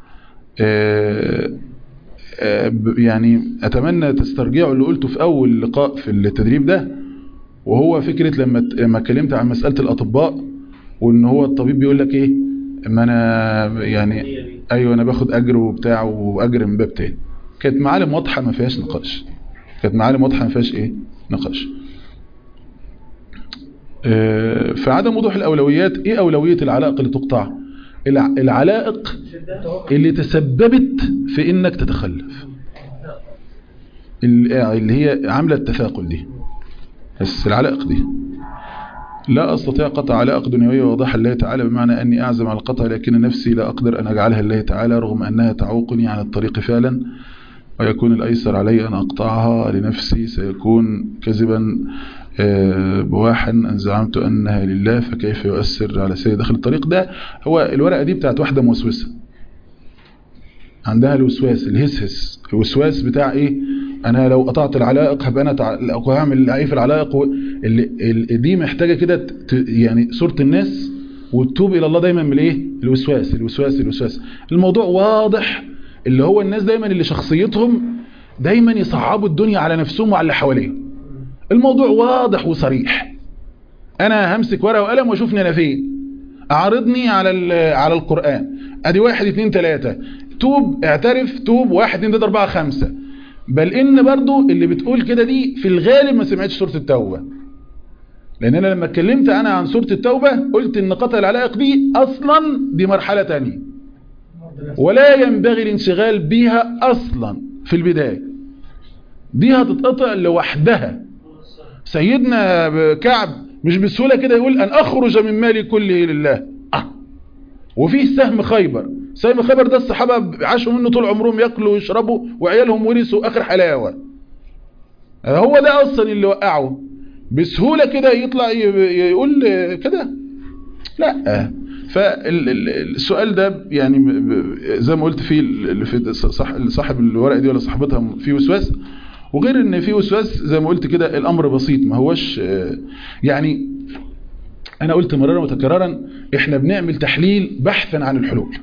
يعني أتمنى تسترجعوا اللي قلته في أول لقاء في التدريب ده وهو فكرة لما لما اتكلمت عن مسألة الأطباء وإن هو الطبيب بيقول لك إيه ما أنا يعني أيوة أنا باخد أجر وبتاع وأجر من باب تاني كانت معالم واضحة ما فيهاش نقاش كانت معالم واضحة ما فيهاش إيه نقاش فعدم وضوح الأولويات إيه أولوية العلائق اللي تقطع العلائق اللي تسببت في إنك تتخلف اللي هي عاملة التثاقل دي بس العلائق دي لا أستطيع قطع علائق دنيوية واضحة لله تعالى بمعنى أني أعزم على القطع لكن نفسي لا أقدر أن أجعلها لله تعالى رغم أنها تعوقني عن الطريق فعلا ويكون الأيسر علي أن أقطعها لنفسي سيكون كذبا بواحا أن زعمت أنها لله فكيف يؤثر على سير داخل الطريق ده هو الورقة دي بتاعت واحدة موسوسة عندها الوسواس الهسهس الوسواس بتاع إيه انا لو قطعت العلائق هبقى انا تع... لو هعمل ايه في العلائق و... اللي... ال... دي محتاجه كده ت... يعني صوره الناس وتتوب الى الله دايما من الايه الوسواس الوسواس الوسواس الموضوع واضح اللي هو الناس دايما اللي شخصيتهم دايما يصعبوا الدنيا على نفسهم وعلى اللي حواليهم الموضوع واضح وصريح انا همسك ورقه وقلم واشوفني انا فين اعرضني على على القران ادي واحد اتنين تلاتة توب اعترف توب واحد اتنين تلاته اربعه خمسه بل ان برضو اللي بتقول كده دي في الغالب ما سمعتش سوره التوبه لان انا لما اتكلمت انا عن سوره التوبه قلت ان قتل العلائق دي اصلا دي مرحله تانية ولا ينبغي الانشغال بيها اصلا في البدايه دي هتتقطع لوحدها سيدنا كعب مش بسهوله كده يقول ان اخرج من مالي كله لله آه. وفيه سهم خيبر سهم خيبر ده الصحابه عاشوا منه طول عمرهم ياكلوا ويشربوا وعيالهم ورثوا اخر حلاوه هو ده اصلا اللي وقعه بسهوله كده يطلع يقول كده لا فالسؤال ده يعني زي ما قلت فيه في صاحب الورقه دي ولا صاحبتها في وسواس وغير ان في وسواس زي ما قلت كده الامر بسيط ما هوش يعني انا قلت مرارا وتكرارا احنا بنعمل تحليل بحثا عن الحلول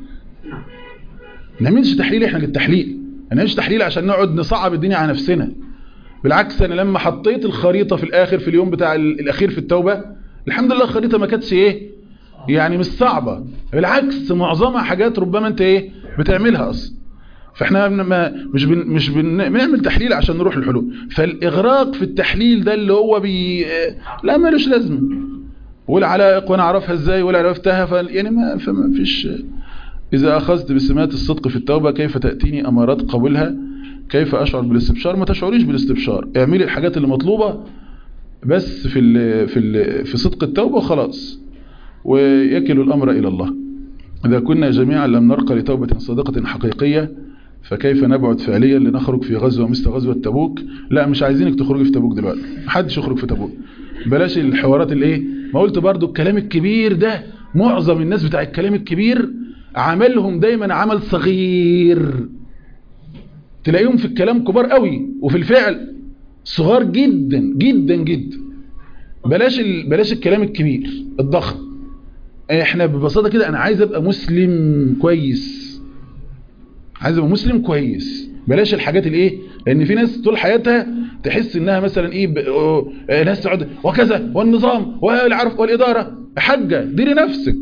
ما نعملش تحليل احنا للتحليل ما نعملش تحليل عشان نقعد نصعب الدنيا على نفسنا بالعكس انا لما حطيت الخريطه في الاخر في اليوم بتاع الاخير في التوبه الحمد لله الخريطه ما كانتش ايه يعني مش صعبه بالعكس معظمها حاجات ربما انت ايه بتعملها اصلا فاحنا ما مش بن مش بنعمل تحليل عشان نروح للحلول فالاغراق في التحليل ده اللي هو بي لا مالوش لازمه والعلائق وانا اعرفها ازاي ولا عرفتها ف... يعني ما فما فيش اذا اخذت بسمات الصدق في التوبه كيف تاتيني امارات قبولها كيف اشعر بالاستبشار ما تشعريش بالاستبشار اعملي الحاجات اللي مطلوبه بس في ال في ال في صدق التوبه وخلاص ويكل الامر الى الله اذا كنا جميعا لم نرقى لتوبه صادقه حقيقيه فكيف نبعد فعليا لنخرج في غزوة مثل غزوة تبوك لا مش عايزينك تخرجي في تبوك دلوقتي محدش يخرج في تبوك بلاش الحوارات الايه ما قلت برضو الكلام الكبير ده معظم الناس بتاع الكلام الكبير عملهم دايما عمل صغير تلاقيهم في الكلام كبار قوي وفي الفعل صغار جدا جدا جدا بلاش ال... بلاش الكلام الكبير الضخم احنا ببساطه كده انا عايز ابقى مسلم كويس عايز ابقى مسلم كويس بلاش الحاجات الايه لان في ناس طول حياتها تحس انها مثلا ايه ب... آه ناس تقعد وكذا والنظام والعرف والاداره حاجه ديري نفسك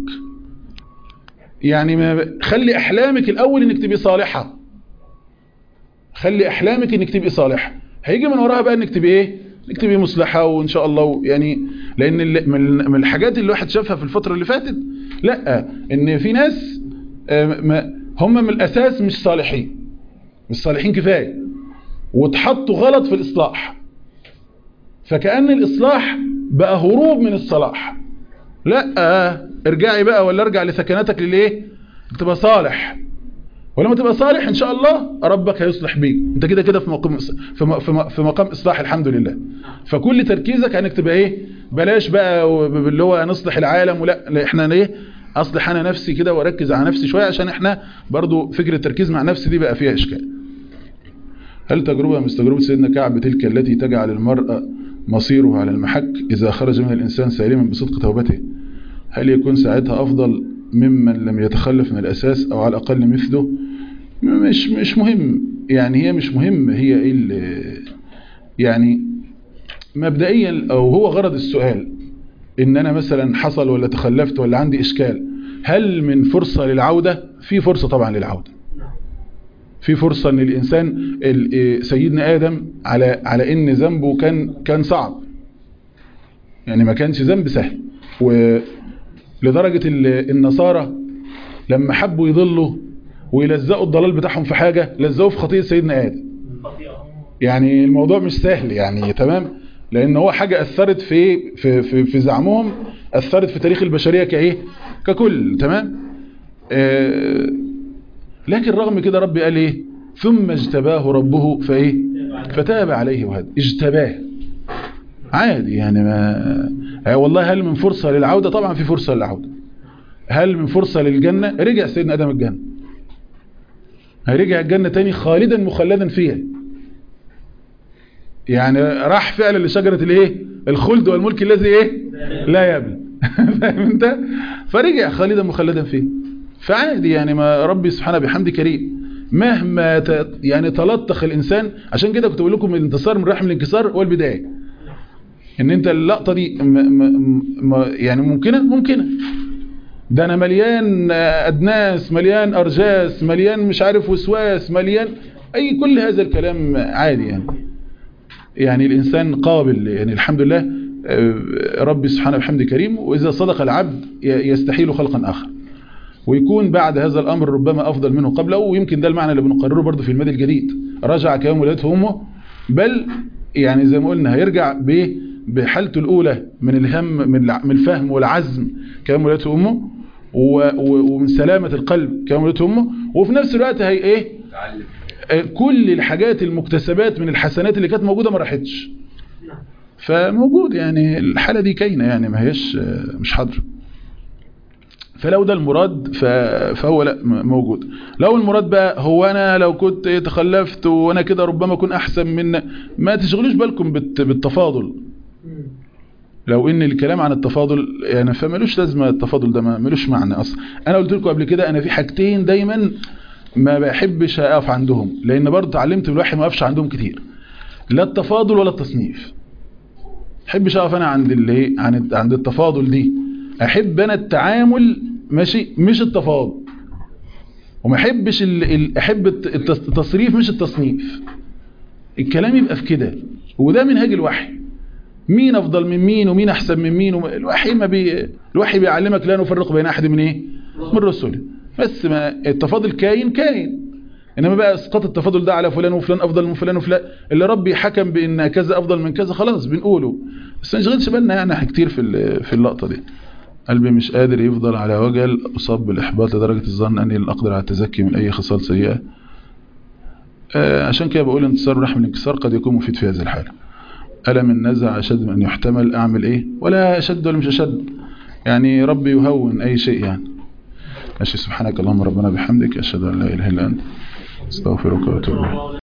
يعني ما خلي احلامك الاول انك تبقي صالحه خلي احلامك انك تبقي صالحه هيجي من وراها بقى انك تبقي ايه انك تبقي مصلحه وان شاء الله يعني لان من الحاجات اللي الواحد شافها في الفتره اللي فاتت لا ان في ناس ما هم من الأساس مش صالحين مش صالحين كفاية واتحطوا غلط في الإصلاح فكأن الإصلاح بقى هروب من الصلاح لا ارجعي بقى ولا ارجع لسكناتك لليه تبقى صالح ولما تبقى صالح ان شاء الله ربك هيصلح بيك انت كده كده في مقام في مقام اصلاح الحمد لله فكل تركيزك انك تبقى ايه بلاش بقى اللي هو نصلح العالم ولا احنا ايه اصلح انا نفسي كده واركز على نفسي شويه عشان احنا برضو فكره التركيز مع نفسي دي بقى فيها اشكال هل تجربه مثل تجربه سيدنا كعب تلك التي تجعل المرأة مصيره على المحك اذا خرج من الانسان سالما بصدق توبته هل يكون ساعتها افضل ممن لم يتخلف من الاساس او على الاقل مثله مش مش مهم يعني هي مش مهم هي ايه يعني مبدئيا او هو غرض السؤال ان انا مثلا حصل ولا تخلفت ولا عندي اشكال هل من فرصة للعودة في فرصة طبعا للعودة في فرصة ان الانسان سيدنا ادم على على ان ذنبه كان كان صعب يعني ما كانش ذنب سهل ولدرجة النصارى لما حبوا يضلوا ويلزقوا الضلال بتاعهم في حاجة لزقوه في خطيئة سيدنا ادم يعني الموضوع مش سهل يعني تمام لان هو حاجة اثرت في في في, في زعمهم اثرت في تاريخ البشرية كايه ككل تمام آه لكن رغم كده ربي قال ايه ثم اجتباه ربه فايه فتاب عليه وهدى اجتباه عادي يعني ما والله هل من فرصة للعودة طبعا في فرصة للعودة هل من فرصة للجنة رجع سيدنا ادم الجنة هيرجع الجنة تاني خالدا مخلدا فيها يعني راح فعلا لشجرة الايه الخلد والملك الذي ايه لا يبلى فاهم انت فرجع خالدا مخلدا فيه فعادي يعني ما ربي سبحانه بحمد كريم مهما ت... يعني تلطخ الانسان عشان كده كنت بقول لكم الانتصار من رحم الانكسار هو البدايه ان انت اللقطه دي م... م... م... يعني ممكنه ممكنه ده انا مليان ادناس مليان ارجاس مليان مش عارف وسواس مليان اي كل هذا الكلام عادي يعني يعني الانسان قابل يعني الحمد لله ربي سبحانه بحمد كريم واذا صدق العبد يستحيل خلقا اخر ويكون بعد هذا الامر ربما افضل منه قبله ويمكن ده المعنى اللي بنقرره برضه في المدى الجديد رجع كيوم ولادته امه بل يعني زي ما قلنا هيرجع ب بحالته الاولى من الهم من من الفهم والعزم كيوم ولادته امه ومن سلامة القلب كما قلت امه وفي نفس الوقت هي ايه كل الحاجات المكتسبات من الحسنات اللي كانت موجودة ما راحتش فموجود يعني الحالة دي كاينة يعني ما هيش مش حاضر فلو ده المراد فهو لا موجود لو المراد بقى هو انا لو كنت تخلفت وانا كده ربما اكون احسن من ما تشغلوش بالكم بالتفاضل لو ان الكلام عن التفاضل يعني فمالوش لازمه التفاضل ده ملوش معنى اصلا انا قلت لكم قبل كده انا في حاجتين دايما ما بحبش اقف عندهم لان برضه اتعلمت من الواحد ما اقفش عندهم كتير لا التفاضل ولا التصنيف احبش اقف انا عند اللي عند عند التفاضل دي احب انا التعامل ماشي مش التفاضل وما احبش احب التصريف مش التصنيف الكلام يبقى في كده وده منهاج الوحي مين افضل من مين ومين احسن من مين وم... الوحي ما بي... الوحي بيعلمك لا نفرق بين احد من ايه من رسله بس ما التفاضل كاين كاين انما بقى اسقاط التفاضل ده على فلان وفلان افضل من فلان وفلان اللي ربي حكم بان كذا افضل من كذا خلاص بنقوله بس ما نشغلش بالنا يعني كتير في في اللقطه دي قلبي مش قادر يفضل على وجل اصاب بالاحباط لدرجه الظن اني لا اقدر على التزكي من اي خصال سيئه آه عشان كده بقول انتصار رحم الانكسار قد يكون مفيد في هذه الحاله ألم النزع أشد من أن يحتمل أعمل إيه ولا أشد ولا مش أشد يعني ربي يهون أي شيء يعني ماشي سبحانك اللهم ربنا بحمدك أشهد أن لا إله إلا أنت استغفرك وأتوب إليك